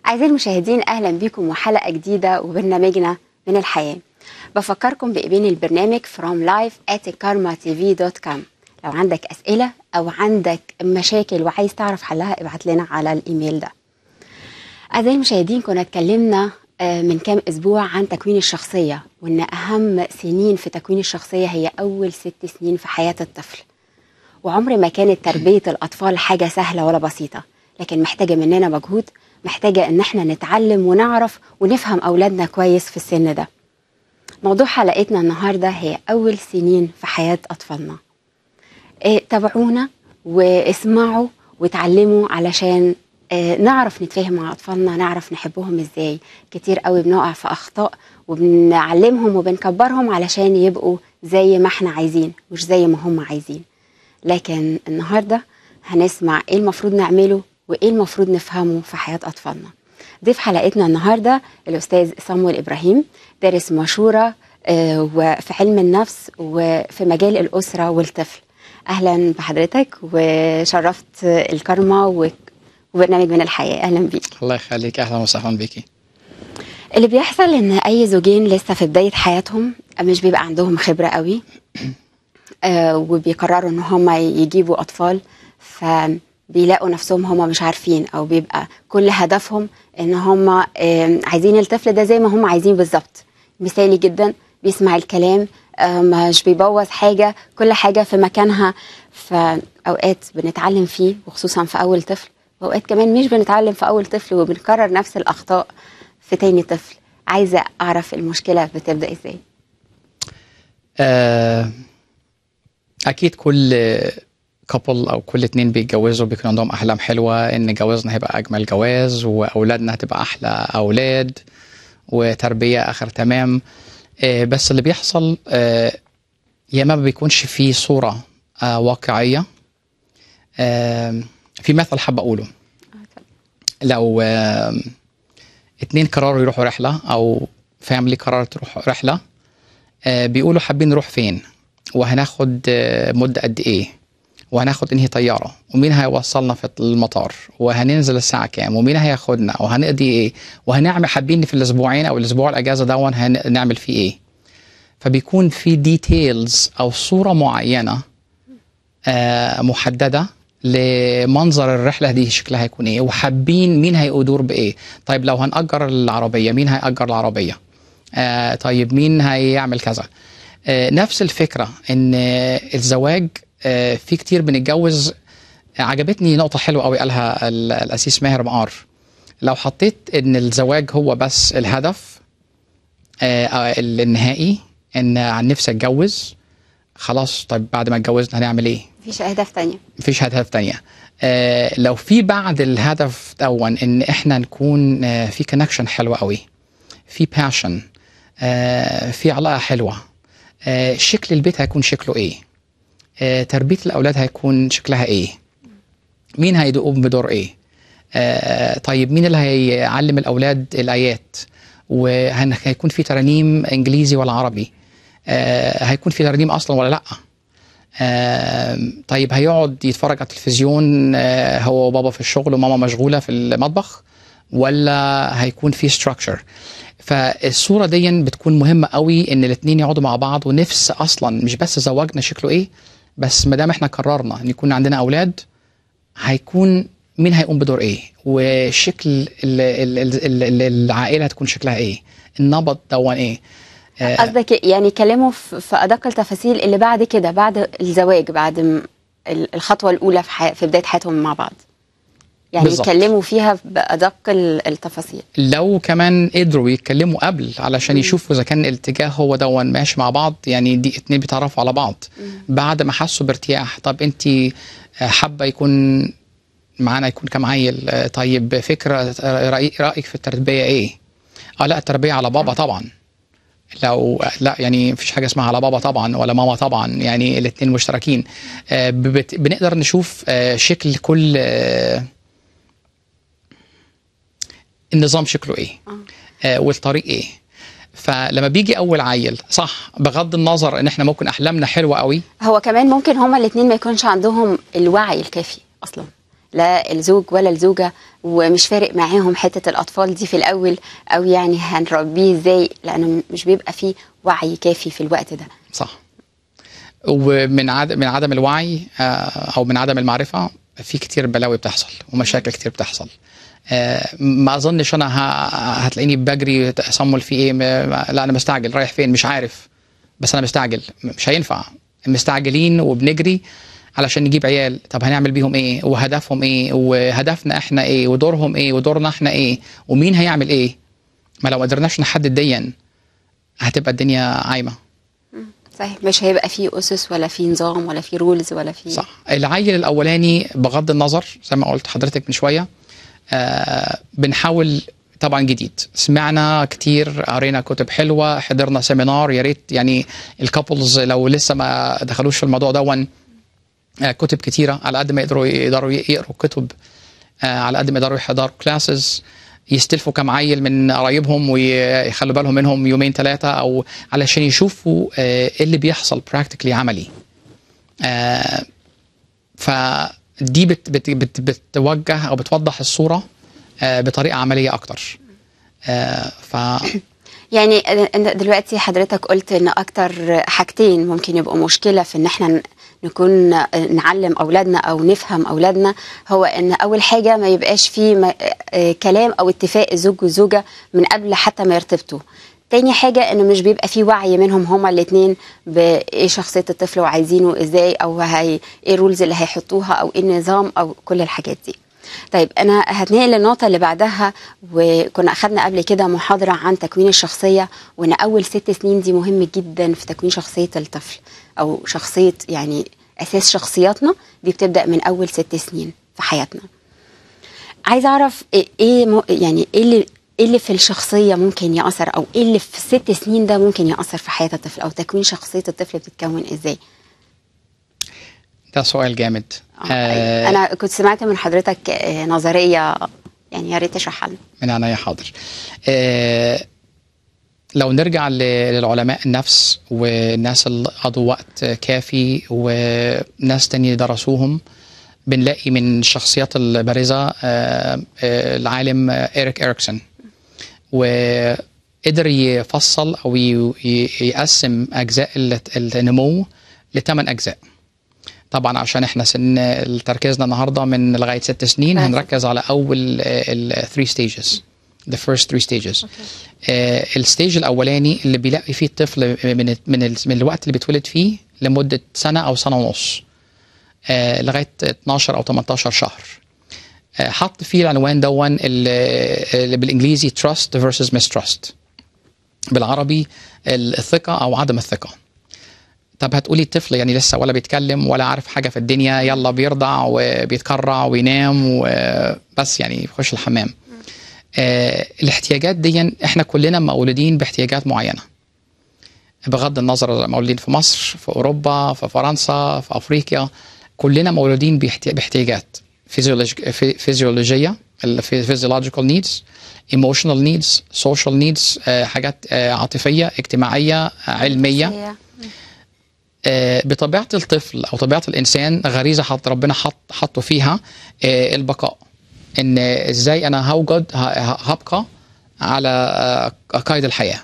أعزائي المشاهدين أهلا بكم وحلقة جديدة وبرنامجنا من الحياة بفكركم بإيميل البرنامج from life at karmatv.com لو عندك أسئلة أو عندك مشاكل وعايز تعرف حلها ابعت لنا على الإيميل ده أعزائي المشاهدين كنا اتكلمنا آه، من كام أسبوع عن تكوين الشخصية وإن أهم سنين في تكوين الشخصية هي أول ست سنين في حياة الطفل وعمر ما كانت تربية الأطفال حاجة سهلة ولا بسيطة لكن محتاجة مننا مجهود محتاجة إن احنا نتعلم ونعرف ونفهم أولادنا كويس في السن ده موضوع حلقتنا النهاردة هي أول سنين في حياة أطفالنا إيه تابعونا واسمعوا وتعلموا علشان آه، نعرف نتفاهم مع أطفالنا نعرف نحبهم إزاي كتير قوي بنقع في أخطاء وبنعلمهم وبنكبرهم علشان يبقوا زي ما احنا عايزين مش زي ما هم عايزين لكن النهارده هنسمع ايه المفروض نعمله وايه المفروض نفهمه في حياه اطفالنا. ضيف حلقتنا النهارده الاستاذ صمويل ابراهيم دارس مشوره آه، وفي علم النفس وفي مجال الاسره والطفل. اهلا بحضرتك وشرفت الكرمه و- وبرنامج من الحياه اهلا بيك. الله يخليك اهلا وسهلا بيكي اللي بيحصل ان اي زوجين لسه في بدايه حياتهم مش بيبقى عندهم خبره قوي آه وبيقرروا ان هم يجيبوا اطفال فبيلاقوا نفسهم هم مش عارفين او بيبقى كل هدفهم ان هم آه عايزين الطفل ده زي ما هم عايزين بالظبط مثالي جدا بيسمع الكلام آه مش بيبوظ حاجه كل حاجه في مكانها فاوقات بنتعلم فيه وخصوصا في اول طفل واوقات كمان مش بنتعلم في اول طفل وبنكرر نفس الاخطاء في تاني طفل عايزه اعرف المشكله بتبدا ازاي آه، اكيد كل كابل او كل اتنين بيتجوزوا بيكون عندهم احلام حلوه ان جوازنا هيبقى اجمل جواز واولادنا هتبقى احلى اولاد وتربيه اخر تمام آه، بس اللي بيحصل آه، يا ما بيكونش فيه صوره آه، واقعيه آه، في مثل حابه اقوله لو آه، اتنين قرروا يروحوا رحله او فاميلي قررت تروح رحله آه، بيقولوا حابين نروح فين وهناخد آه، مدة قد ايه وهناخد انهي طيارة ومين هيوصلنا في المطار وهننزل الساعة كام ومين هياخدنا وهنقضي ايه وهنعمل حابين في الاسبوعين او الاسبوع الاجازة دون هنعمل فيه ايه فبيكون في ديتيلز او صورة معينة آه، محددة لمنظر الرحلة دي شكلها هيكون ايه وحابين مين هيدور بايه طيب لو هنأجر العربية مين هيأجر العربية آه طيب مين هيعمل كذا آه نفس الفكرة ان آه، الزواج آه في كتير بنتجوز آه، عجبتني نقطة حلوة قوي قالها ال- الأسيس ماهر مقار لو حطيت ان الزواج هو بس الهدف آه آه، النهائي ان عن نفسي اتجوز خلاص طيب بعد ما اتجوزنا هنعمل ايه مفيش اهداف تانية مفيش هدف تانية آه لو في بعد الهدف دون ان احنا نكون آه في كونكشن حلوة قوي في باشن آه في علاقة حلوة آه شكل البيت هيكون شكله ايه آه تربية الاولاد هيكون شكلها ايه مين هيقوم بدور ايه آه طيب مين اللي هيعلم الاولاد الايات وهيكون في ترانيم انجليزي ولا عربي آه هيكون في ترانيم اصلا ولا لا آم، طيب هيقعد يتفرج على التلفزيون آه، هو وبابا في الشغل وماما مشغوله في المطبخ ولا هيكون في ستراكشر فالصوره دي بتكون مهمه قوي ان الاثنين يقعدوا مع بعض ونفس اصلا مش بس زواجنا شكله ايه بس ما دام احنا قررنا ان يكون عندنا اولاد هيكون مين هيقوم بدور ايه وشكل ال- ال- ال- ال- ال- العائله هتكون شكلها ايه النبض دون ايه آه، قصدك يعني كلموا في في ادق التفاصيل اللي بعد كده بعد الزواج بعد م- ال- الخطوه الاولى في حي... في بدايه حياتهم مع بعض يعني بالظبط. يتكلموا فيها بادق ال- التفاصيل لو كمان قدروا يتكلموا قبل علشان يشوفوا اذا كان الاتجاه هو دون ماشي مع بعض يعني دي اتنين بيتعرفوا على بعض بعد ما حسوا بارتياح طب انت حابه يكون معانا يكون كام عيل آه، طيب فكره آه، رأي- رايك في التربيه ايه اه لا التربيه على بابا طبعا لو لا يعني مفيش حاجه اسمها على بابا طبعا ولا ماما طبعا يعني الاثنين مشتركين آه، بت- بنقدر نشوف آه، شكل كل آه، النظام شكله ايه آه، والطريق ايه فلما بيجي اول عيل صح بغض النظر ان احنا ممكن احلامنا حلوه قوي هو كمان ممكن هما الاثنين ما يكونش عندهم الوعي الكافي اصلا لا الزوج ولا الزوجه ومش فارق معاهم حته الاطفال دي في الاول او يعني هنربيه ازاي لانه مش بيبقى فيه وعي كافي في الوقت ده صح ومن عدم من عدم الوعي آه، او من عدم المعرفه في كتير بلاوي بتحصل ومشاكل كتير بتحصل آه، ما اظنش انا ه- هتلاقيني بجري اصمل في ايه م- لا انا مستعجل رايح فين مش عارف بس انا مستعجل مش هينفع مستعجلين وبنجري علشان نجيب عيال طب هنعمل بيهم ايه وهدفهم ايه وهدفنا احنا ايه ودورهم ايه ودورنا احنا ايه ومين هيعمل ايه ما لو قدرناش نحدد ديا هتبقى الدنيا عايمه صحيح مش هيبقى فيه اسس ولا فيه نظام ولا فيه رولز ولا فيه صح العيل الاولاني بغض النظر زي ما قلت حضرتك من شويه آه بنحاول طبعا جديد سمعنا كتير قرينا كتب حلوه حضرنا سيمينار يا ريت يعني الكابلز لو لسه ما دخلوش في الموضوع دون آه كتب كتيره على قد ما يقدروا يقدروا يقروا كتب آه على قد ما يقدروا يحضروا كلاسز يستلفوا كم عيل من قرايبهم ويخلوا بالهم منهم يومين ثلاثه او علشان يشوفوا آه ايه اللي بيحصل براكتيكلي عملي آه فدي بت بت بت بتوجه او بتوضح الصوره آه بطريقه عمليه اكتر آه ف يعني أنت دلوقتي حضرتك قلت ان اكتر حاجتين ممكن يبقوا مشكله في ان احنا ن- نكون نعلم اولادنا او نفهم اولادنا هو ان اول حاجه ما يبقاش فيه م- آه، كلام او اتفاق الزوج والزوجه من قبل حتى ما يرتبطوا تاني حاجة انه مش بيبقى فيه وعي منهم هما الاتنين بايه شخصية الطفل وعايزينه ازاي او هي ايه الرولز اللي هيحطوها او ايه النظام او كل الحاجات دي طيب انا هتنقل للنقطه اللي بعدها وكنا اخذنا قبل كده محاضره عن تكوين الشخصيه وان اول ست سنين دي مهم جدا في تكوين شخصيه الطفل او شخصيه يعني اساس شخصياتنا دي بتبدا من اول ست سنين في حياتنا عايزه اعرف ايه إيه مو- يعني ايه اللي ايه اللي في الشخصيه ممكن ياثر او ايه اللي في ست سنين ده ممكن ياثر في حياه الطفل او تكوين شخصيه الطفل بتتكون ازاي ده سؤال جامد آه انا كنت سمعت من حضرتك آه، نظريه يعني يا ريت تشرحها لنا من عينيا حاضر آه لو نرجع ل- للعلماء النفس والناس اللي قضوا وقت كافي وناس تاني درسوهم بنلاقي من الشخصيات البارزة آه، آه، العالم آه، إيريك إريكسون وقدر يفصل أو ي- ي- يقسم أجزاء الت- النمو لثمان أجزاء طبعا عشان احنا سن تركيزنا النهارده من لغايه ست سنين آه. هنركز على اول ال 3 stages the first three stages آه الستيج الاولاني اللي بيلاقي فيه الطفل من ال- من, ال- من الوقت اللي بيتولد فيه لمده سنه او سنه ونص آه لغايه 12 او 18 شهر آه حط فيه العنوان دون اللي اللي بالانجليزي trust versus mistrust بالعربي الثقه او عدم الثقه طب هتقولي الطفل يعني لسه ولا بيتكلم ولا عارف حاجه في الدنيا يلا بيرضع وبيتكرع وينام وبس يعني يخش الحمام آه الاحتياجات دي احنا كلنا مولودين باحتياجات معينه بغض النظر مولودين في مصر في اوروبا في فرنسا في افريقيا كلنا مولودين باحتي- باحتياجات فيزيولوج- في- فيزيولوجيه physiological needs emotional needs social needs آه، حاجات آه، عاطفيه اجتماعيه آه، علميه هي- آه، بطبيعه الطفل او طبيعه الانسان غريزه حط ربنا حط حطه فيها آه، البقاء ان ازاي انا هوجد ه- ه- هبقى على آه، قيد الحياه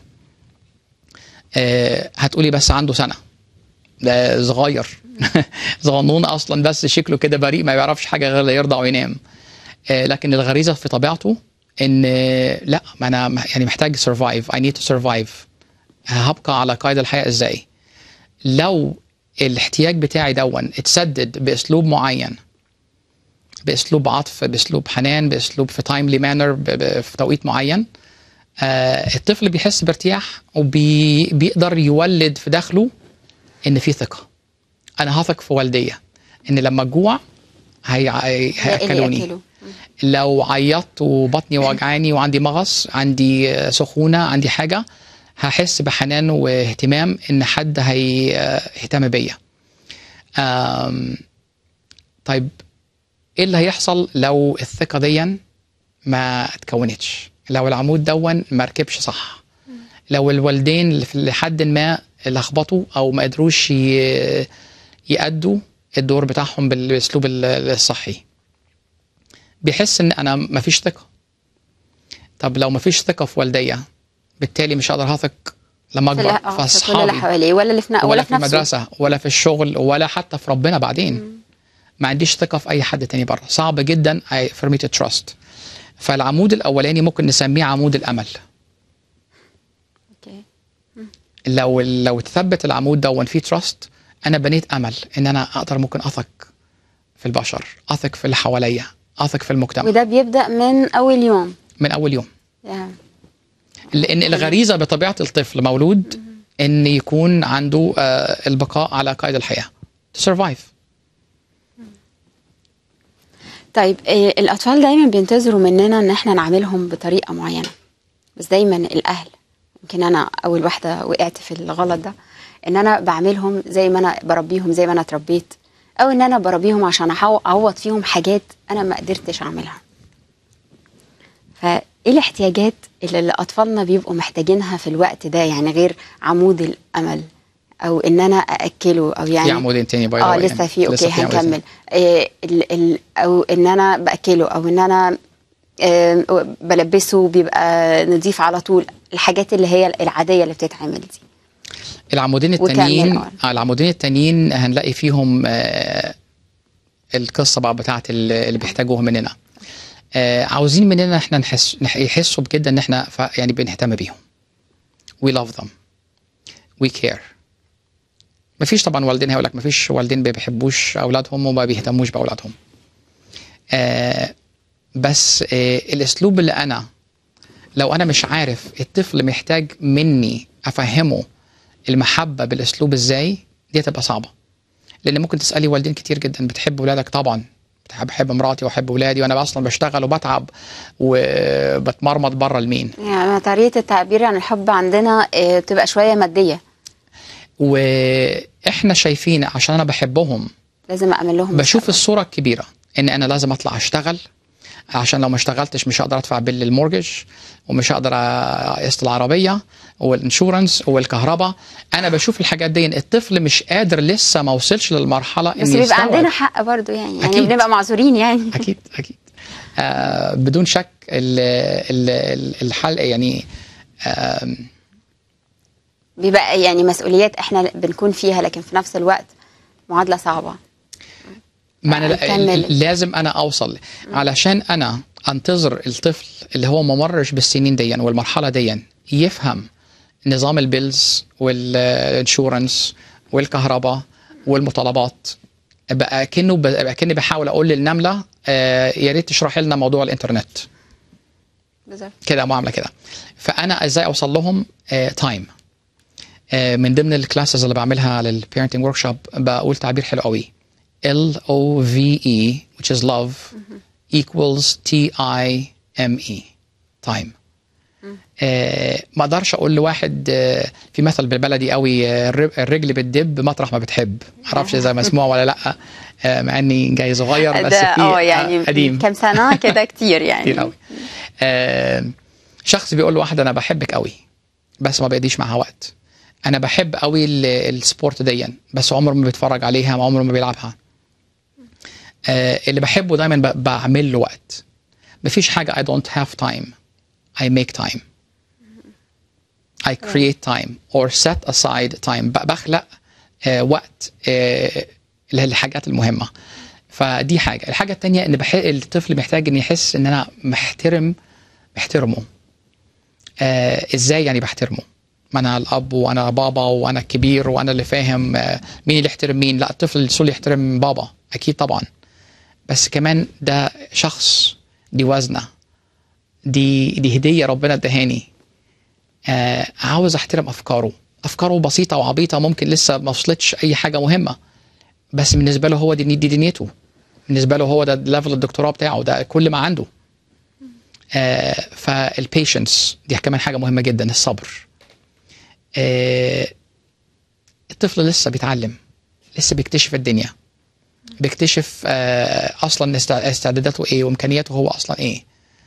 آه، هتقولي بس عنده سنه ده صغير صغنون اصلا بس شكله كده بريء ما بيعرفش حاجه غير لا يرضع وينام آه، لكن الغريزه في طبيعته ان آه، لا ما انا م- يعني محتاج سرفايف اي نيد تو سرفايف هبقى على قيد الحياه ازاي لو الاحتياج بتاعي دون اتسدد باسلوب معين باسلوب عطف باسلوب حنان باسلوب في تايملي مانر في توقيت معين آه الطفل بيحس بارتياح وبيقدر يولد في داخله ان في ثقه انا هثق في والديه ان لما اجوع هي... هي... هياكلوني يأكلوا. لو عيطت وبطني وجعاني وعندي مغص عندي آه، سخونه عندي حاجه هحس بحنان واهتمام ان حد هيهتم بيا آم، طيب ايه اللي هيحصل لو الثقه دي ما اتكونتش لو العمود دون ما ركبش صح لو الوالدين اللي في- لحد ما لخبطوا او ما قدروش ي- يأدوا الدور بتاعهم بالاسلوب ال- الصحي بيحس ان انا مفيش ثقه طب لو مفيش ثقه في والديا بالتالي مش هقدر اثق لما في اكبر ال- آه، في في كل اللي اصحابي حواليه ولا اللي في ولا, ولا في في نفسه المدرسه ولا في الشغل ولا حتى في ربنا بعدين ما عنديش ثقه في اي حد تاني بره صعب جدا I- for me to trust فالعمود الاولاني ممكن نسميه عمود الامل اوكي لو لو تثبت العمود ده وان فيه تراست انا بنيت امل ان انا اقدر ممكن اثق في البشر اثق في اللي حواليا اثق في المجتمع وده بيبدا من اول يوم من اول يوم يعني لان الغريزه بطبيعه الطفل مولود ان يكون عنده آه، البقاء على قيد الحياه to survive طيب آه، الاطفال دايما بينتظروا مننا ان احنا نعاملهم بطريقه معينه بس دايما الاهل يمكن انا اول واحده وقعت في الغلط ده ان انا بعملهم زي ما انا بربيهم زي ما انا اتربيت او ان انا بربيهم عشان أحو- اعوض فيهم حاجات انا ما قدرتش اعملها فايه الاحتياجات اللي اللي اطفالنا بيبقوا محتاجينها في الوقت ده يعني غير عمود الامل او ان انا ااكله او يعني في عمودين تاني باي اه لسه في اوكي هنكمل إيه ال ال او ان انا باكله او ان انا آه، بلبسه بيبقى نضيف على طول الحاجات اللي هي العاديه اللي بتتعمل دي العمودين وكمل، التانيين آه. آه، العمودين التانيين هنلاقي فيهم آه، القصه بقى بتاعت ال- اللي بيحتاجوها مننا آه، عاوزين مننا احنا نحس نح- يحسوا بجد ان احنا ف- يعني بنهتم بيهم we love them we care مفيش طبعا والدين هيقول لك مفيش والدين ما بيحبوش اولادهم وما بيهتموش باولادهم آه بس آه الاسلوب اللي انا لو انا مش عارف الطفل محتاج مني افهمه المحبه بالاسلوب ازاي دي هتبقى صعبه لان ممكن تسالي والدين كتير جدا بتحب ولادك طبعا بحب بحب مراتي واحب ولادي وانا اصلا بشتغل وبتعب وبتمرمط بره لمين يعني طريقه التعبير عن الحب عندنا آه، بتبقى شويه ماديه واحنا شايفين عشان انا بحبهم لازم اعمل لهم بشوف مستقبل. الصوره الكبيره ان انا لازم اطلع اشتغل عشان لو ما اشتغلتش مش هقدر ادفع بيل المورجج ومش هقدر اقسط العربيه والانشورنس والكهرباء انا بشوف الحاجات دي الطفل مش قادر لسه ما وصلش للمرحله بس ان بيبقى يستوعب. عندنا حق برضو يعني يعني أكيد. بنبقى معذورين يعني اكيد اكيد آه بدون شك ال ال ال الحل يعني آه بيبقى يعني مسؤوليات احنا بنكون فيها لكن في نفس الوقت معادله صعبه ما انا هنكمل. لازم انا اوصل علشان انا انتظر الطفل اللي هو ما مرش بالسنين دي والمرحله دي يفهم نظام البيلز والانشورنس والكهرباء والمطالبات بقى كأنه بقى كأني بحاول اقول للنمله آه يا ريت تشرحي لنا موضوع الانترنت بالظبط كده معامله كده فانا ازاي اوصل لهم تايم من ضمن الكلاسز اللي بعملها للبيرنتنج ورك شوب بقول تعبير حلو قوي L O V E which is love equals T I M E time آه ما اقدرش اقول لواحد آه في مثل بالبلدي قوي آه الرب- الرجل بتدب مطرح ما بتحب معرفش اذا مسموع ولا لا آه مع اني جاي صغير بس ده في اه آه، يعني قديم كام سنه كده كتير يعني كتير قوي آه شخص بيقول لواحده انا بحبك قوي بس ما بيقضيش معاها وقت انا بحب قوي ال- السبورت ديا بس عمره ما بيتفرج عليها عمره ما بيلعبها آه اللي بحبه دايما ب- بعمل له وقت مفيش حاجه I don't have time I make time I create time or set aside time ب- بخلق آه وقت آه للحاجات المهمه فدي حاجه الحاجه التانية ان بح... الطفل محتاج ان يحس ان انا محترم محترمه آه ازاي يعني بحترمه ما انا الاب وانا بابا وانا الكبير وانا اللي فاهم آه مين اللي يحترم مين لا الطفل الصول يحترم بابا اكيد طبعا بس كمان ده شخص دي وزنه دي دي هديه ربنا ادهاني آه عاوز احترم افكاره افكاره بسيطه وعبيطه ممكن لسه ما وصلتش اي حاجه مهمه بس بالنسبه له هو دي دي دنيته بالنسبه له هو ده ليفل الدكتوراه بتاعه ده كل ما عنده آه فالبيشنس دي كمان حاجه مهمه جدا الصبر آه الطفل لسه بيتعلم لسه بيكتشف الدنيا بيكتشف آه اصلا استع- استعداداته ايه وامكانياته هو اصلا ايه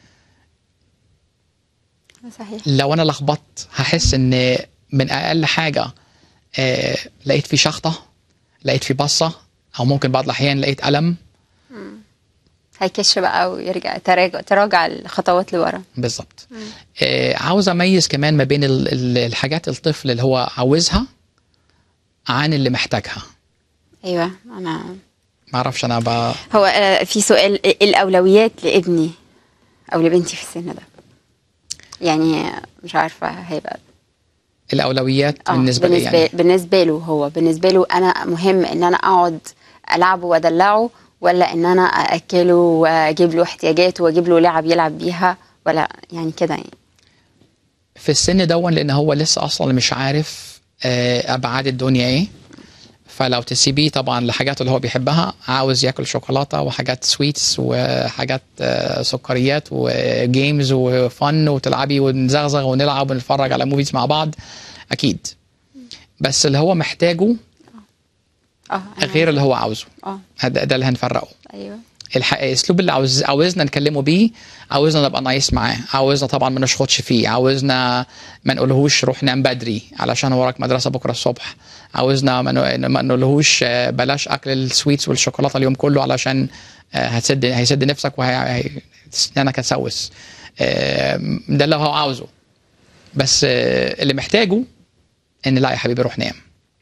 صحيح لو انا لخبطت هحس ان من اقل حاجه آه لقيت في شخطه لقيت في بصه او ممكن بعض الاحيان لقيت الم هيكش بقى ويرجع تراجع, تراجع الخطوات لورا بالظبط آه عاوز اميز كمان ما بين ال- ال- الحاجات الطفل اللي هو عاوزها عن اللي محتاجها ايوه انا ما اعرفش انا بقى هو آه، في سؤال إيه الاولويات لابني او لبنتي في السن ده يعني مش عارفه هيبقى الاولويات اه بالنسبه لي بالنسبه يعني بالنسبه له هو بالنسبه له انا مهم ان انا اقعد العبه وادلعه ولا ان انا ااكله واجيب له احتياجاته واجيب له لعب يلعب بيها ولا يعني كده يعني في السن دون لان هو لسه اصلا مش عارف آه، ابعاد الدنيا ايه فلو تسيبيه طبعا لحاجات اللي هو بيحبها عاوز ياكل شوكولاته وحاجات سويتس وحاجات آه، سكريات وجيمز وفن وتلعبي ونزغزغ ونلعب ونتفرج على موفيز مع بعض اكيد بس اللي هو محتاجه اه أنا- غير اللي هو عاوزه اه ده, ده اللي هنفرقه ايوه الح... الاسلوب اللي عاوز عاوزنا نكلمه بيه عاوزنا نبقى نايس معاه عاوزنا طبعا ما نشخطش فيه عاوزنا ما نقولهوش روح نام بدري علشان وراك مدرسه بكره الصبح عاوزنا ما ن- ما نقولهوش آه، بلاش اكل السويتس والشوكولاته اليوم كله علشان آه، هتسد هيسد نفسك وهسنانك هتسوس آه، ده اللي هو عاوزه بس آه، اللي محتاجه ان لا يا حبيبي روح نام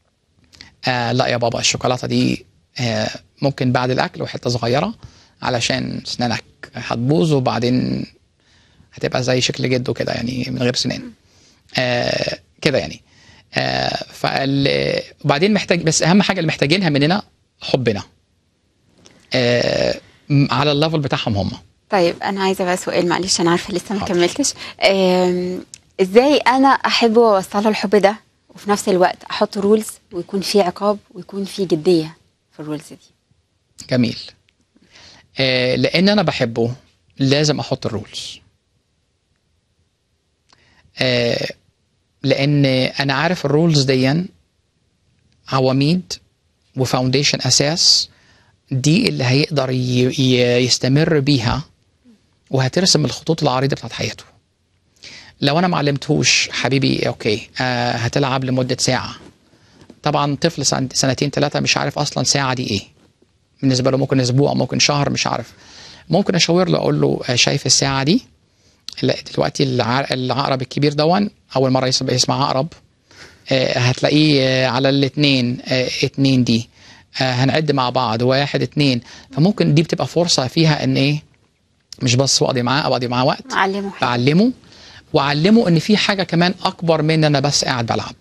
آه لا يا بابا الشوكولاته دي آه ممكن بعد الاكل وحته صغيره علشان اسنانك هتبوظ وبعدين هتبقى زي شكل جده كده يعني من غير سنان آه كده يعني آه فال وبعدين محتاج بس اهم حاجه اللي محتاجينها مننا حبنا آه م- على الليفل بتاعهم هم طيب انا عايزه بقى سؤال معلش انا عارفه لسه ما حاضر. كملتش آم، ازاي انا احبه واوصله الحب ده وفي نفس الوقت احط رولز ويكون في عقاب ويكون في جديه في الرولز دي جميل آه لان انا بحبه لازم احط الرولز آه لان انا عارف الرولز دي عواميد وفاونديشن اساس دي اللي هيقدر ي- ي- يستمر بيها وهترسم الخطوط العريضه بتاعت حياته لو انا ما علمتهوش حبيبي اوكي آه هتلعب لمده ساعه طبعا طفل سن- سنتين ثلاثه مش عارف اصلا ساعه دي ايه بالنسبه له ممكن اسبوع ممكن شهر مش عارف ممكن اشاور له اقول له آه، شايف الساعه دي لا دلوقتي الع- العقرب الكبير دون اول مره يسمع, يسمع عقرب آه، هتلاقيه آه، على الاثنين اتنين دي آه، هنعد مع بعض واحد اتنين فممكن دي بتبقى فرصه فيها ان ايه مش بس اقضي معاه اقضي معاه وقت علمه حاجه بعلمه واعلمه ان في حاجه كمان اكبر من ان انا بس قاعد بلعب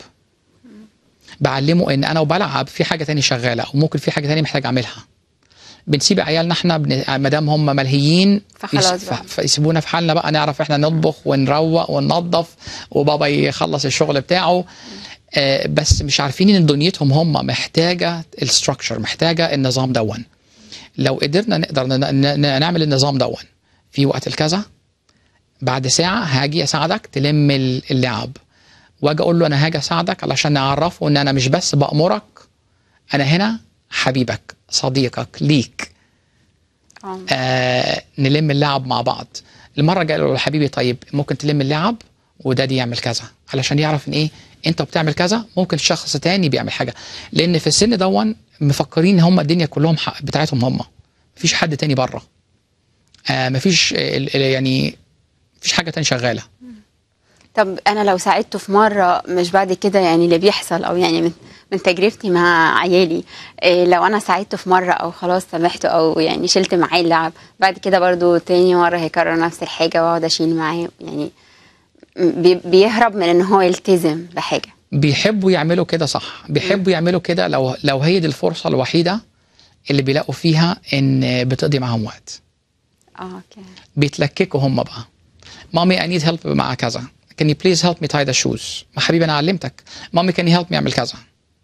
بعلمه ان انا وبلعب في حاجه تاني شغاله وممكن في حاجه تاني محتاج اعملها بنسيب عيالنا احنا بن... ما دام هم ملهيين فخلاص يس- بقى. ف... يسيبونا في حالنا بقى نعرف احنا نطبخ ونروق وننظف وبابا يخلص الشغل بتاعه آه بس مش عارفين ان دنيتهم هم محتاجه الستراكشر محتاجه النظام دون لو قدرنا نقدر ن... ن... نعمل النظام دون في وقت الكذا بعد ساعه هاجي اساعدك تلم ال- اللعب واجي اقول له انا هاجي اساعدك علشان نعرفه ان انا مش بس بامرك انا هنا حبيبك صديقك ليك آه. آه نلم اللعب مع بعض المره الجايه اقول له حبيبي طيب ممكن تلم اللعب ودادي يعمل كذا علشان يعرف ان ايه انت بتعمل كذا ممكن شخص تاني بيعمل حاجه لان في السن دون مفكرين هم الدنيا كلهم ح- بتاعتهم هم مفيش حد تاني بره آه مفيش آه، ال- ال- يعني مفيش حاجه تاني شغاله طب انا لو ساعدته في مره مش بعد كده يعني اللي بيحصل او يعني من من تجربتي مع عيالي إيه لو انا ساعدته في مره او خلاص سامحته او يعني شلت معاه اللعب بعد كده برضو تاني مره هيكرر نفس الحاجه واقعد اشيل معاه يعني بي- بيهرب من ان هو يلتزم بحاجه بيحبوا يعملوا كده صح بيحبوا يعملوا كده لو لو هي دي الفرصه الوحيده اللي بيلاقوا فيها ان بتقضي معاهم وقت اه اوكي بيتلككوا هم بقى مامي اي نيد هيلب مع كذا can you please help me tie the shoes ما حبيبي انا علمتك مامي can you help me اعمل كذا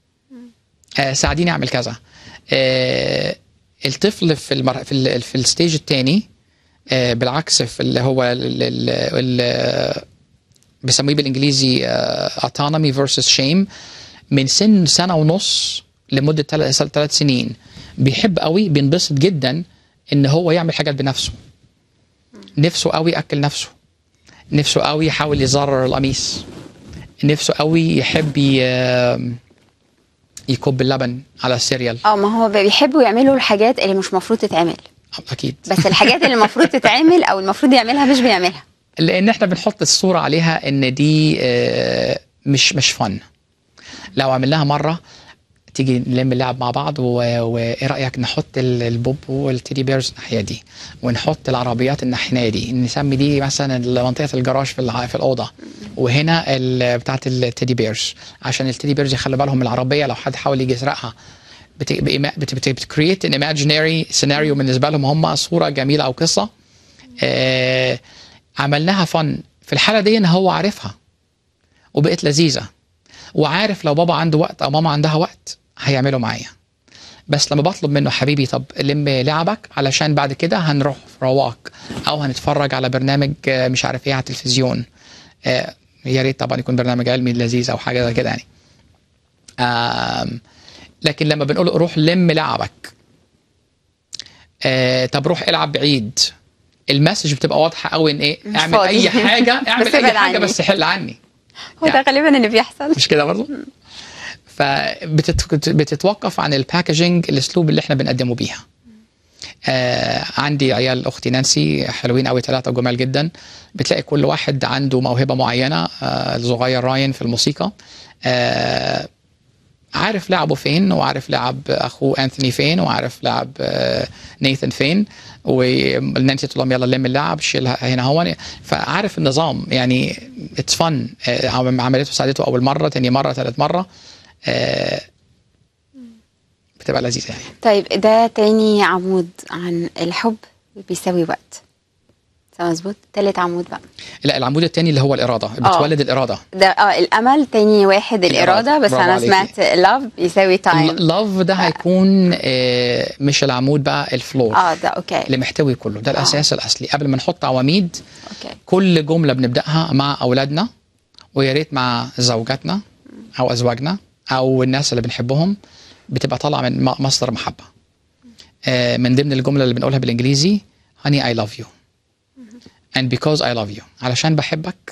آه ساعديني اعمل كذا آه الطفل في المر... في ال... في الستيج الثاني آه بالعكس في اللي هو ال... ال... ال... بيسموه بالانجليزي آه autonomy versus shame من سن سنه ونص لمده ثلاث سنين بيحب قوي بينبسط جدا ان هو يعمل حاجات بنفسه نفسه قوي ياكل نفسه نفسه قوي يحاول يزرر القميص نفسه قوي يحب ي- يكب اللبن على السيريال اه ما هو بيحبوا يعملوا الحاجات اللي مش مفروض تتعمل اكيد بس الحاجات اللي المفروض تتعمل او المفروض يعملها مش بيعملها لان احنا بنحط الصوره عليها ان دي آه، مش مش فن لو عملناها مره تيجي نلم اللعب مع بعض و- وايه رايك نحط ال- البوب والتيدي بيرز الناحيه دي ونحط العربيات الناحيه دي نسمي دي مثلا منطقه الجراج في الع- في الاوضه وهنا ال- بتاعه التيدي بيرز عشان التيدي بيرز يخلي بالهم من العربيه لو حد حاول يجي يسرقها بتكريت ان ايماجينري سيناريو بالنسبه لهم هم صوره جميله او قصه آه عملناها فن في الحاله دي ان هو عارفها وبقت لذيذه وعارف لو بابا عنده وقت او ماما عندها وقت هيعملوا معايا بس لما بطلب منه حبيبي طب لم لعبك علشان بعد كده هنروح في رواق او هنتفرج على برنامج آه، مش عارف ايه على التلفزيون آه، يا ريت طبعا يكون برنامج علمي لذيذ او حاجه زي كده يعني آم، لكن لما بنقول له روح لم لعبك آه طب روح العب بعيد المسج بتبقى واضحه قوي ان ايه مش اعمل فاضي. اي حاجه اعمل بس اي ابعد حاجه عني. بس حل عني هو ده غالبا اللي بيحصل مش كده برضه فبتتوقف عن الباكجينج الاسلوب اللي احنا بنقدمه بيها آه عندي عيال اختي نانسي حلوين قوي ثلاثه جمال جدا بتلاقي كل واحد عنده موهبه معينه آه الصغير راين في الموسيقى آه عارف لعبه فين وعارف لعب اخوه انثوني فين وعارف لعب آه نيثن فين ونانسي تقول لهم يلا لم اللعب شيلها هنا هون فعارف النظام يعني اتس فن عملته ساعدته اول مره ثاني مره ثالث مره آه بتبقى لذيذه يعني طيب ده تاني عمود عن الحب بيساوي وقت صح مظبوط تالت عمود بقى لا العمود الثاني اللي هو الاراده بتولد الاراده ده اه الامل تاني واحد الإرادة. الاراده بس برافو انا عليكي. سمعت لاف يساوي تايم لاف ده هيكون آه مش العمود بقى الفلور اه ده اوكي اللي محتوي كله ده الاساس الاصلي قبل ما نحط عواميد اوكي كل جمله بنبداها مع اولادنا ويا ريت مع زوجاتنا او ازواجنا او الناس اللي بنحبهم بتبقى طالعه من م- مصدر محبه آه، من ضمن الجمله اللي بنقولها بالانجليزي honey I love you and because I love you علشان بحبك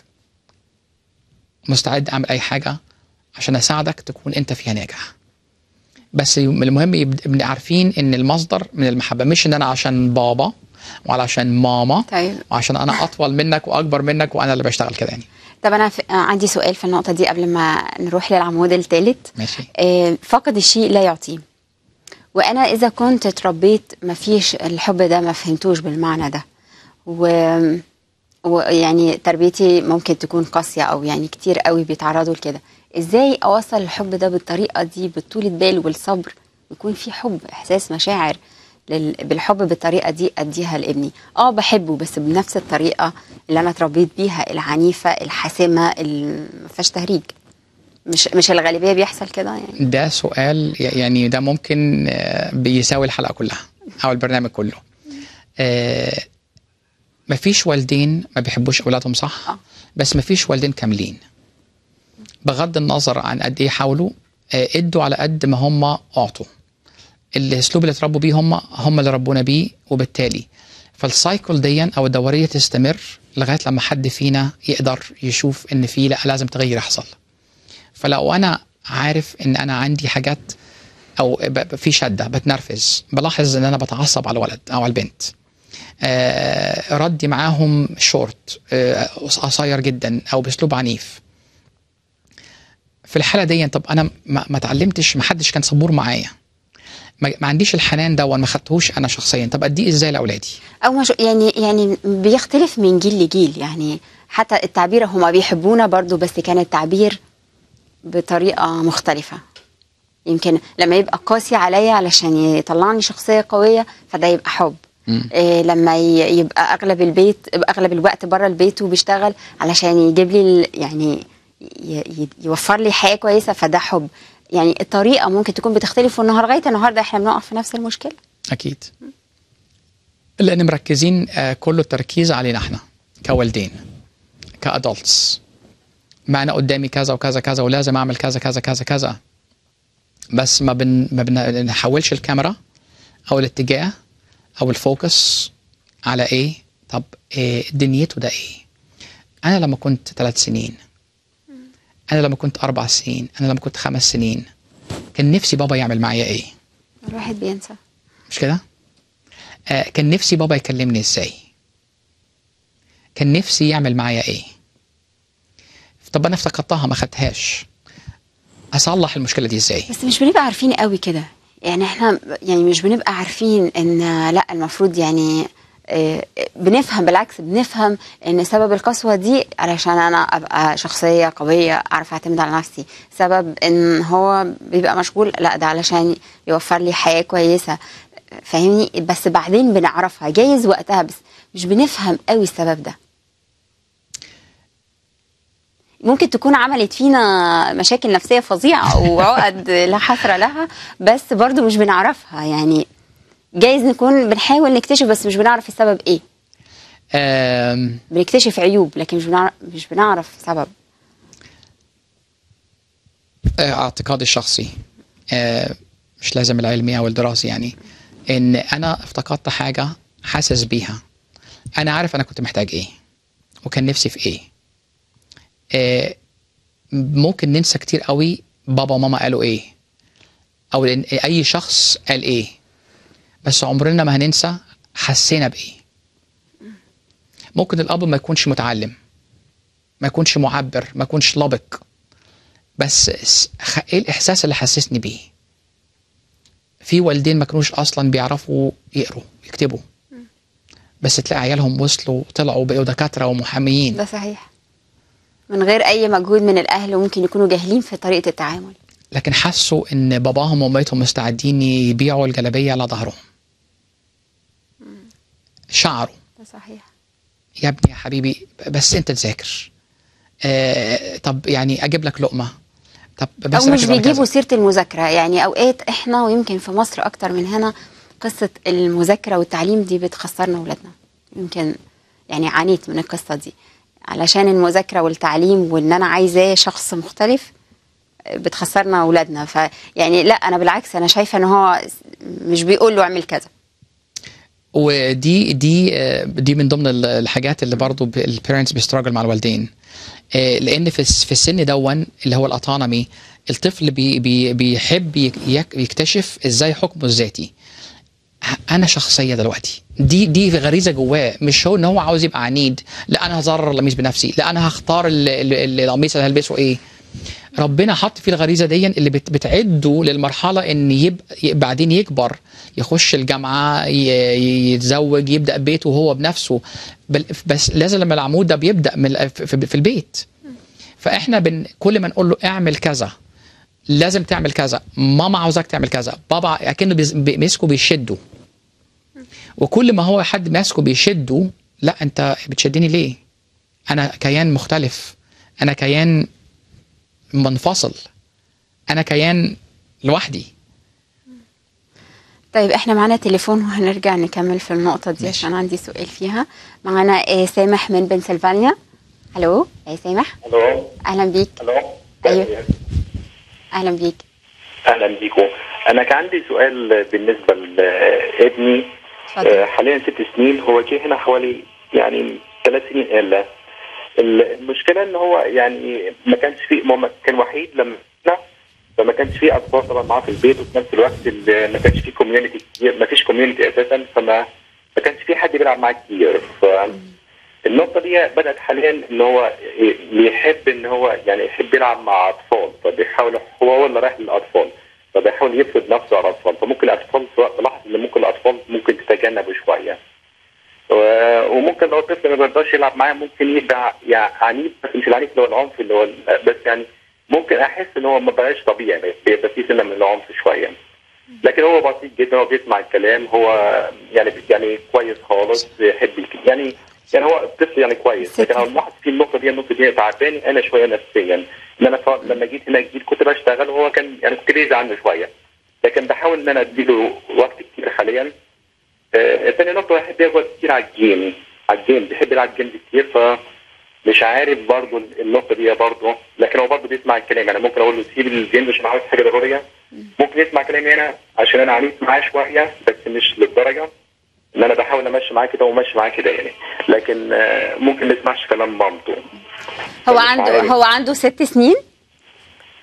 مستعد اعمل اي حاجه عشان اساعدك تكون انت فيها ناجح بس المهم يبد- نبقى عارفين ان المصدر من المحبه مش ان انا عشان بابا وعلشان ماما طيب وعشان انا اطول منك واكبر منك وانا اللي بشتغل كده يعني طب انا في... آه، عندي سؤال في النقطه دي قبل ما نروح للعمود الثالث ماشي آه، فقد الشيء لا يعطيه وانا اذا كنت اتربيت ما فيش الحب ده ما فهمتوش بالمعنى ده و ويعني تربيتي ممكن تكون قاسيه او يعني كتير قوي بيتعرضوا لكده ازاي اوصل الحب ده بالطريقه دي بطولة بال والصبر يكون في حب احساس مشاعر لل... بالحب بالطريقه دي اديها لابني اه بحبه بس بنفس الطريقه اللي انا اتربيت بيها العنيفه الحاسمه اللي ما فيهاش تهريج مش مش الغالبيه بيحصل كده يعني ده سؤال يعني ده ممكن آه، بيساوي الحلقه كلها او البرنامج كله آه، مفيش والدين ما بيحبوش اولادهم صح آه. بس مفيش والدين كاملين بغض النظر عن قد ايه حاولوا آه، ادوا على قد ما هم اعطوا الاسلوب اللي اتربوا بيه هم هم اللي ربونا بيه وبالتالي فالسايكل دي او الدوريه تستمر لغايه لما حد فينا يقدر يشوف ان في لا لازم تغير يحصل فلو انا عارف ان انا عندي حاجات او ب- ب- في شده بتنرفز بلاحظ ان انا بتعصب على الولد او على البنت آه، ردي معاهم شورت آه، قصير جدا او باسلوب عنيف في الحاله دي طب انا ما ما اتعلمتش ما حدش كان صبور معايا ما ما عنديش الحنان ده وما خدتهوش انا شخصيا طب اديه ازاي لاولادي او مش يعني يعني بيختلف من جيل لجيل يعني حتى التعبير هما بيحبونا برضو بس كان التعبير بطريقه مختلفه يمكن لما يبقى قاسي عليا علشان يطلعني شخصيه قويه فده يبقى حب مم. إيه لما ي- يبقى اغلب البيت يبقى اغلب الوقت بره البيت وبيشتغل علشان يجيب لي ال- يعني ي- ي- يوفر لي حياه كويسه فده حب يعني الطريقه ممكن تكون بتختلف والنهار لغايه النهارده احنا بنقع في نفس المشكله اكيد لان مركزين آه، كله التركيز علينا احنا كوالدين كادults ما انا قدامي كذا وكذا كذا ولازم اعمل كذا كذا كذا كذا بس ما بن ما بنحولش الكاميرا او الاتجاه او الفوكس على ايه طب إيه دنيته ده ايه انا لما كنت ثلاث سنين انا لما كنت اربع سنين انا لما كنت خمس سنين كان نفسي بابا يعمل معايا ايه الواحد بينسى مش كده؟ آه كان نفسي بابا يكلمني ازاي كان نفسي يعمل معايا ايه طب انا افتكرتها ما خدتهاش اصلح المشكله دي ازاي بس مش بنبقى عارفين قوي كده يعني احنا يعني مش بنبقى عارفين ان لا المفروض يعني آه، بنفهم بالعكس بنفهم ان سبب القسوه دي علشان انا ابقى شخصيه قويه اعرف اعتمد على نفسي سبب ان هو بيبقى مشغول لا ده علشان يوفر لي حياه كويسه فاهمني بس بعدين بنعرفها جايز وقتها بس مش بنفهم قوي السبب ده ممكن تكون عملت فينا مشاكل نفسيه فظيعه وعقد لا حصر لها بس برضو مش بنعرفها يعني جايز نكون بنحاول نكتشف بس مش بنعرف السبب ايه آم، بنكتشف عيوب لكن مش بنعرف مش بنعرف سبب آه، اعتقادي الشخصي آه، مش لازم العلمي او الدراسي يعني ان انا افتقدت حاجه حاسس بيها انا عارف انا كنت محتاج ايه وكان نفسي في ايه آه، ممكن ننسى كتير قوي بابا وماما قالوا ايه او إن اي شخص قال ايه بس عمرنا ما هننسى حسينا بايه ممكن الاب ما يكونش متعلم ما يكونش معبر ما يكونش لبق بس س- خ- ايه الاحساس اللي حسسني بيه في والدين ما كانوش اصلا بيعرفوا يقروا يكتبوا بس تلاقي عيالهم وصلوا طلعوا بقوا دكاتره ومحاميين ده صحيح من غير اي مجهود من الاهل وممكن يكونوا جاهلين في طريقه التعامل لكن حسوا ان باباهم ومامتهم مستعدين يبيعوا الجلابيه على ظهرهم شعروا ده صحيح يا ابني يا حبيبي بس انت تذاكر آه طب يعني اجيب لك لقمه طب بس او مش ركز على كذا. بيجيبوا سيره المذاكره يعني اوقات احنا ويمكن في مصر اكتر من هنا قصه المذاكره والتعليم دي بتخسرنا اولادنا يمكن يعني عانيت من القصه دي علشان المذاكره والتعليم وان انا عايزاه شخص مختلف بتخسرنا اولادنا فيعني لا انا بالعكس انا شايفه ان هو مش بيقول له اعمل كذا ودي دي آه، دي من ضمن ال- الحاجات اللي برضو البيرنتس بيستراجل مع الوالدين آه، لان في الس- في السن دون اللي هو الاوتونومي الطفل بي بي بيحب يك- يك- يكتشف ازاي حكمه الذاتي انا شخصيه دلوقتي دي دي غريزه جواه مش هو ان هو عاوز يبقى عنيد لا انا هزرر القميص بنفسي لا انا هختار ال- ال- القميص اللي هلبسه ايه ربنا حط فيه الغريزه دي اللي بت- بتعده للمرحله ان يبقى بعدين يكبر يخش الجامعه ي- ي- يتزوج يبدا بيته وهو بنفسه بل بس لازم لما العمود ده بيبدا من ال- في في البيت فاحنا بن كل ما نقول له اعمل كذا لازم تعمل كذا ماما عاوزاك تعمل كذا بابا اكنه بيز- بي- بيمسكه بيشده وكل ما هو حد ماسكه بيشده لا انت بتشدني ليه انا كيان مختلف انا كيان منفصل انا كيان لوحدي طيب احنا معانا تليفون وهنرجع نكمل في النقطة دي ماشي. عشان عندي سؤال فيها معانا آه، سامح من بنسلفانيا الو يا سامح الو اهلا بيك الو أيوه. اهلا بيك اهلا بيكم انا كان عندي سؤال بالنسبه لابني اتفضل. آه، حاليا ست سنين هو جه هنا حوالي يعني ثلاث سنين الا المشكله ان هو يعني ما كانش فيه ما كان وحيد لما جينا، فما كانش فيه اطفال طبعا معاه في البيت وفي نفس الوقت ال- ما كانش فيه كوميونتي كتير ما فيش كوميونتي اساسا فما ما كانش فيه حد بيلعب معاه كتير ف النقطة دي بدأت حاليا ان هو بيحب ان هو يعني يحب يلعب مع اطفال فبيحاول هو ولا رايح للاطفال فبيحاول يفرض نفسه على الاطفال فممكن الاطفال سواء بلاحظ ان ممكن الاطفال ممكن تتجنبه شوية و- وممكن لو الطفل ما بيرضاش يلعب معاه ممكن يبقى يعني عنيف بس مش العنيف اللي هو العنف اللي هو ال- بس يعني ممكن احس ان هو ما بقاش طبيعي بيبقى فيه سنه من العنف شويه لكن هو بسيط جدا هو بيسمع الكلام هو يعني يعني كويس خالص بيحب الك- يعني يعني هو طفل يعني كويس لكن انا ملاحظ في النقطه دي النقطه دي تعباني انا شويه نفسيا ان انا ف- لما جيت هنا جديد كنت بشتغل وهو كان يعني كنت بيزعل عنه شويه لكن بحاول ان انا اديله وقت كتير حاليا آه، تاني نقطة بيحب يقعد كتير على الجيم على الجيم بيحب يلعب جيمز كتير فمش عارف برضه النقطة دي برضه لكن هو برضه بيسمع الكلام يعني ممكن أقول له سيب الجيم عشان عاوز حاجة ضرورية ممكن يسمع كلامي أنا عشان أنا عنيف معاه شوية بس مش للدرجة إن أنا بحاول أمشي معاه كده وماشي معاه كده يعني لكن آه، ممكن ما يسمعش كلام مامته هو مش عنده عارف. هو عنده ست سنين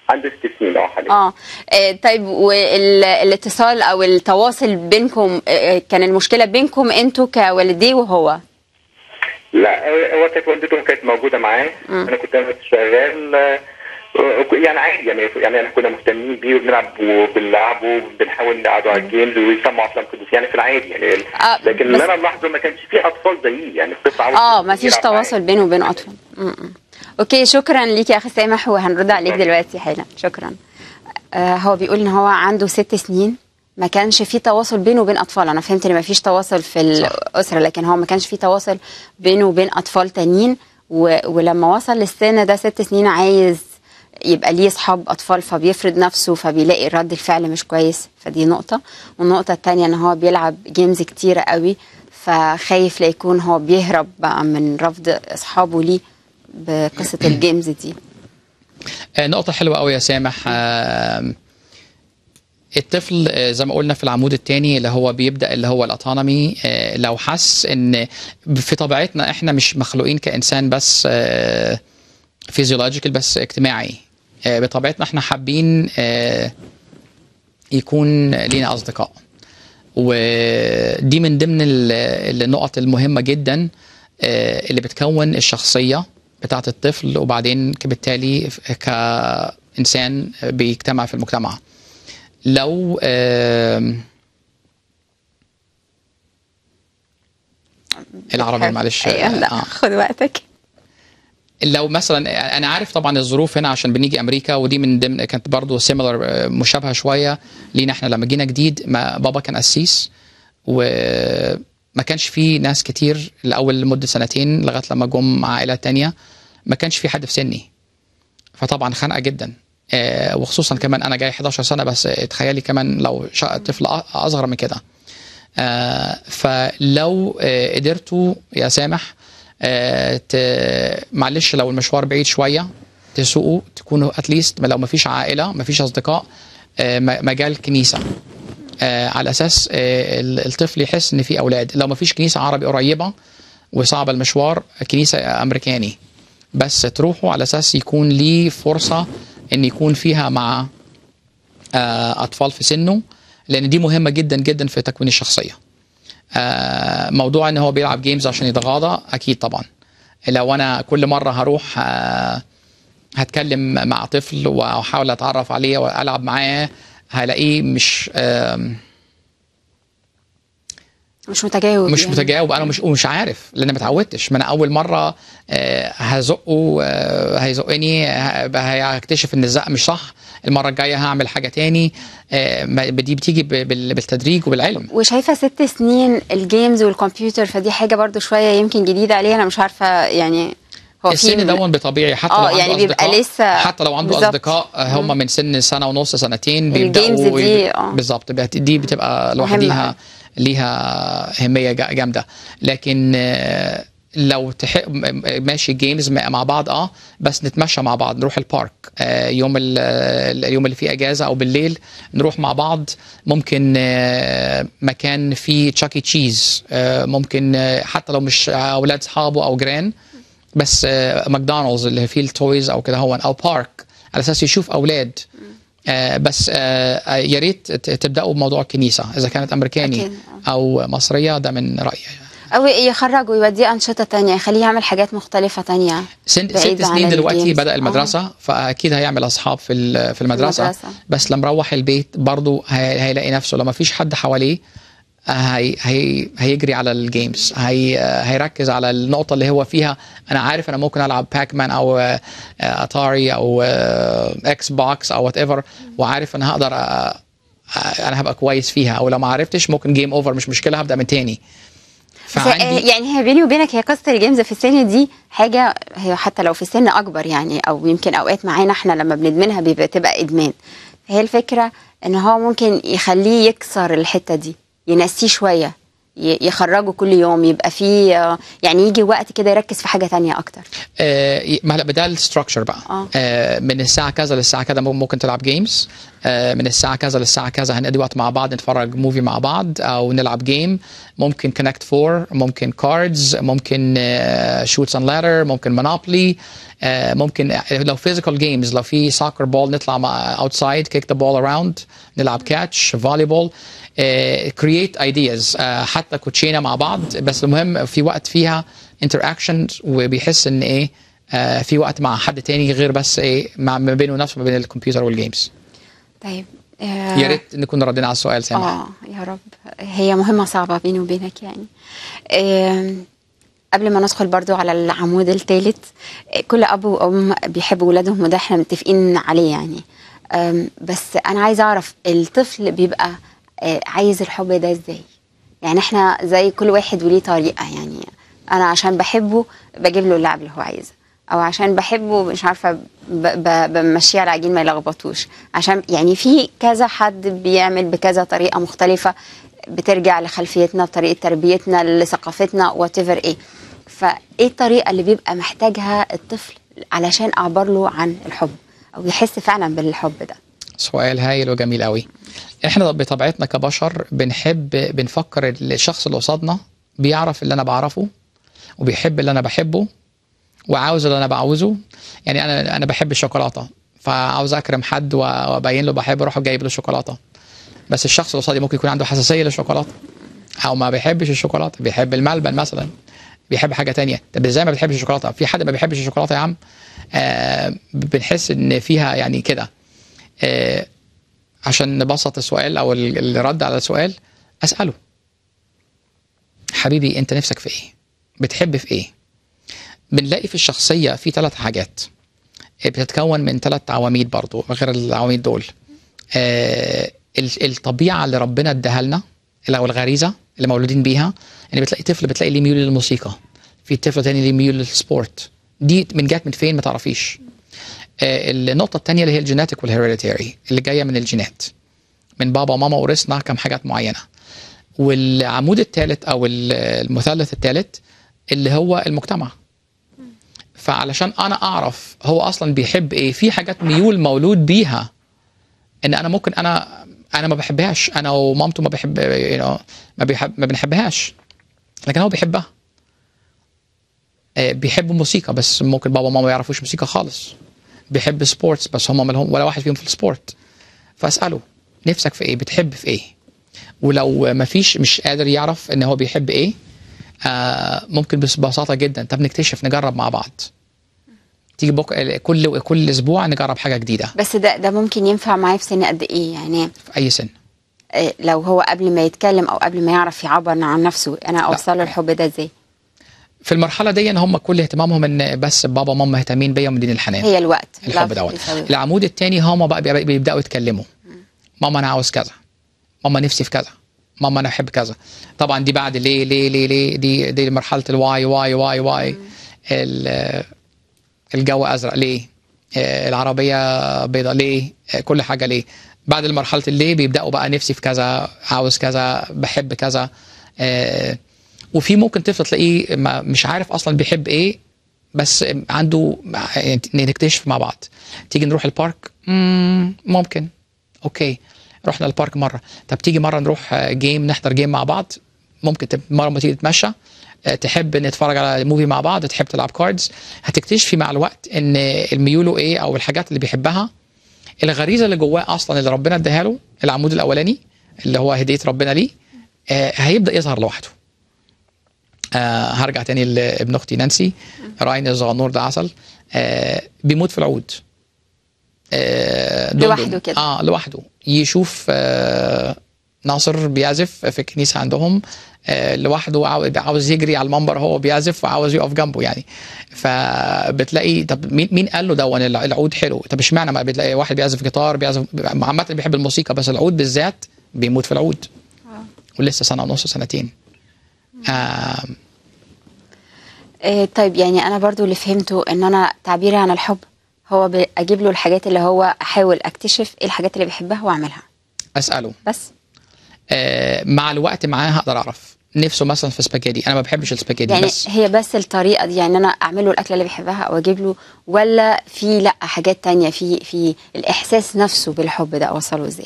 عنده ست سنين اه حاليا اه آه، طيب والاتصال او التواصل بينكم آه، كان المشكله بينكم انتوا كوالديه وهو لا هو كانت والدته كانت موجوده معاه انا كنت انا شغال آه، يعني عادي يعني يعني احنا كنا مهتمين بيه وبنلعب وبنلعبه وبنحاول نقعدوا على الجيمز ويسمعوا افلام قدس يعني في العادي يعني آه، لكن اللي بس- انا ملاحظه ما كانش فيه اطفال زيي يعني الطفل عاوز اه ما فيش يلعب معاه. تواصل بينه وبين اطفال م- م. اوكي شكرا ليك يا اخي سامح وهنرد عليك دلوقتي حالا شكرا آه هو بيقول ان هو عنده ست سنين ما كانش في تواصل بينه وبين اطفال انا فهمت ان ما فيش تواصل في الاسره لكن هو ما كانش في تواصل بينه وبين اطفال تانيين و... ولما وصل للسن ده ست سنين عايز يبقى ليه اصحاب اطفال فبيفرض نفسه فبيلاقي رد الفعل مش كويس فدي نقطه والنقطه الثانيه ان هو بيلعب جيمز كتيره قوي فخايف لا يكون هو بيهرب بقى من رفض اصحابه ليه بقصه الجيمز دي آه، نقطة حلوة قوي يا سامح آم، الطفل آه، زي ما قلنا في العمود الثاني اللي هو بيبدا اللي هو الاوتونومي لو حس ان في طبيعتنا احنا مش مخلوقين كانسان بس فيزيولوجيكال بس اجتماعي آه، بطبيعتنا احنا حابين آه، يكون لينا اصدقاء ودي من ضمن ال- النقط المهمه جدا آه، اللي بتكون الشخصيه بتاعه الطفل وبعدين بالتالي كانسان بيجتمع في المجتمع لو آم، العربي معلش ايوه لا آه. خد وقتك لو مثلا انا عارف طبعا الظروف هنا عشان بنيجي امريكا ودي من ضمن كانت برضه سيميلر مشابهه شويه لينا احنا لما جينا جديد ما بابا كان قسيس وما كانش في ناس كتير الاول لمده سنتين لغايه لما جم عائلات تانية ما كانش في حد في سني فطبعا خانقه جدا آه، وخصوصا كمان انا جاي 11 سنه بس تخيلي كمان لو شا- طفل أ- اصغر من كده آه، فلو آه، قدرتوا يا سامح آه، ت- معلش لو المشوار بعيد شويه تسوقوا تكونوا اتليست لو ما فيش عائله ما فيش اصدقاء آه، م- مجال كنيسه آه، على اساس آه، ال- الطفل يحس ان في اولاد لو ما فيش كنيسه عربي قريبه وصعب المشوار كنيسه امريكاني بس تروحوا على اساس يكون ليه فرصه ان يكون فيها مع آه، اطفال في سنه لان دي مهمه جدا جدا في تكوين الشخصيه آه، موضوع ان هو بيلعب جيمز عشان يتغاضى اكيد طبعا لو انا كل مره هروح آه، هتكلم مع طفل واحاول اتعرف عليه والعب معاه هلاقيه مش آم، مش متجاوب مش يعني. متجاوب انا مش ومش عارف لان ما اتعودتش ما انا اول مره آه، هزقه آه، هيزقني ه- هيكتشف ان الزق مش صح المره الجايه هعمل حاجه تاني آه، ما- دي بتيجي ب- بال- بالتدريج وبالعلم وشايفه ست سنين الجيمز والكمبيوتر فدي حاجه برضو شويه يمكن جديده علينا انا مش عارفه يعني هو في السن دون بطبيعي حتى آه، لو عنده يعني بيبقى اصدقاء لسه- حتى لو عنده بالظبط. اصدقاء آه، هم من سن سنه ونص سنتين الجيمز بيبداوا دي، يب- آه. بالظبط بت- دي بتبقى لوحديها ليها اهميه جا- جامده لكن آه، لو تحق م- ماشي جيمز مع بعض اه بس نتمشى مع بعض نروح البارك آه، يوم ال- آه، اليوم اللي فيه اجازه او بالليل نروح مع بعض ممكن آه، مكان فيه تشاكي تشيز آه، ممكن آه، حتى لو مش اولاد اصحابه او جيران بس آه، ماكدونالدز اللي فيه التويز او كده هو او بارك على اساس يشوف اولاد آه، بس آه، آه، يا ريت ت- تبداوا بموضوع الكنيسه اذا كانت امريكاني أكيد. او مصريه ده من رايي او يخرج ويوديه انشطه تانية يخليه يعمل حاجات مختلفه تانية سن بعيد ست عن سنين دلوقتي الجيمز. بدا المدرسه فاكيد هيعمل اصحاب في ال- في المدرسه, المدرسة. بس لما يروح البيت برضه هي- هيلاقي نفسه لما فيش حد حواليه آه، هي هي هيجري على الجيمز هي آه، هيركز على النقطه اللي هو فيها انا عارف انا ممكن العب باك مان او آه، آه، اتاري او آه، اكس بوكس او وات ايفر وعارف انا هقدر آه، آه، انا هبقى كويس فيها او لو ما عرفتش ممكن جيم اوفر مش مشكله هبدا من تاني بس آه، يعني هي بيني وبينك هي قصه الجيمز في السن دي حاجه هي حتى لو في سن اكبر يعني او يمكن اوقات معانا احنا لما بندمنها بيبقى تبقى ادمان هي الفكره ان هو ممكن يخليه يكسر الحته دي ينسيه شويه ي- يخرجه كل يوم يبقى فيه آه، يعني يجي وقت كده يركز في حاجه تانية اكتر آه، ما هلا بدال الستراكشر بقى آه. آه. من الساعه كذا للساعه كذا مم- ممكن تلعب جيمز آه من الساعه كذا للساعه كذا هنقضي وقت مع بعض نتفرج موفي مع بعض او نلعب جيم ممكن كونكت فور ممكن كاردز ممكن شوتس اند لادر ممكن مونوبولي آه، ممكن لو فيزيكال جيمز لو في سoccer بول نطلع مع اوتسايد كيك ذا بول اراوند نلعب كاتش فولي بول كرييت ايدياز حتى كوتشينه مع بعض بس المهم في وقت فيها انتراكشن وبيحس ان ايه آه، في وقت مع حد تاني غير بس ايه مع ما بينه نفسه ما بين الكمبيوتر والجيمز طيب آه، يا ريت نكون ردينا على السؤال سامح اه يا رب هي مهمة صعبة بيني وبينك يعني آم، قبل ما ندخل برضو على العمود الثالث كل اب وام بيحبوا ولادهم وده احنا متفقين عليه يعني آم، بس انا عايزه اعرف الطفل بيبقى آه، عايز الحب ده ازاي يعني احنا زي كل واحد وليه طريقه يعني انا عشان بحبه بجيب له اللعب اللي هو عايزه او عشان بحبه مش عارفه ب- ب- بمشيه على عجين ما يلخبطوش عشان يعني في كذا حد بيعمل بكذا طريقه مختلفه بترجع لخلفيتنا وطريقه تربيتنا لثقافتنا وات ايه فايه الطريقه اللي بيبقى محتاجها الطفل علشان اعبر له عن الحب او يحس فعلا بالحب ده سؤال هايل وجميل قوي احنا بطبيعتنا كبشر بنحب بنفكر الشخص اللي قصادنا بيعرف اللي انا بعرفه وبيحب اللي انا بحبه وعاوز اللي انا بعوزه يعني انا انا بحب الشوكولاته فعاوز اكرم حد وابين له بحب اروح جايب له شوكولاته بس الشخص اللي قصادي ممكن يكون عنده حساسيه للشوكولاته او ما بيحبش الشوكولاته بيحب الملبن مثلا بيحب حاجه تانية طب ازاي ما بتحبش الشوكولاته في حد ما بيحبش الشوكولاته يا عم آه بنحس ان فيها يعني كده آه عشان نبسط السؤال او ال- الرد على السؤال اساله حبيبي انت نفسك في ايه بتحب في ايه بنلاقي في الشخصيه في ثلاث حاجات بتتكون من ثلاث عواميد برضو غير العواميد دول آه ال- الطبيعه اللي ربنا اداها لنا او الغريزه اللي مولودين بيها ان بتلاقي طفل بتلاقي ليه ميول للموسيقى في طفل تاني ليه ميول للسبورت دي من جات من فين ما تعرفيش آه، النقطة الثانية اللي هي الجيناتيك والهيريديتاري اللي جاية من الجينات من بابا وماما ورثنا كم حاجات معينة والعمود الثالث أو ال- المثلث الثالث اللي هو المجتمع فعلشان أنا أعرف هو أصلا بيحب إيه في حاجات ميول مولود بيها إن أنا ممكن أنا أنا ما بحبهاش أنا ومامته ما بحب you know, ما, بيحب ما بنحبهاش لكن هو بيحبها آه، بيحب موسيقى بس ممكن بابا وماما ما يعرفوش موسيقى خالص بيحب سبورتس بس هم مالهم ولا واحد فيهم في السبورت فاساله نفسك في ايه بتحب في ايه ولو ما فيش مش قادر يعرف ان هو بيحب ايه آه ممكن بس ببساطه جدا طب نكتشف نجرب مع بعض تيجي بك... كل كل اسبوع نجرب حاجه جديده بس ده ده ممكن ينفع معايا في سن قد ايه يعني في اي سن آه، لو هو قبل ما يتكلم او قبل ما يعرف يعبر عن نفسه انا اوصل له الحب ده ازاي في المرحله دي إن هم كل اهتمامهم ان بس بابا وماما مهتمين بيا ومدين الحنان هي الوقت الحب love دوت يساوي. العمود الثاني هم بقى بي- بيبداوا يتكلموا ماما انا عاوز كذا ماما نفسي في كذا ماما انا بحب كذا طبعا دي بعد ليه ليه ليه ليه دي دي مرحله الواي واي واي واي ال- الجو ازرق ليه آه، العربيه بيضاء ليه آه، كل حاجه ليه بعد المرحله الليه بيبداوا بقى نفسي في كذا عاوز كذا بحب كذا آه، وفي ممكن طفل تلاقيه ما- مش عارف اصلا بيحب ايه بس عنده يعني نكتشف مع بعض تيجي نروح البارك مم، ممكن اوكي رحنا البارك مره طب تيجي مره نروح آه، جيم نحضر جيم مع بعض ممكن تب- مره ما تيجي تتمشى آه، تحب نتفرج على موفي مع بعض تحب تلعب كاردز هتكتشفي مع الوقت ان الميوله ايه او الحاجات اللي بيحبها الغريزه اللي جواه اصلا اللي ربنا اداها له العمود الاولاني اللي هو هديه ربنا ليه آه، هيبدا يظهر لوحده آه هرجع تاني لابن اختي نانسي راين الصغنور ده عسل آه بيموت في العود آه دندن. لوحده كده. اه لوحده يشوف آه ناصر بيعزف في الكنيسه عندهم آه لوحده عاو- عاوز يجري على المنبر هو بيعزف وعاوز يقف جنبه يعني فبتلاقي طب مين مين قال له ده وان الع- العود حلو طب اشمعنى ما بتلاقي واحد بيعزف جيتار بيعزف عامه بيحب الموسيقى بس العود بالذات بيموت في العود ولسه سنه ونص سنتين آه آه، طيب يعني انا برضو اللي فهمته ان انا تعبيري عن الحب هو ب- اجيب له الحاجات اللي هو احاول اكتشف ايه الحاجات اللي بيحبها واعملها اساله بس آه، مع الوقت معاه هقدر اعرف نفسه مثلا في سباجيتي انا ما بحبش السباجيتي يعني بس هي بس الطريقه دي يعني انا اعمل له الاكله اللي بيحبها او اجيب له ولا في لا حاجات تانية في في الاحساس نفسه بالحب ده اوصله ازاي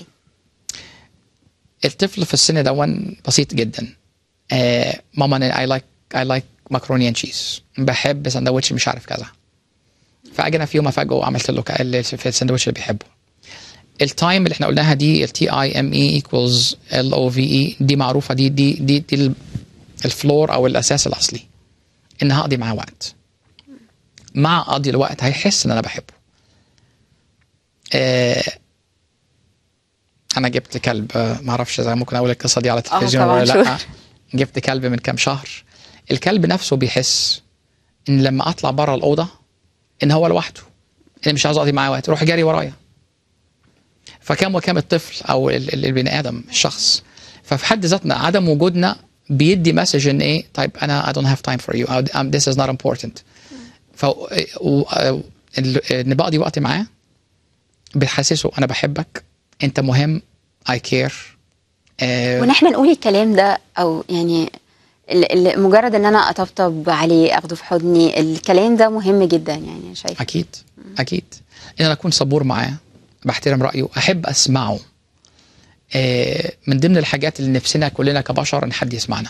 الطفل في السن دون بسيط جدا آه ماما اي لايك اي لايك ماكروني اند تشيز بحب سندوتش مش عارف كذا فاجي انا في يوم افاجئه وعملت له كأقل في الساندوتش اللي بيحبه التايم اللي احنا قلناها دي التي اي ام اي ايكوالز ال او في اي دي معروفه دي دي دي, دي ال- الفلور او الاساس الاصلي ان هقضي معاه وقت مع قضي الوقت هيحس ان انا بحبه آه انا جبت كلب آه، ما اعرفش اذا ممكن اقول القصه دي على التلفزيون طبعاً، ولا لا شور. جبت كلب من كام شهر الكلب نفسه بيحس ان لما اطلع بره الاوضه ان هو لوحده انا مش عاوز اقضي معاه وقت روح جاري ورايا فكم وكم الطفل او ال- ال- البني ادم الشخص ففي حد ذاتنا عدم وجودنا بيدي مسج ان ايه طيب انا I don't have time for you أو um, this is not important ف و- ال- ان بقضي وقت معاه بتحسسه انا بحبك انت مهم I care آه وان احنا نقول الكلام ده او يعني ال- ال- مجرد ان انا اطبطب عليه اخده في حضني الكلام ده مهم جدا يعني شايفه اكيد اكيد ان انا اكون صبور معاه بحترم رايه احب اسمعه آه، من ضمن الحاجات اللي نفسنا كلنا كبشر ان حد يسمعنا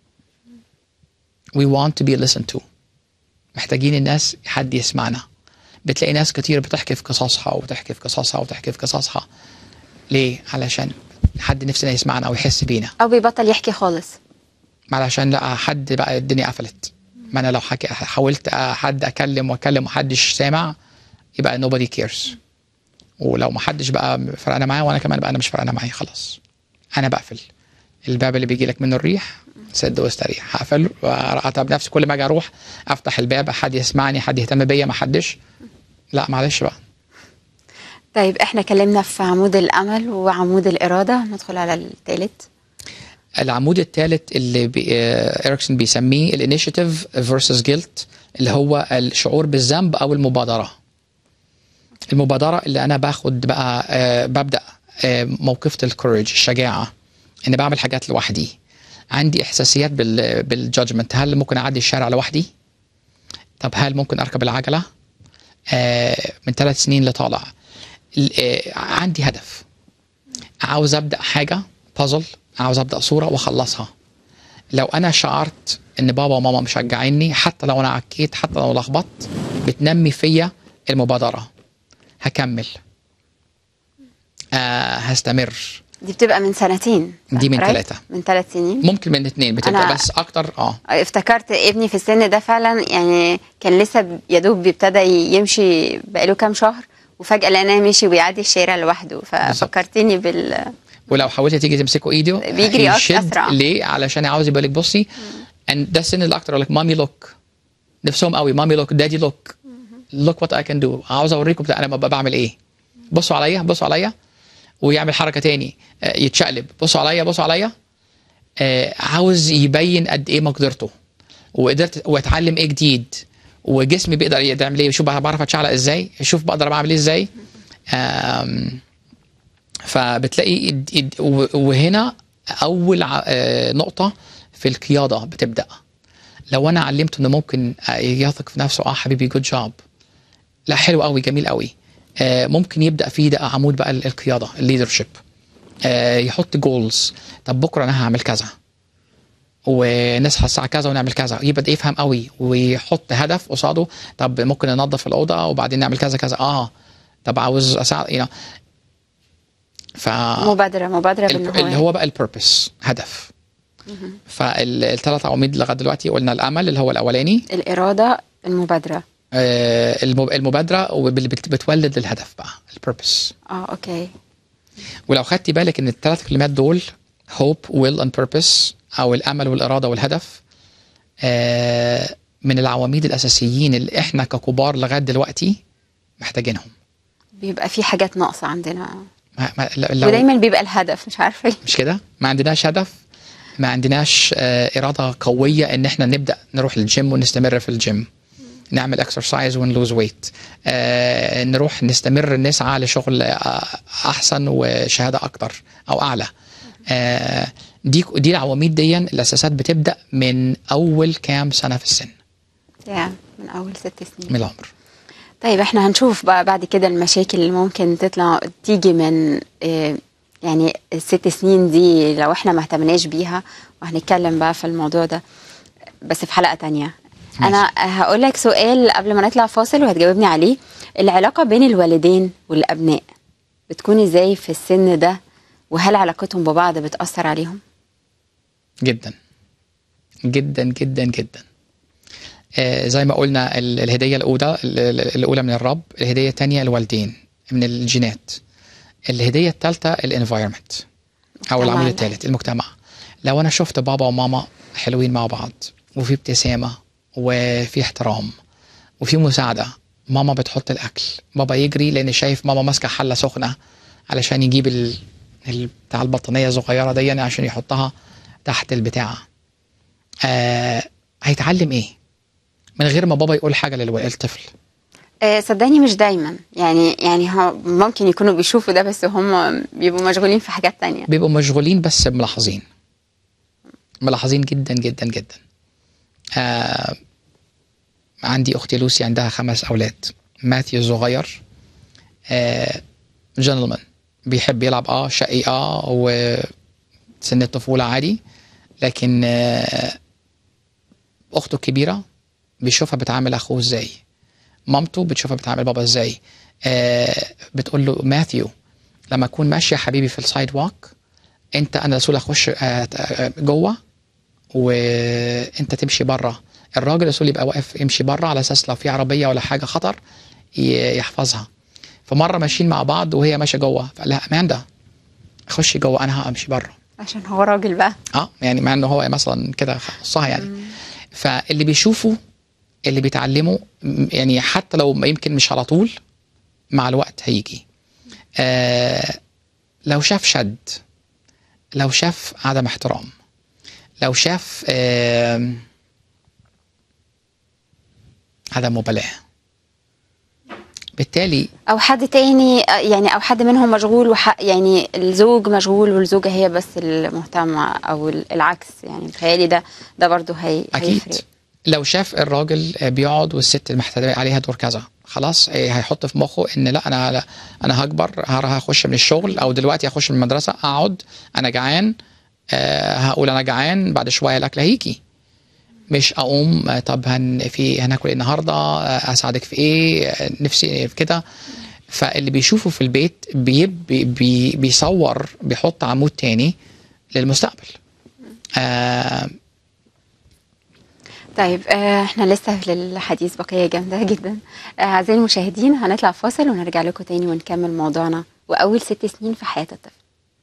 we want to be listened to محتاجين الناس حد يسمعنا بتلاقي ناس كتير بتحكي في قصصها وتحكي في قصصها وتحكي في قصصها ليه علشان حد نفسنا يسمعنا او يحس بينا او بيبطل يحكي خالص علشان لا حد بقى الدنيا قفلت ما انا لو حكي حاولت حد اكلم واكلم ومحدش سامع يبقى nobody cares ولو محدش بقى فرقانه معايا وانا كمان بقى انا مش فرقانه معايا خلاص انا بقفل الباب اللي بيجي لك منه الريح سد واستريح هقفل واتعب نفسي كل ما اجي اروح افتح الباب حد يسمعني حد يهتم بيا ما حدش لا معلش بقى طيب احنا اتكلمنا في عمود الامل وعمود الاراده ندخل على الثالث العمود الثالث اللي بي آه، اريكسون بيسميه الانيشيتيف فيرسس جيلت اللي هو الشعور بالذنب او المبادره المبادره اللي انا باخد بقى آه، ببدا آه، موقفة الكوريج الشجاعه اني بعمل حاجات لوحدي عندي احساسيات بال بالجادجمنت هل ممكن اعدي الشارع لوحدي طب هل ممكن اركب العجله آه، من ثلاث سنين لطالع ال- آه، عندي هدف عاوز ابدا حاجه بازل عاوز ابدا صوره واخلصها لو انا شعرت ان بابا وماما مشجعيني حتى لو انا عكيت حتى لو لخبطت بتنمي فيا المبادره هكمل آه هستمر دي بتبقى من سنتين دي من right? ثلاثة. من ثلاث سنين ممكن من اتنين بتبقى أنا- بس اكتر اه افتكرت ابني في السن ده فعلا يعني كان لسه يا دوب بيبتدى يمشي بقاله كام شهر وفجأة لقيناه مشي ويعدي الشارع لوحده ففكرتني بال ولو حاولت تيجي تمسكه ايده بيجري أس- يشد أسرع. ليه علشان عاوز يبقى لك بصي and ده السن اللي اكتر يقول لك مامي لوك نفسهم قوي مامي لوك دادي لوك لوك وات اي كان دو عاوز اوريكم بتاع انا ببقى بعمل ايه بصوا عليا بصوا عليا ويعمل حركه تاني آه، يتشقلب بصوا عليا بصوا عليا آه، عاوز يبين قد ايه مقدرته وقدرت واتعلم ايه جديد وجسمي بيقدر يعمل ايه شوف بعرف اتشعلق ازاي شوف بقدر بعمل ايه ازاي آم، فبتلاقي اد- اد- و- وهنا اول ع- آه، نقطه في القياده بتبدا لو انا علمته انه ممكن آه، يثق في نفسه اه حبيبي جود جوب لا حلو قوي جميل قوي آه، ممكن يبدا فيه ده عمود بقى ال- القياده الليدرشيب يحط جولز طب بكره انا هعمل كذا ونصحى الساعه كذا ونعمل كذا يبدا يفهم قوي ويحط هدف قصاده طب ممكن ننظف الاوضه وبعدين نعمل كذا كذا اه طب عاوز اساعد you know. ف مبادرة مبادرة ال- بالنهاية اللي هو بقى البيربس هدف فالثلاث عواميد لغايه دلوقتي قلنا الامل اللي هو الاولاني الإرادة المبادرة آه، المب- المبادره واللي بت- بتولد الهدف بقى البيربس اه اوكي ولو خدتي بالك ان الثلاث كلمات دول hope will and purpose او الامل والاراده والهدف آه، من العواميد الاساسيين اللي احنا ككبار لغايه دلوقتي محتاجينهم بيبقى في حاجات ناقصة عندنا ما ما لو ودايما بيبقى الهدف مش عارفة ليه. مش كده ما عندناش هدف ما عندناش آه، اراده قويه ان احنا نبدا نروح للجيم ونستمر في الجيم نعمل اكسرسايز ونلوز ويت آه نروح نستمر نسعى لشغل آه احسن وشهاده اكتر او اعلى آه دي دي العواميد دي الاساسات بتبدا من اول كام سنه في السن يا من أول ست سنين من العمر طيب احنا هنشوف بقى بعد كده المشاكل اللي ممكن تطلع تيجي من اه، يعني الست سنين دي لو احنا ما اهتمناش بيها وهنتكلم بقى في الموضوع ده بس في حلقة تانية انا هقول لك سؤال قبل ما نطلع فاصل وهتجاوبني عليه العلاقه بين الوالدين والابناء بتكون ازاي في السن ده وهل علاقتهم ببعض بتاثر عليهم جدا جدا جدا جدا آه زي ما قلنا ال- الهديه الاولى ال- ال- الاولى من الرب الهديه الثانيه الوالدين من الجينات الهديه الثالثه الانفايرمنت او المجتمع العمود اللي- الثالث المجتمع لو انا شفت بابا وماما حلوين مع بعض وفي ابتسامه وفي احترام وفي مساعده ماما بتحط الاكل بابا يجري لان شايف ماما ماسكه حله سخنه علشان يجيب ال... ال... بتاع البطانيه الصغيره دي يعني عشان يحطها تحت البتاع آه... هيتعلم ايه من غير ما بابا يقول حاجه للطفل آه، صدقني مش دايما يعني يعني ها- ممكن يكونوا بيشوفوا ده بس هم بيبقوا مشغولين في حاجات تانية بيبقوا مشغولين بس ملاحظين ملاحظين جدا جدا جدا آه عندي اختي لوسي عندها خمس اولاد ماثيو الصغير آه جنتلمان بيحب يلعب اه شقي اه وسن الطفوله عادي لكن آه اخته الكبيره بيشوفها بتعامل اخوه ازاي مامته بتشوفها بتعامل بابا ازاي آه بتقول له ماثيو لما اكون ماشي يا حبيبي في السايد ووك انت انا رسول اخش آه، آه، جوه وانت تمشي بره الراجل رسول يبقى واقف يمشي بره على اساس لو في عربيه ولا حاجه خطر ي- يحفظها فمره ماشيين مع بعض وهي ماشيه جوه فقال لها اماندا خشي جوه انا همشي بره عشان هو راجل بقى اه يعني مع انه هو مثلا كده خصها يعني فاللي بيشوفه اللي بيتعلمه م- يعني حتى لو ما يمكن مش على طول مع الوقت هيجي آه لو شاف شد لو شاف عدم احترام لو شاف آه عدم مبالاة بالتالي او حد تاني آه، يعني او حد منهم مشغول وح يعني الزوج مشغول والزوجه هي بس المهتمه او ال- العكس يعني متهيألي ده ده برضو هي اكيد هيفرق لو شاف الراجل بيقعد والست محتاجه عليها دور كذا خلاص إيه هيحط في مخه ان لا انا لا انا هكبر هر- هخش من الشغل او دلوقتي هخش من المدرسه اقعد انا جعان آه هقول انا جعان بعد شويه الاكل هيجي مش اقوم آه، طب هن في هناكل ايه النهارده آه، اساعدك في ايه آه، نفسي في كده فاللي بيشوفه في البيت بي بي بي بيصور بيحط عمود تاني للمستقبل آه طيب آه، احنا لسه في الحديث بقيه جامده جدا آه، اعزائي المشاهدين هنطلع فاصل ونرجع لكم تاني ونكمل موضوعنا واول ست سنين في حياه الطفل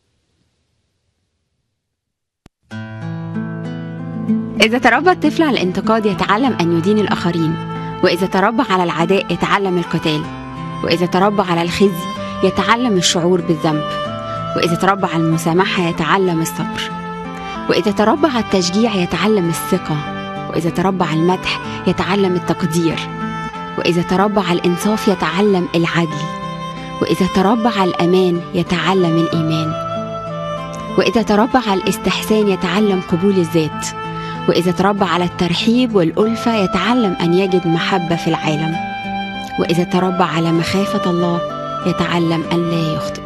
إذا تربى الطفل على الانتقاد يتعلم أن يدين الآخرين وإذا تربى على العداء يتعلم القتال وإذا تربى على الخزي يتعلم الشعور بالذنب وإذا تربى على المسامحة يتعلم الصبر وإذا تربى على التشجيع يتعلم الثقة وإذا تربى على المدح يتعلم التقدير وإذا تربى على الإنصاف يتعلم العدل وإذا تربى على الأمان يتعلم الإيمان وإذا تربى على الاستحسان يتعلم قبول الذات وإذا تربى على الترحيب والألفة يتعلم أن يجد محبة في العالم وإذا تربى على مخافة الله يتعلم أن لا يخطئ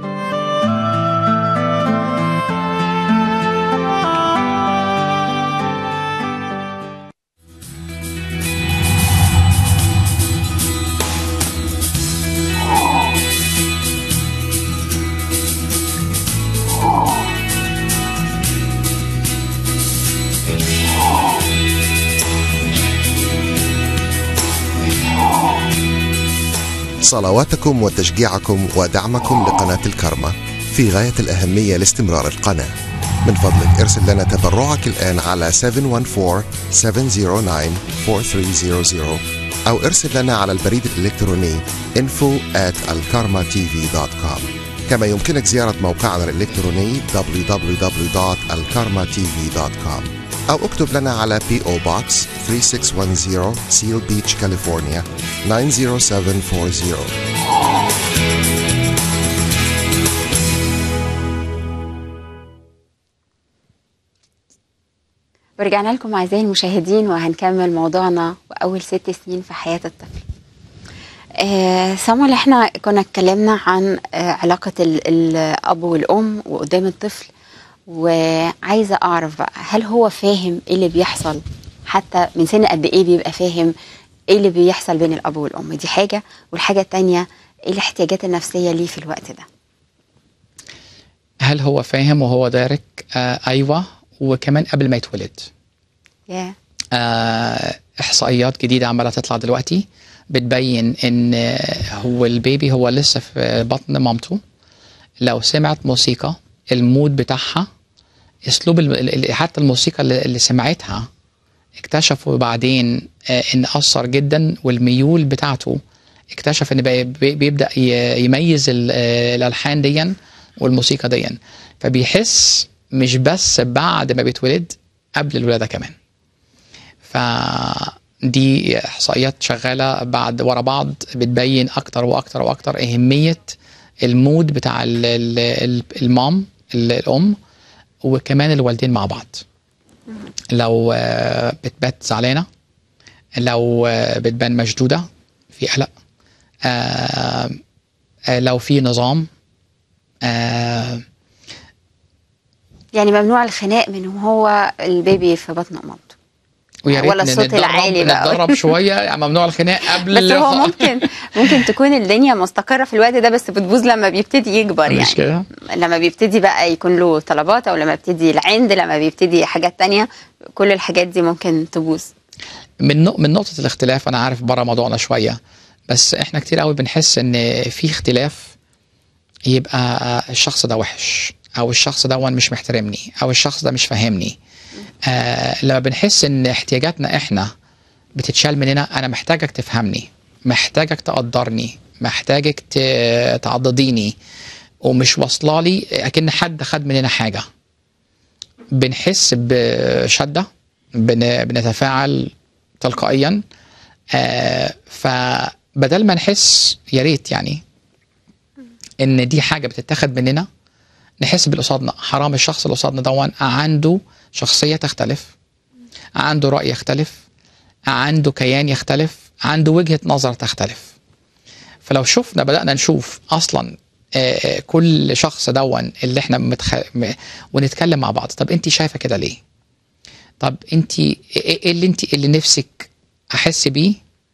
صلواتكم وتشجيعكم ودعمكم لقناة الكرمة في غاية الأهمية لاستمرار القناة من فضلك ارسل لنا تبرعك الآن على 714-709-4300 أو ارسل لنا على البريد الإلكتروني info at alkarmatv.com كما يمكنك زيارة موقعنا الإلكتروني www.alkarmatv.com أو اكتب لنا على P.O. Box 3610 Seal Beach, California 90740 ورجعنا لكم أعزائي المشاهدين وهنكمل موضوعنا وأول ست سنين في حياة الطفل آه سامويل احنا كنا اتكلمنا عن آه علاقة ال- الأب والأم وقدام الطفل وعايزة أعرف بقى هل هو فاهم إيه اللي بيحصل حتى من سن قد ايه بيبقى فاهم ايه اللي بيحصل بين الاب والام دي حاجه والحاجه التانية ايه الاحتياجات النفسيه ليه في الوقت ده هل هو فاهم وهو دارك آه ايوه وكمان قبل ما يتولد يا آه احصائيات جديده عماله تطلع دلوقتي بتبين ان هو البيبي هو لسه في بطن مامته لو سمعت موسيقى المود بتاعها اسلوب ال- ال- حتى الموسيقى اللي اللي سمعتها اكتشفوا بعدين آه، ان اثر جدا والميول بتاعته اكتشف ان بقى بي- بيبدا ي- يميز ال- آه، الالحان ديا والموسيقى ديا فبيحس مش بس بعد ما بيتولد قبل الولاده كمان فدي احصائيات شغاله بعد ورا بعض بتبين اكتر واكتر واكتر اهميه المود بتاع ال- ال- ال- المام ال- الام وكمان الوالدين مع بعض لو آه، بتبات زعلانه لو آه، بتبان مشدوده في قلق آه، آه، لو في نظام آه، يعني ممنوع الخناق من وهو البيبي في بطن مامته ويا ريت ولا الصوت نتدرب- العالي بقى. نتدرب شويه يعني ممنوع الخناق قبل بس هو ممكن ممكن تكون الدنيا مستقره في الوقت ده بس بتبوظ لما بيبتدي يكبر يعني مش كده لما بيبتدي بقى يكون له طلبات او لما بيبتدي العند لما بيبتدي حاجات تانية كل الحاجات دي ممكن تبوظ من نق- من نقطه الاختلاف انا عارف بره موضوعنا شويه بس احنا كتير قوي بنحس ان في اختلاف يبقى الشخص ده وحش او الشخص ده مش محترمني او الشخص ده مش فاهمني آه لما بنحس ان احتياجاتنا احنا بتتشال مننا انا محتاجك تفهمني محتاجك تقدرني محتاجك ت- تعضديني ومش واصله لي اكن حد خد مننا حاجه بنحس بشده بن- بنتفاعل تلقائيا آه فبدل ما نحس يا ريت يعني ان دي حاجه بتتاخد مننا نحس باللي قصادنا حرام الشخص اللي قصادنا دون عنده شخصيه تختلف عنده راي يختلف عنده كيان يختلف عنده وجهه نظر تختلف فلو شفنا بدانا نشوف اصلا آه، آه، كل شخص دون اللي احنا متخ... م- ونتكلم مع بعض طب انت شايفه كده ليه طب انت ايه إيه اللي انت اللي نفسك احس بيه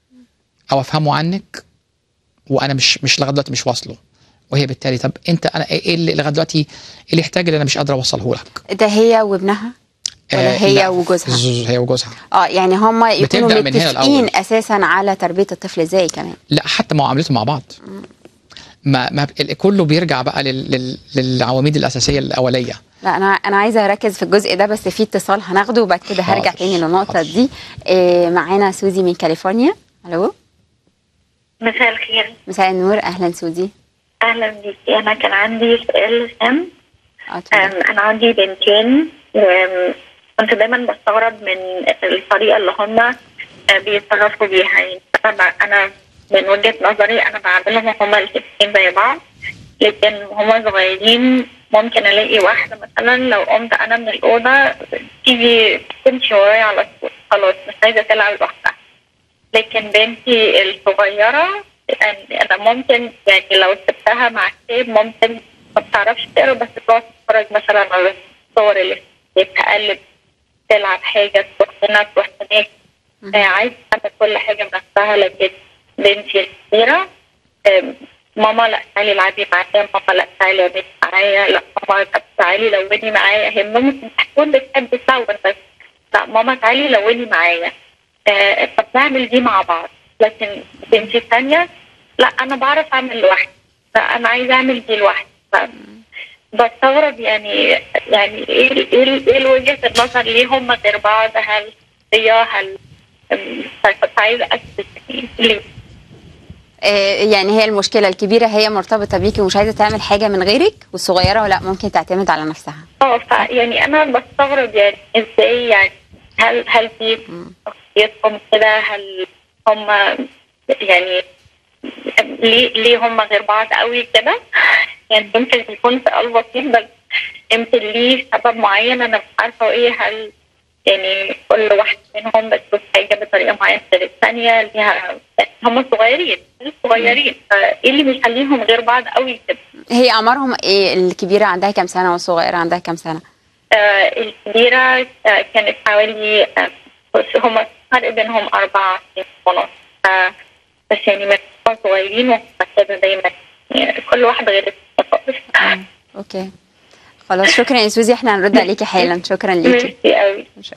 او افهمه عنك وانا مش مش لغايه دلوقتي مش واصله وهي بالتالي طب انت انا ايه إيه اللي لغايه دلوقتي ايه الاحتياج اللي انا مش قادره اوصله لك ده هي وابنها ولا هي لا، وجوزها ز- هي وجوزها اه يعني هم يكونوا بتبدأ من هنا متفقين الأول. اساسا على تربيه الطفل ازاي كمان لا حتى معاملتهم مع بعض ما ما ال- كله بيرجع بقى لل... لل... للعواميد الاساسيه الاوليه لا انا انا عايزه اركز في الجزء ده بس في اتصال هناخده وبعد كده هرجع حاضر. تاني للنقطه حاضر. دي إيه معانا سوزي من كاليفورنيا الو مساء الخير مساء النور اهلا سوزي اهلا بيكي انا كان عندي سؤال هام اه اتفضلي. أم، انا عندي بنتين وكنت دايما بستغرب من الطريقه اللي هم بيتصرفوا بيها يعني انا ب- انا من وجهه نظري انا بعملهم هما الاثنين زي بعض لكن هما صغيرين ممكن الاقي واحده مثلا لو قمت انا من الاوضه تيجي تمشي ورايا على طول خلاص مش عايزه تلعب لوحدها لكن بنتي الصغيرة أن- أنا ممكن يعني لو سبتها مع كتاب ممكن ما بتعرفش تقرا بس تقعد تتفرج مثلا على الصور اللي بتقلب تلعب حاجة تروح هنا تروح هناك آه عايزة تعمل كل حاجة بنفسها لكن بنتي الكبيرة آم، ماما لا تعالي العبي معايا ماما لا تعالي اعملي معايا لا ماما طب تعالي لوني معايا هي ممكن تكون بتحب تلون بس لا ماما تعالي لوني معايا آه، طب نعمل دي مع بعض لكن بنتي الثانية لا أنا بعرف أعمل لوحدي لا أنا عايزة أعمل دي لوحدي ف- بستغرب يعني يعني إيه ال- إيه ال- إيه وجهة النظر ليه هم غير بعض هل هي هل أم، كنت عايزة أثبت يعني ليه إيه يعني هي المشكله الكبيره هي مرتبطه بيكي ومش عايزه تعمل حاجه من غيرك والصغيره لا ممكن تعتمد على نفسها اه ف يعني انا بستغرب يعني ازاي يعني هل هل في شخصيتهم كده هل هم يعني ليه ليه هم غير بعض قوي كده يعني يمكن يكون سؤال بسيط بس يمكن ليه سبب معين انا مش عارفه ايه هل يعني كل واحد منهم بتشوف حاجه بطريقه معينه غير الثانيه ليها هم صغيرين صغيرين فايه اللي بيخليهم غير بعض قوي كده هي اعمارهم ايه الكبيره عندها كام سنه والصغيره عندها كام سنه آه، الكبيرة آه، كانت حوالي آه، بس هما فرق بينهم أربع سنين ونص ف- بس يعني من هما صغيرين وهم كده دايما يعني كل واحد غير التاني خالص آه، اوكي خلاص شكرا يا سوزي احنا هنرد عليكي حالا شكرا ليكي ميرسي قوي شكرا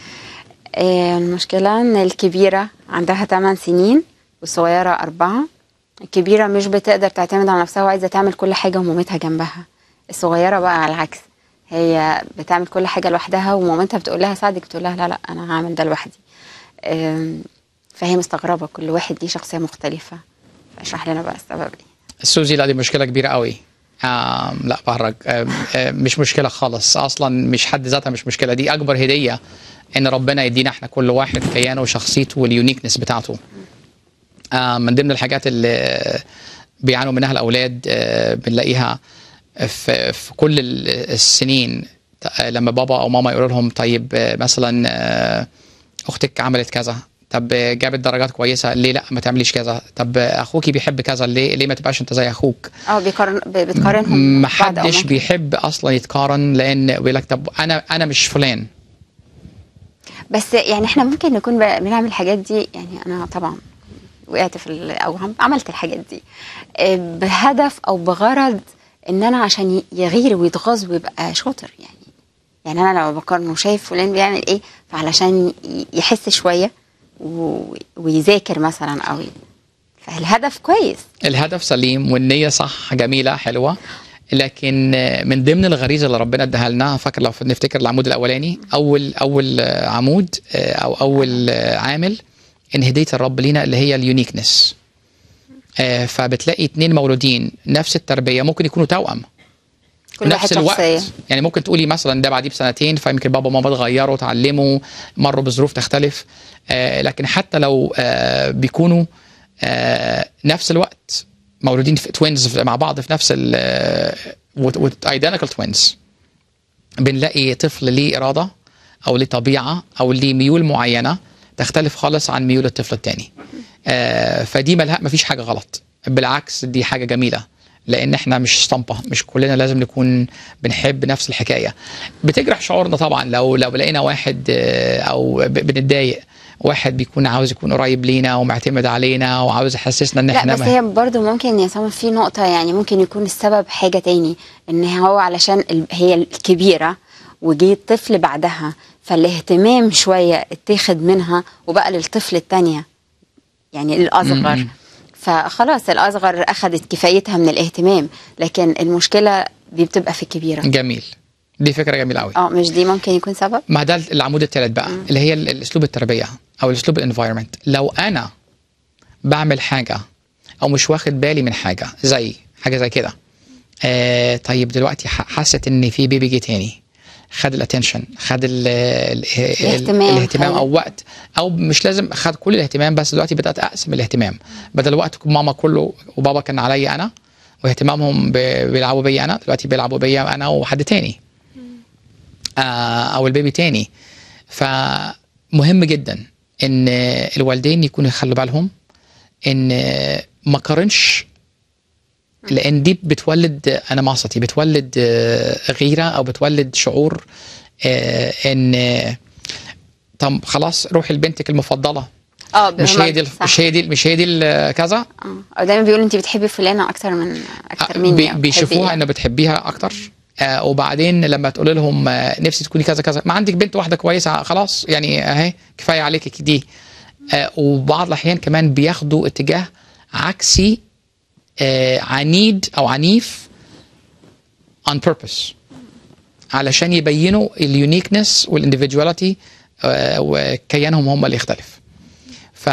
آه، المشكلة ان الكبيرة عندها 8 سنين والصغيرة أربعة الكبيرة مش بتقدر تعتمد على نفسها وعايزة تعمل كل حاجة ومامتها جنبها الصغيرة بقى على العكس هي بتعمل كل حاجة لوحدها ومامتها بتقول لها ساعدك بتقول لها لا لا أنا هعمل ده لوحدي آم، فهي مستغربة كل واحد ليه شخصية مختلفة اشرح لنا بقى السبب ايه سوزي لا دي مشكله كبيره قوي آم لا بهرج آم آم مش مشكله خالص اصلا مش حد ذاتها مش مشكله دي اكبر هديه ان ربنا يدينا احنا كل واحد كيانه وشخصيته واليونيكنس بتاعته آم من ضمن الحاجات اللي بيعانوا منها الاولاد آه، بنلاقيها في, في كل ال- السنين ت- لما بابا او ماما يقولوا لهم طيب آه، مثلا آه، اختك عملت كذا طب جابت درجات كويسه ليه لا ما تعمليش كذا طب اخوكي بيحب كذا ليه ليه ما تبقاش انت زي اخوك اه بيقارن ب- بتقارنهم ما ببعض أو حدش ممكن- بيحب اصلا يتقارن لان بيقول لك طب انا انا مش فلان بس يعني احنا ممكن نكون ب- بنعمل الحاجات دي يعني انا طبعا وقعت في ال- او عم- عملت الحاجات دي آه، بهدف او بغرض ان انا عشان ي- يغير ويتغاظ ويبقى شاطر يعني يعني انا لما بقارنه شايف فلان بيعمل ايه فعلشان ي- يحس شويه و- ويذاكر مثلا او ي- فالهدف كويس الهدف سليم والنية صح جميلة حلوة لكن من ضمن الغريزة اللي ربنا اداها لنا فاكر لو نفتكر العمود الأولاني أول أول عمود أو أول عامل إن هدية الرب لينا اللي هي اليونيكنس فبتلاقي اتنين مولودين نفس التربية ممكن يكونوا توأم كل واحد نفس الوقت شخصيه يعني ممكن تقولي مثلا ده بعديه بسنتين فيمكن بابا وماما اتغيروا اتعلموا مروا بظروف تختلف آه لكن حتى لو آه بيكونوا آه نفس الوقت مولودين في توينز مع بعض في نفس ال ايدنتيكال توينز بنلاقي طفل ليه اراده او ليه طبيعه او ليه ميول معينه تختلف خالص عن ميول الطفل الثاني آه فدي ملها مفيش حاجه غلط بالعكس دي حاجه جميله لان احنا مش اسطمبه مش كلنا لازم نكون بنحب نفس الحكايه بتجرح شعورنا طبعا لو لو لقينا واحد آه، او ب- بنتضايق واحد بيكون عاوز يكون قريب لينا ومعتمد علينا وعاوز يحسسنا ان لا احنا بس ما- هي برضو ممكن يا سامر في نقطة يعني ممكن يكون السبب حاجة تاني ان هو علشان ال- هي الكبيرة وجي الطفل بعدها فالاهتمام شوية اتاخد منها وبقى للطفل التانية يعني الأصغر م-م. فخلاص الأصغر أخدت كفايتها من الاهتمام لكن المشكلة دي بتبقى في الكبيرة جميل دي فكره جميله قوي اه مش دي ممكن يكون سبب ما ده العمود الثالث بقى اللي هي ال- الاسلوب التربيه او الاسلوب الانفايرمنت لو انا بعمل حاجه او مش واخد بالي من حاجه زي حاجه زي كده آه طيب دلوقتي ح- حست ان في بيبي جه تاني خد الاتنشن خد ال ال الاهتمام، الاهتمام حلو. او وقت او مش لازم خد كل الاهتمام بس دلوقتي بدات اقسم الاهتمام بدل وقت ماما كله وبابا كان عليا انا واهتمامهم ب- بيلعبوا بيا انا دلوقتي بيلعبوا بيا انا وحد تاني آه، او البيبي تاني فمهم جدا ان الوالدين يكونوا يخلوا بالهم ان ما قارنش لان دي بتولد انماصتي بتولد آه، غيره او بتولد شعور آه، ان آه، طب خلاص روحي لبنتك المفضله اه مش هي دي صح. مش هي دي مش هي دي ال- كذا اه أو دايما بيقولوا انت بتحبي فلانة اكتر من اكتر مني بي- أو بيشوفوها بتحبي- انه بتحبيها اكتر آه وبعدين لما تقول لهم آه نفسي تكوني كذا كذا ما عندك بنت واحده كويسه خلاص يعني اهي كفايه عليك دي آه وبعض الاحيان كمان بياخدوا اتجاه عكسي آه عنيد او عنيف on purpose علشان يبينوا اليونيكنس والانديفيدواليتي وكيانهم هم اللي يختلف ف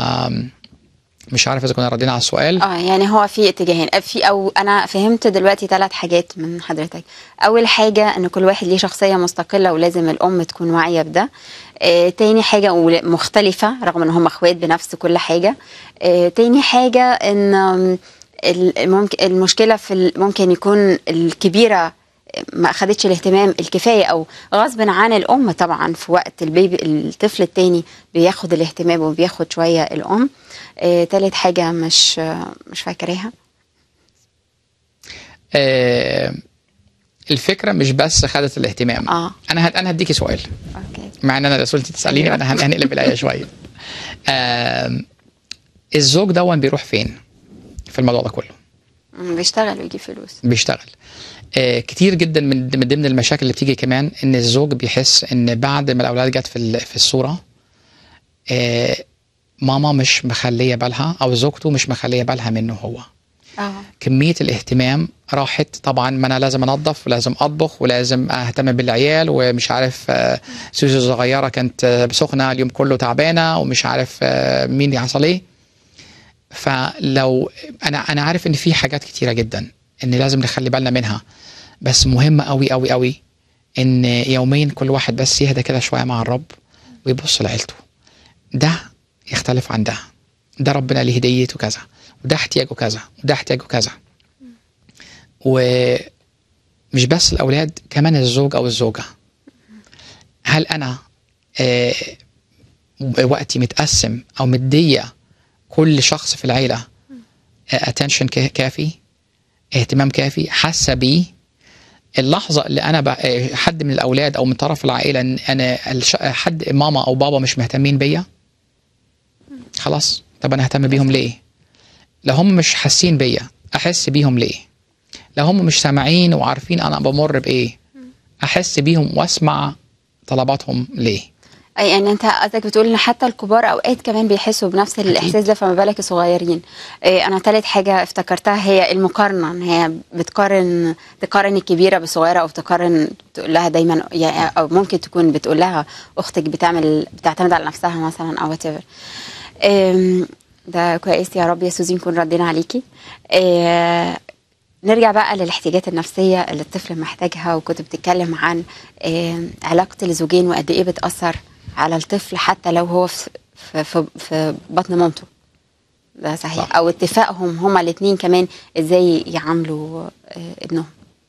مش عارف اذا كنا ردينا على السؤال اه يعني هو في اتجاهين في او انا فهمت دلوقتي ثلاث حاجات من حضرتك اول حاجه ان كل واحد ليه شخصيه مستقله ولازم الام تكون واعيه بده آه تاني حاجه ول- مختلفه رغم ان هم اخوات بنفس كل حاجه آه تاني حاجه ان آم، ال- ممكن المشكله في ال- ممكن يكون الكبيره ما اخدتش الاهتمام الكفايه او غصب عن الام طبعا في وقت البيبي الطفل التاني بياخد الاهتمام وبياخد شويه الام آه، تالت حاجه مش آه، مش فاكراها آه، الفكره مش بس خدت الاهتمام اه انا هد... انا هديكي سؤال اوكي مع ان انا رسولتي تساليني أيوة. انا هن- هنقلب الايه شويه آم، الزوج دون بيروح فين في الموضوع ده كله مم، بيشتغل ويجيب فلوس بيشتغل آه، كتير جدا من من ضمن المشاكل اللي بتيجي كمان ان الزوج بيحس ان بعد ما الاولاد جت في ال- في الصوره آه، ماما مش مخليه بالها او زوجته مش مخليه بالها منه هو اه كميه الاهتمام راحت طبعا ما انا لازم انظف ولازم اطبخ ولازم اهتم بالعيال ومش عارف آه، سوزي الصغيره كانت آه، سخنه اليوم كله تعبانه ومش عارف آه، مين اللي حصل ايه فلو انا انا عارف ان في حاجات كتيره جدا ان لازم نخلي بالنا منها بس مهمه قوي قوي قوي ان يوميا كل واحد بس يهدى كده شويه مع الرب ويبص لعيلته ده يختلف عن ده ده ربنا ليه هديته كذا وده احتياجه كذا وده احتياجه كذا ومش بس الاولاد كمان الزوج او الزوجه هل انا آه وقتي متقسم او مديه كل شخص في العيله اتنشن كافي اهتمام كافي حاسه بيه اللحظه اللي انا بق- آه، حد من الاولاد او من طرف العائله ان انا الش- حد ماما او بابا مش مهتمين بيا خلاص طب انا اهتم بيهم ليه لو هم مش حاسين بيا احس بيهم ليه لو هم مش سامعين وعارفين انا بمر بايه احس بيهم واسمع طلباتهم ليه اي يعني انت قصدك بتقول ان حتى الكبار اوقات كمان بيحسوا بنفس الاحساس ده فما بالك الصغيرين إيه انا ثالث حاجه افتكرتها هي المقارنه ان هي بتقارن تقارن الكبيره بالصغيره او تقارن تقول لها دايما يعني او ممكن تكون بتقول لها اختك بتعمل بتعتمد على نفسها مثلا او وات ده كويس يا رب يا سوزي نكون ردينا عليكي إيه نرجع بقى للاحتياجات النفسية اللي الطفل محتاجها وكنت بتتكلم عن آه، علاقة الزوجين وقد إيه بتأثر على الطفل حتى لو هو في, في, في, في بطن مامته ده صحيح صح. أو اتفاقهم هما الاتنين كمان إزاي يعاملوا آه، ابنهم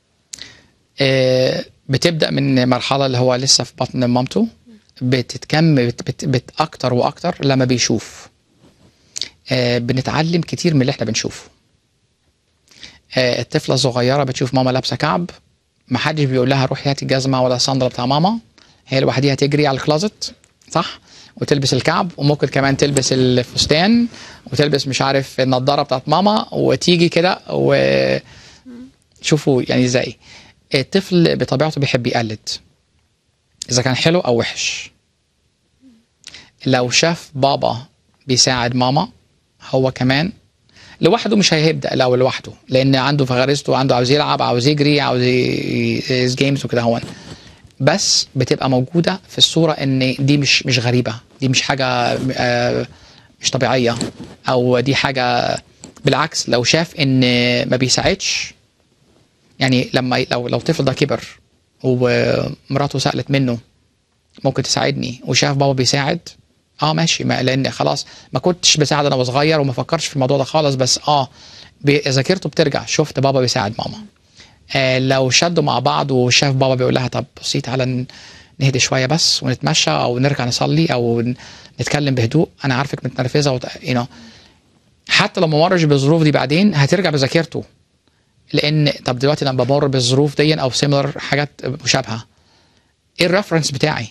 آه، بتبدا من مرحله اللي هو لسه في بطن مامته بتتكم بت بت بت اكتر واكتر لما بيشوف آه، بنتعلم كتير من اللي احنا بنشوفه آه، الطفله الصغيره بتشوف ماما لابسه كعب محدش بيقول لها روحي هاتي الجزمه ولا الصندله بتاع ماما هي لوحديها تجري على الكلازت صح وتلبس الكعب وممكن كمان تلبس الفستان وتلبس مش عارف النضاره بتاعت ماما وتيجي كده وشوفوا يعني ازاي الطفل بطبيعته بيحب يقلد اذا كان حلو او وحش لو شاف بابا بيساعد ماما هو كمان لوحده مش هيبدا الاول لوحده لان عنده في غريزته عنده عاوز يلعب عاوز يجري عاوز جيمز وكده هون بس بتبقى موجوده في الصوره ان دي مش مش غريبه دي مش حاجه آه، مش طبيعيه او دي حاجه بالعكس لو شاف ان ما بيساعدش يعني لما لو لو الطفل ده كبر ومراته سالت منه ممكن تساعدني وشاف بابا بيساعد اه ماشي ما لان خلاص ما كنتش بساعد انا وصغير وما فكرش في الموضوع ده خالص بس اه ب- ذاكرته بترجع شفت بابا بيساعد ماما آه لو شدوا مع بعض وشاف بابا بيقول لها طب بصي تعالى ن- نهدي شويه بس ونتمشى او نرجع نصلي او ن- نتكلم بهدوء انا عارفك متنرفزه وت... you know. حتى لو ما مرش بالظروف دي بعدين هترجع بذاكرته لان طب دلوقتي لما بمر بالظروف دي او سيميلر حاجات مشابهه ايه الريفرنس بتاعي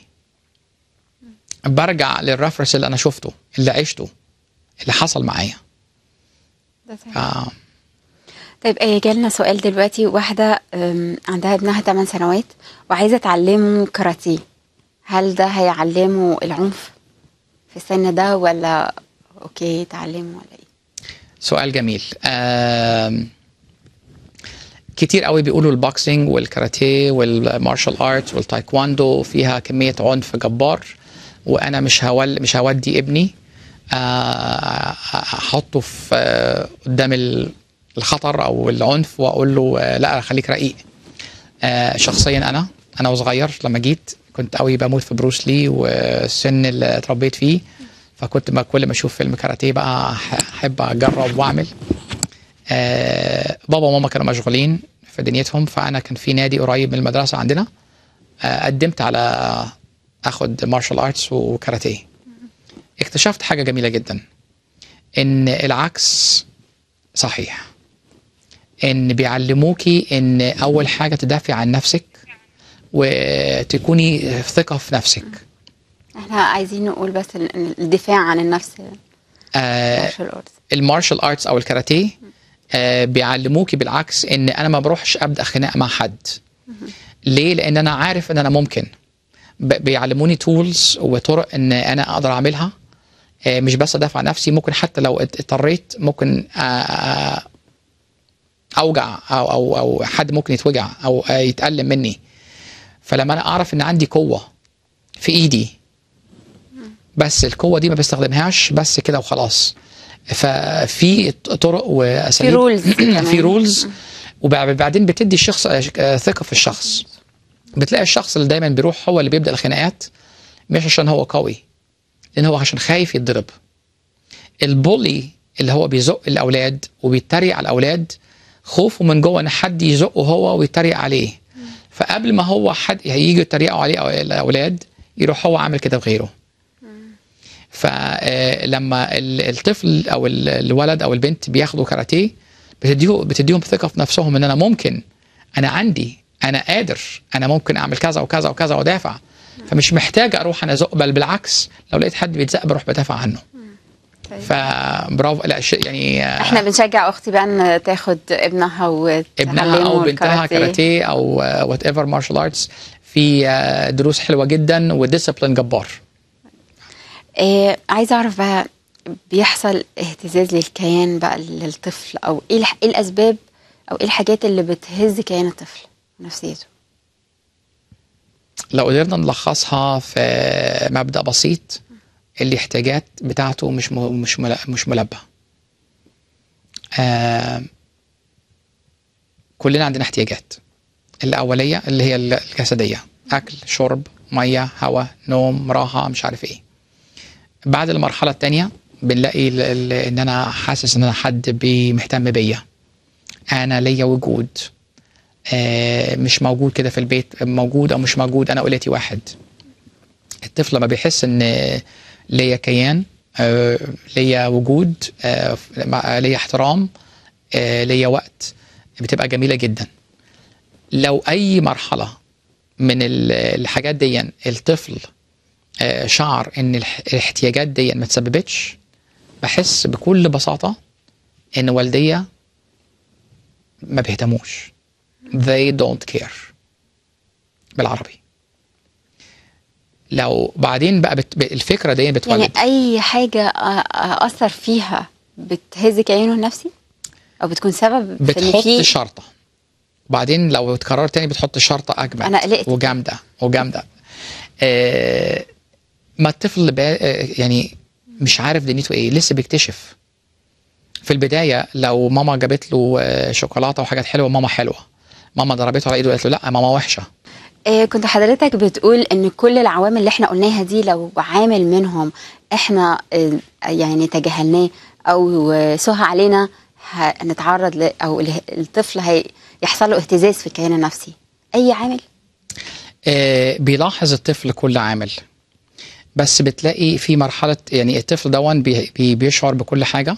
برجع للريفرنس اللي انا شفته اللي عشته اللي حصل معايا ده صحيح. آه. طيب آه، جالنا سؤال دلوقتي واحدة أم، عندها ابنها 8 سنوات وعايزة تعلمه كاراتيه هل ده هيعلمه العنف في السن ده ولا اوكي تعلمه ولا ايه؟ سؤال جميل آم، كتير قوي بيقولوا البوكسينج والكاراتيه والمارشال ارتس والتايكواندو فيها كمية عنف جبار وانا مش هول مش هودي ابني آه، احطه في آه، قدام ال- الخطر او العنف واقول له آه، لا خليك رقيق آه، شخصيا انا انا وصغير لما جيت كنت قوي بموت في بروس لي والسن اللي اتربيت فيه فكنت ما كل ما اشوف فيلم كاراتيه بقى أح- احب اجرب واعمل آه، بابا وماما كانوا مشغولين في دنيتهم فانا كان في نادي قريب من المدرسه عندنا آه، قدمت على اخد مارشال ارتس وكاراتيه اكتشفت حاجه جميله جدا ان العكس صحيح ان بيعلموكي ان اول حاجه تدافعي عن نفسك وتكوني ثقه في نفسك احنا عايزين نقول بس إن- إن الدفاع عن النفس آه martial arts. المارشال ارتس او الكاراتيه آه بيعلموكي بالعكس ان انا ما بروحش ابدا خناقه مع حد ليه لان انا عارف ان انا ممكن ب- بيعلموني تولز وطرق ان انا اقدر اعملها آه مش بس ادافع عن نفسي ممكن حتى لو ات- اضطريت ممكن آه، آه، اوجع او او او حد ممكن يتوجع او آه، يتالم مني فلما انا اعرف ان عندي قوه في ايدي بس القوه دي ما بستخدمهاش بس كده وخلاص ففي طرق واساليب في rules كمان. في رولز وبعدين بتدي الشخص آه، ثقه في الشخص بتلاقي الشخص اللي دايما بيروح هو اللي بيبدا الخناقات مش عشان هو قوي لان هو عشان خايف يتضرب البولي اللي هو بيزق الاولاد وبيتريق على الاولاد خوفه من جوه ان حد يزقه هو ويتريق عليه فقبل ما هو حد هيجي يتريقوا عليه أو الاولاد يروح هو عامل كده بغيره فلما الطفل او ال- الولد او البنت بياخدوا كاراتيه بتديه بتديهم ثقه في نفسهم ان انا ممكن انا عندي انا قادر انا ممكن اعمل كذا وكذا وكذا وادافع فمش محتاج اروح انا ازق بل بالعكس لو لقيت حد بيتزق بروح بدافع عنه طيب. فبرافو لا شيء يعني آه، احنا بنشجع اختي بقى ان تاخد ابنها ابنها او وتعلمه بنتها الكاراتيه. كاراتيه او وات ايفر مارشال ارتس في آه، دروس حلوه جدا وديسيبلين جبار إيه عايزه اعرف بقى بيحصل اهتزاز للكيان بقى للطفل او ايه الح- ايه الاسباب او ايه الحاجات اللي بتهز كيان الطفل ونفسيته لو قدرنا نلخصها في مبدأ بسيط الاحتياجات بتاعته مش م- مش مل- مش ملبى آه كلنا عندنا احتياجات الأولية اللي هي الجسدية أكل شرب مية هواء نوم راحة مش عارف إيه بعد المرحلة التانية بنلاقي ال- ال- إن أنا حاسس إن أنا حد بي- مهتم بيا أنا ليا وجود آه، مش موجود كده في البيت موجود او مش موجود انا قلتي واحد الطفل لما بيحس ان ليا كيان آه، ليا وجود آه، مع- ليا احترام آه، ليا وقت بتبقى جميله جدا لو اي مرحله من ال- الحاجات دي الطفل آه، شعر ان الح- الاحتياجات دي ما تسببتش بحس بكل بساطه ان والديه ما بيهتموش they don't care بالعربي لو بعدين بقى بت... الفكره دي بتولد يعني اي حاجه أ- اثر فيها بتهز كيانه النفسي او بتكون سبب في ان بتحط في شرطه وبعدين لو اتكرر تاني بتحط شرطه اجمل أنا قلقت. وجامده وجامده آه ما الطفل با... آه يعني مش عارف دنيته ايه لسه بيكتشف في البدايه لو ماما جابت له آه، شوكولاته وحاجات حلوه ماما حلوه ماما ضربته على ايده وقالت له لا ماما وحشه إيه كنت حضرتك بتقول ان كل العوامل اللي احنا قلناها دي لو عامل منهم احنا آه، يعني تجاهلناه او آه، سهى علينا هنتعرض ل او اله- الطفل هي يحصل له اهتزاز في الكيان النفسي اي عامل آه، بيلاحظ الطفل كل عامل بس بتلاقي في مرحلة يعني الطفل دون بي بي بيشعر بكل حاجة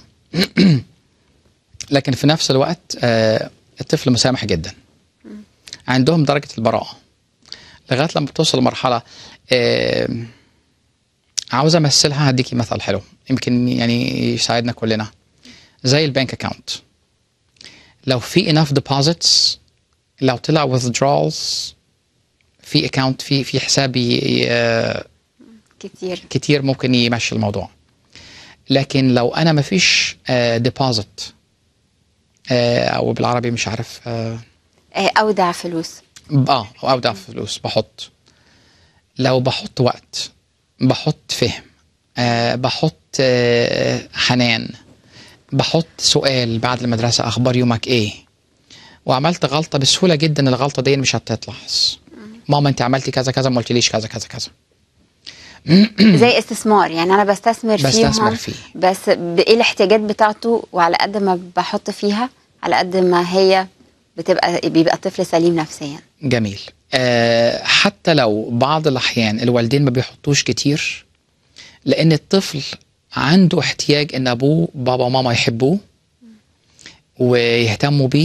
لكن في نفس الوقت آه، الطفل مسامح جدا عندهم درجة البراءة لغاية لما بتوصل لمرحلة آه، عاوز امثلها هديكي مثل حلو يمكن يعني يساعدنا كلنا زي البنك اكاونت لو في enough deposits لو طلع withdrawals في اكاونت في في حساب ي- ي- كتير كتير ممكن يمشي الموضوع لكن لو انا ما فيش ديبوزيت او بالعربي مش عارف اه آه، اودع فلوس آه، او اودع فلوس بحط لو بحط وقت بحط فهم آه بحط آه حنان بحط سؤال بعد المدرسة أخبار يومك إيه وعملت غلطة بسهولة جدا الغلطة دي مش هتتلاحظ ماما أنت عملتي كذا كذا ما قلتليش كذا كذا كذا زي استثمار يعني انا بستثمر, بستثمر فيهم فيه. بس بايه الاحتياجات بتاعته وعلى قد ما بحط فيها على قد ما هي بتبقى بيبقى الطفل سليم نفسيا جميل آه حتى لو بعض الأحيان الوالدين ما بيحطوش كتير لأن الطفل عنده احتياج إن أبوه بابا وماما يحبوه ويهتموا بيه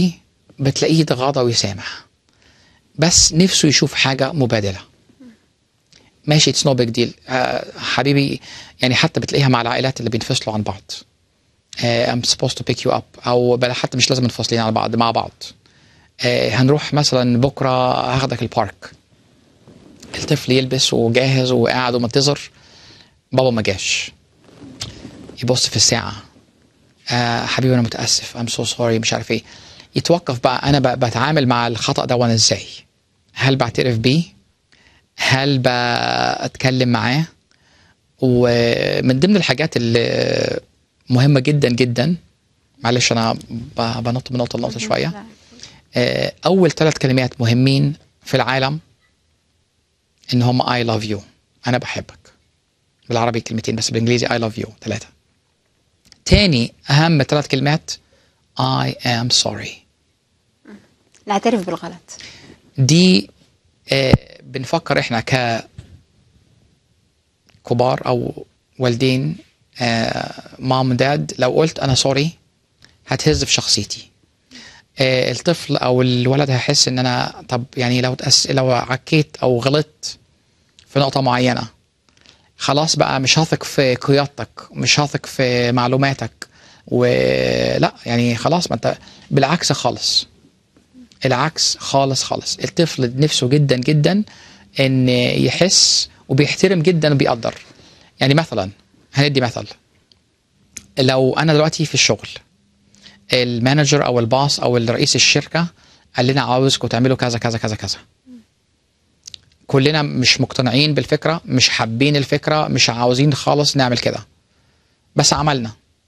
بتلاقيه يتغاضى ويسامح بس نفسه يشوف حاجه مبادله ماشي اتس نو بيج ديل حبيبي يعني حتى بتلاقيها مع العائلات اللي بينفصلوا عن بعض آه، I'm supposed to pick you up او بلا حتى مش لازم منفصلين عن بعض مع بعض آه، هنروح مثلا بكره هاخدك البارك الطفل يلبس وجاهز وقاعد ومنتظر بابا ما جاش يبص في الساعه آه حبيبي انا متاسف ام سو سوري مش عارف ايه يتوقف بقى انا بقى بتعامل مع الخطا ده وانا ازاي هل بعترف بيه هل بتكلم معاه ومن ضمن الحاجات اللي مهمه جدا جدا معلش انا ب- بنط من نقطه لنقطه شويه آه، اول ثلاث كلمات مهمين في العالم ان هم I love you انا بحبك بالعربي كلمتين بس بالانجليزي I love you ثلاثه تاني اهم ثلاث كلمات I am sorry نعترف بالغلط دي آه، بنفكر احنا ك كبار او والدين مام داد لو قلت انا سوري هتهز في شخصيتي آه، الطفل او الولد هيحس ان انا طب يعني لو تأس لو عكيت او غلطت في نقطه معينه خلاص بقى مش هثق في قيادتك مش هثق في معلوماتك ولا يعني خلاص ما انت بالعكس خالص العكس خالص خالص الطفل نفسه جدا جدا ان يحس وبيحترم جدا وبيقدر يعني مثلا هندي مثل لو انا دلوقتي في الشغل المانجر او الباص او الرئيس الشركه قال لنا عاوزكم تعملوا كذا كذا كذا كذا كلنا مش مقتنعين بالفكره مش حابين الفكره مش عاوزين خالص نعمل كده بس عملنا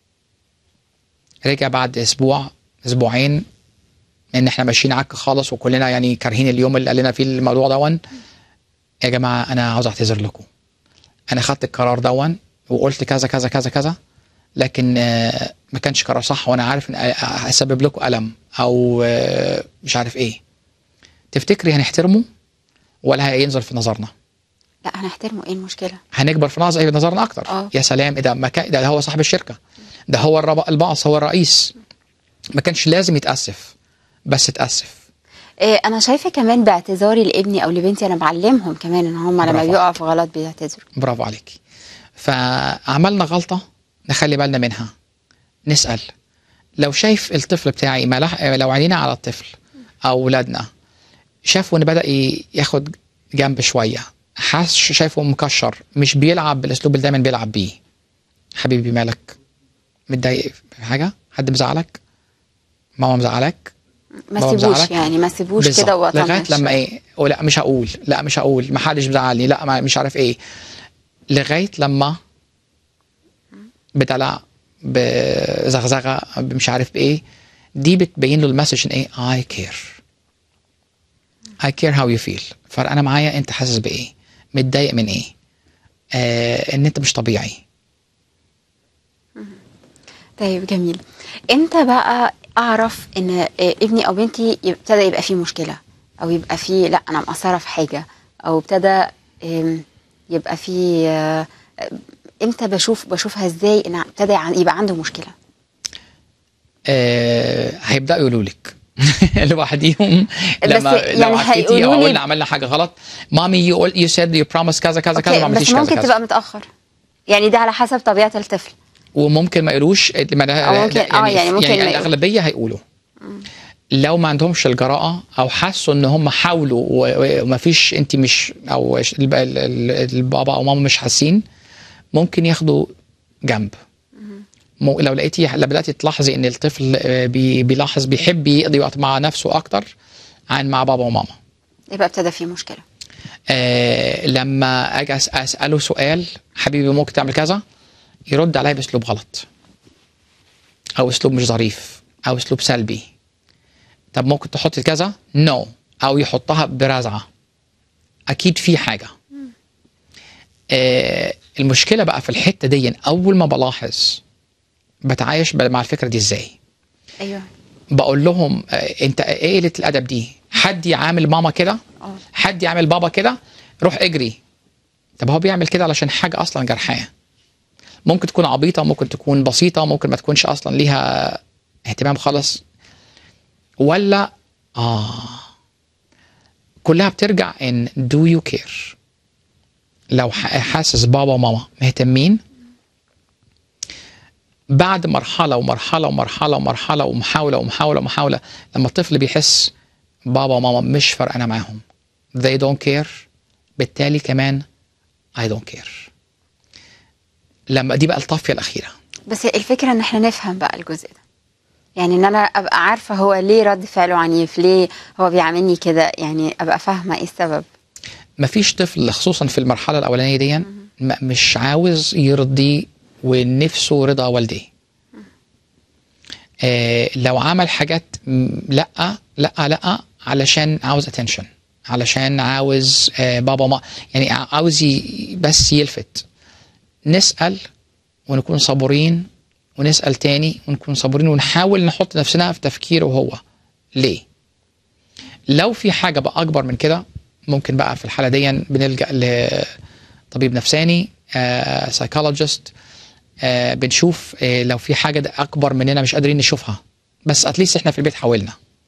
رجع بعد اسبوع اسبوعين ان احنا ماشيين عك خالص وكلنا يعني كارهين اليوم اللي قال لنا فيه الموضوع دون يا جماعه انا عاوز اعتذر لكم انا خدت القرار دون وقلت كذا كذا كذا كذا لكن آه، ما كانش قرار صح وانا عارف ان آه، هسبب لكم الم او آه، مش عارف ايه تفتكري هنحترمه ولا هينزل في نظرنا لا هنحترمه ايه المشكله هنكبر في نظر في نظرنا اكتر آه. يا سلام إيه ده ما كان ده هو صاحب الشركه ده هو الرب- الباص هو الرئيس ما كانش لازم يتاسف بس اتاسف إيه انا شايفه كمان باعتذاري لابني او لبنتي انا بعلمهم كمان ان هم لما برافو. بيقعوا في غلط بيعتذروا برافو عليك فعملنا غلطة نخلي بالنا منها نسأل لو شايف الطفل بتاعي ملح... لو عينينا على الطفل أو أولادنا شافوا إن بدأ ي- ياخد جنب شوية حاسس شايفه مكشر مش بيلعب بالأسلوب اللي دايما بيلعب بيه حبيبي مالك متضايق في حاجة حد مزعلك ماما مزعلك ما بابا سيبوش مزعلك؟ يعني ما سيبوش بالظبط. كده وطنش لغايه لما ايه ولا مش هقول لا مش هقول ما حدش مزعلني لا ما مش عارف ايه لغايه لما بدلع بزغزغه مش عارف بايه دي بتبين له المسج ان ايه اي كير اي كير هاو يو فيل فانا معايا انت حاسس بايه متضايق من ايه آه ان انت مش طبيعي طيب جميل امتى بقى اعرف ان آه، ابني او بنتي ابتدى يبقى فيه مشكله او يبقى فيه لا انا مقصره في حاجه او ابتدى آم، يبقى فيه آه، آه، امتى بشوف بشوفها ازاي ان ابتدى عن- يبقى عنده مشكله آه هيبداوا يقولوا لك لوحديهم بس لما يعني لو عكيتي هيقولوا او لي- قلنا عملنا حاجه غلط مامي يو يو سيد يو بروميس كذا كذا كذا ما اوكي عملتيش بس كذا ممكن كذا تبقى متاخر يعني ده على حسب طبيعه الطفل وممكن ما يقولوش ما ده- أو ممكن- آه، يعني ممكن ما يعني يقولوا. الاغلبيه هيقولوا لو ما عندهمش الجراءه او حسوا ان هم حاولوا و- وما فيش انت مش او ش- الب- ال- ال- البابا او ماما مش حاسين ممكن ياخدوا جنب مو- لو لقيتي لو بداتي تلاحظي ان الطفل آه، بي- بيلاحظ بيحب يقضي وقت مع نفسه اكتر عن مع بابا وماما يبقى ابتدى فيه مشكله آه لما اجي أس- اساله سؤال حبيبي ممكن تعمل كذا يرد عليا باسلوب غلط او اسلوب مش ظريف او اسلوب سلبي طب ممكن تحط كذا نو no. او يحطها برزعه اكيد في حاجه آه المشكله بقى في الحته دي اول ما بلاحظ بتعايش ب- مع الفكره دي ازاي ايوه بقول لهم آه، انت ايه قله الادب دي حد يعامل ماما كده اه حد يعمل بابا كده روح اجري طب هو بيعمل كده علشان حاجه اصلا جرحاه ممكن تكون عبيطه ممكن تكون بسيطه ممكن ما تكونش اصلا ليها اهتمام خالص ولا اه كلها بترجع ان do you care لو ح- حاسس بابا وماما مهتمين بعد مرحلة ومرحلة ومرحلة ومرحلة ومحاولة ومحاولة ومحاولة لما الطفل بيحس بابا وماما مش فارقانة معاهم they don't care بالتالي كمان I don't care لما دي بقى الطافية الأخيرة بس الفكره ان احنا نفهم بقى الجزء ده يعني ان انا ابقى عارفه هو ليه رد فعله عنيف ليه هو بيعاملني كده يعني ابقى فاهمه ايه السبب مفيش طفل خصوصا في المرحلة الأولانية دي م- مش عاوز يرضي ونفسه رضا والديه آه لو عمل حاجات م- لا لا لا علشان عاوز اتنشن علشان عاوز آه بابا ما يعني ع- عاوز ي- بس يلفت نسأل ونكون صبورين ونسأل تاني ونكون صبورين ونحاول نحط نفسنا في تفكيره هو ليه لو في حاجة بقى أكبر من كده ممكن بقى في الحالة دي بنلجأ لطبيب نفساني سايكولوجيست بنشوف آه، لو في حاجة ده أكبر مننا مش قادرين نشوفها بس اتليست احنا في البيت حاولنا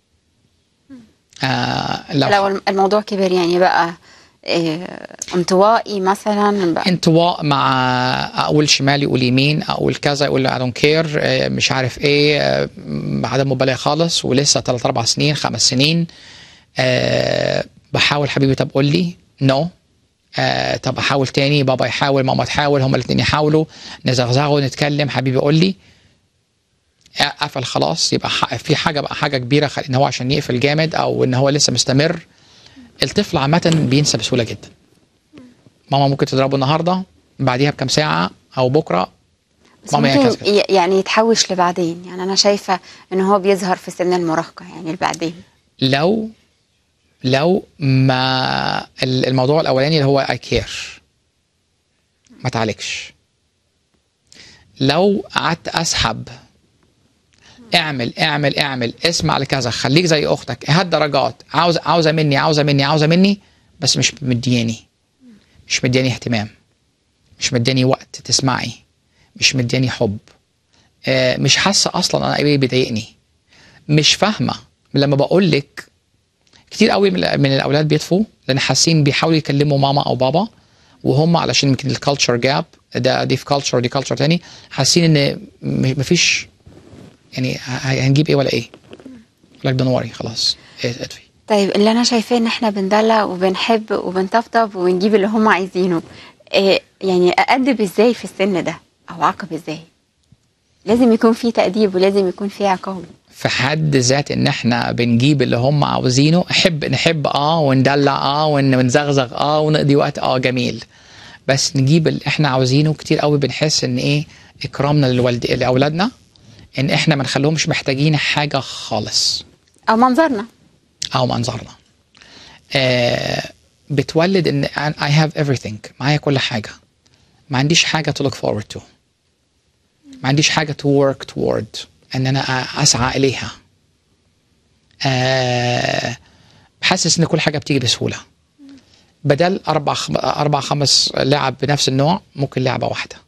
آه لو, لو الموضوع كبر يعني بقى إيه انطوائي مثلا بقى انطواء مع اقول شمال يقول يمين اقول كذا يقول I don't care آه، مش عارف ايه آه، عدم مبالغه خالص ولسه 3 4 سنين خمس سنين آه، بحاول حبيبي طب قول لي نو آه طب احاول تاني بابا يحاول ماما تحاول هما الاثنين يحاولوا نزغزغوا نتكلم حبيبي قول لي آه، قفل خلاص يبقى ح- في حاجه بقى حاجه كبيره خ- ان هو عشان يقفل جامد او ان هو لسه مستمر الطفل عامه بينسى بسهوله جدا ماما ممكن تضربه النهارده بعديها بكام ساعه او بكره بس ماما هي ممكن كذا ي- يعني يتحوش لبعدين يعني انا شايفه ان هو بيظهر في سن المراهقه يعني لبعدين لو لو ما ال- الموضوع الاولاني اللي هو اي كير ما تعالجش لو قعدت اسحب اعمل اعمل اعمل اسمع لكذا خليك زي اختك هات درجات عاوز عاوزه مني عاوزه مني عاوزه مني بس مش مدياني مش مدياني اهتمام مش مدياني وقت تسمعي مش مدياني حب آه، مش حاسه اصلا انا ايه بيضايقني مش فاهمه لما بقول لك كتير قوي من من الاولاد بيطفوا لان حاسين بيحاولوا يكلموا ماما او بابا وهم علشان يمكن الكالتشر جاب ده دي في كالتشر دي كالتشر تاني حاسين ان م- مفيش يعني ه- هنجيب ايه ولا ايه لك ده نوري خلاص إيه، اطفي طيب اللي انا شايفاه ان احنا بندلع وبنحب وبنطبطب وبنجيب اللي هم عايزينه إيه يعني اادب ازاي في السن ده او اعاقب ازاي لازم يكون في تاديب ولازم يكون في عقاب في حد ذات ان احنا بنجيب اللي هم عاوزينه احب نحب اه وندلع اه ون- ونزغزغ اه ونقضي وقت اه جميل بس نجيب اللي احنا عاوزينه كتير قوي بنحس ان ايه اكرامنا للوالد لاولادنا ان احنا ما نخليهمش محتاجين حاجه خالص او منظرنا او منظرنا آه بتولد ان I have everything معايا كل حاجه ما عنديش حاجه to look forward to ما عنديش حاجه to work toward ان انا أ- اسعى اليها آه حاسس ان كل حاجه بتيجي بسهوله بدل اربع خم... اربع خمس لعب بنفس النوع ممكن لعبه واحده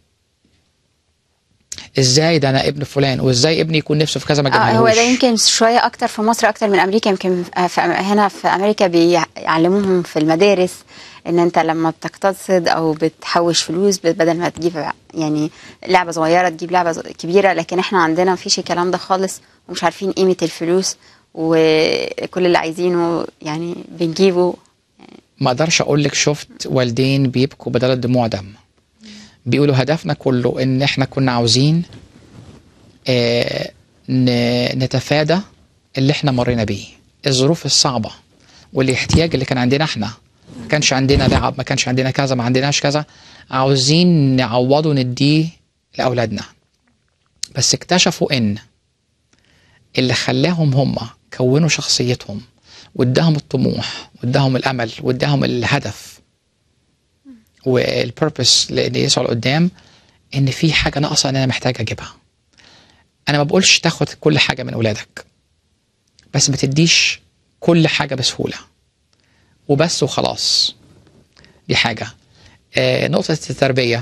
ازاي ده انا ابن فلان وازاي ابني يكون نفسه في كذا ما آه هو جابهوش ده يمكن شويه اكتر في مصر اكتر من امريكا يمكن آه، في أم- هنا في امريكا بيعلموهم في المدارس ان انت لما بتقتصد او بتحوش فلوس بدل ما تجيب يعني لعبه صغيره تجيب لعبه ز- كبيره لكن احنا عندنا مفيش الكلام ده خالص ومش عارفين قيمه الفلوس وكل اللي عايزينه يعني بنجيبه ما اقدرش اقول لك شفت والدين بيبكوا بدل الدموع دم بيقولوا هدفنا كله ان احنا كنا عاوزين آه ن- نتفادى اللي احنا مرينا بيه الظروف الصعبة والاحتياج اللي كان عندنا احنا ما كانش عندنا لعب ما كانش عندنا كذا ما عندناش كذا عاوزين نعوضه نديه لأولادنا بس اكتشفوا ان اللي خلاهم هم كونوا شخصيتهم واداهم الطموح واداهم الامل واداهم الهدف والبيربس اللي يسعى لقدام ان في حاجه ناقصه ان انا محتاج اجيبها انا ما بقولش تاخد كل حاجه من اولادك بس ما تديش كل حاجه بسهوله وبس وخلاص دي حاجه آه نقطه التربيه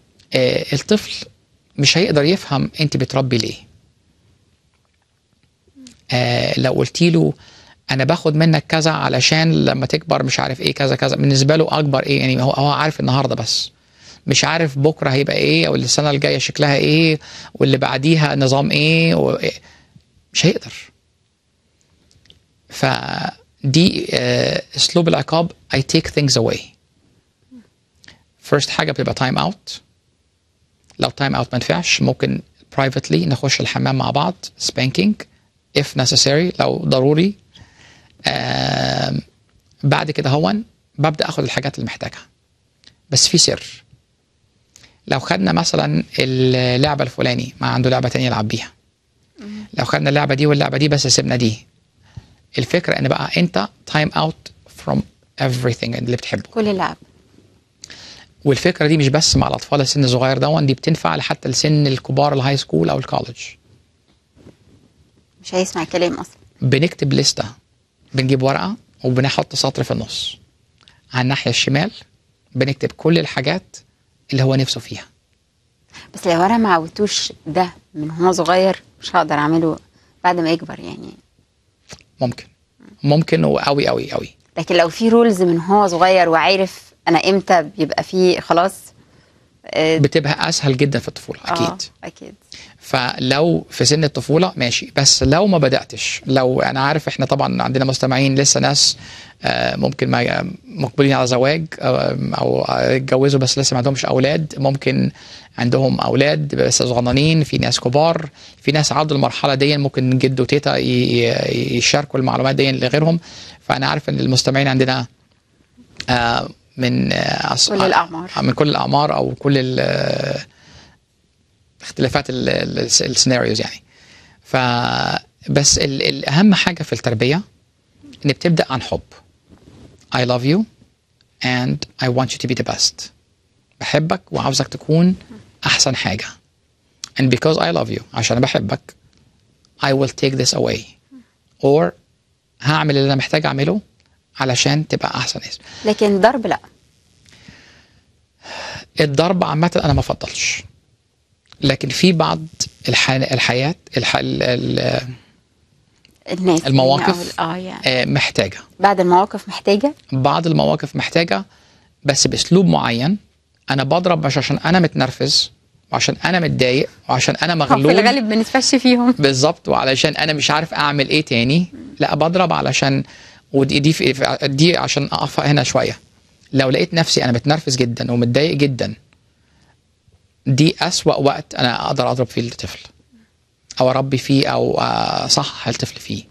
آه الطفل مش هيقدر يفهم انت بتربي ليه آه لو قلت له انا باخد منك كذا علشان لما تكبر مش عارف ايه كذا كذا بالنسبه له اكبر ايه يعني هو هو عارف النهارده بس مش عارف بكره هيبقى ايه او السنه الجايه شكلها ايه واللي بعديها نظام ايه و... مش هيقدر فدي آه، اسلوب العقاب I take things away first حاجه بتبقى تايم اوت لو تايم اوت ما نفعش ممكن privately نخش الحمام مع بعض spanking if necessary لو ضروري آم، بعد كده هون ببدا اخد الحاجات اللي محتاجها بس في سر لو خدنا مثلا اللعبه الفلاني ما عنده لعبه تانية يلعب بيها لو خدنا اللعبه دي واللعبه دي بس سيبنا دي الفكره ان بقى انت تايم اوت from everything اللي بتحبه كل اللعب والفكره دي مش بس مع الاطفال السن الصغير ده دي بتنفع لحتى السن الكبار الهاي سكول او الكولج مش هيسمع كلام اصلا بنكتب لستة بنجيب ورقة وبنحط سطر في النص على الناحية الشمال بنكتب كل الحاجات اللي هو نفسه فيها بس لو انا ما عودتوش ده من هو صغير مش هقدر اعمله بعد ما يكبر يعني ممكن ممكن وقوي قوي قوي لكن لو في رولز من هو صغير وعارف انا امتى بيبقى فيه خلاص آه، بتبقى اسهل جدا في الطفولة آه، اكيد اكيد فلو في سن الطفولة ماشي بس لو ما بدأتش لو أنا عارف إحنا طبعا عندنا مستمعين لسه ناس آه، ممكن ما مقبلين على زواج آه، أو اتجوزوا بس لسه ما عندهمش أولاد ممكن عندهم أولاد بس صغننين في ناس كبار في ناس عدوا المرحلة دي ممكن جد وتيتا ي- ي- يشاركوا المعلومات دي لغيرهم فأنا عارف إن المستمعين عندنا آه، من آه، أص- كل الأعمار. من كل الأعمار أو كل ال- اختلافات ال- ال- الس- السيناريوز يعني ف بس ال- الاهم حاجه في التربيه ان بتبدا عن حب I love you and I want you to be the best بحبك وعاوزك تكون احسن حاجه and because I love you عشان أنا بحبك I will take this away or هعمل اللي انا محتاج اعمله علشان تبقى احسن اسم لكن ضرب لا الضرب عامة أنا ما أفضلش لكن في بعض الح... الحياة الح... ال... ال... الناس المواقف يعني أو- اه يعني آه، محتاجة بعد المواقف محتاجه بعض المواقف محتاجة بس بأسلوب معين أنا بضرب مش عشان أنا متنرفز وعشان أنا متضايق وعشان أنا هو في مغلوب الغالب بنتفش فيهم بالظبط وعلشان أنا مش عارف أعمل إيه تاني لا بضرب علشان ودي دي, في دي عشان أقف هنا شوية لو لقيت نفسي أنا متنرفز جدا ومتضايق جدا دي أسوأ وقت أنا أقدر أضرب فيه الطفل أو أربي فيه أو أصحح الطفل فيه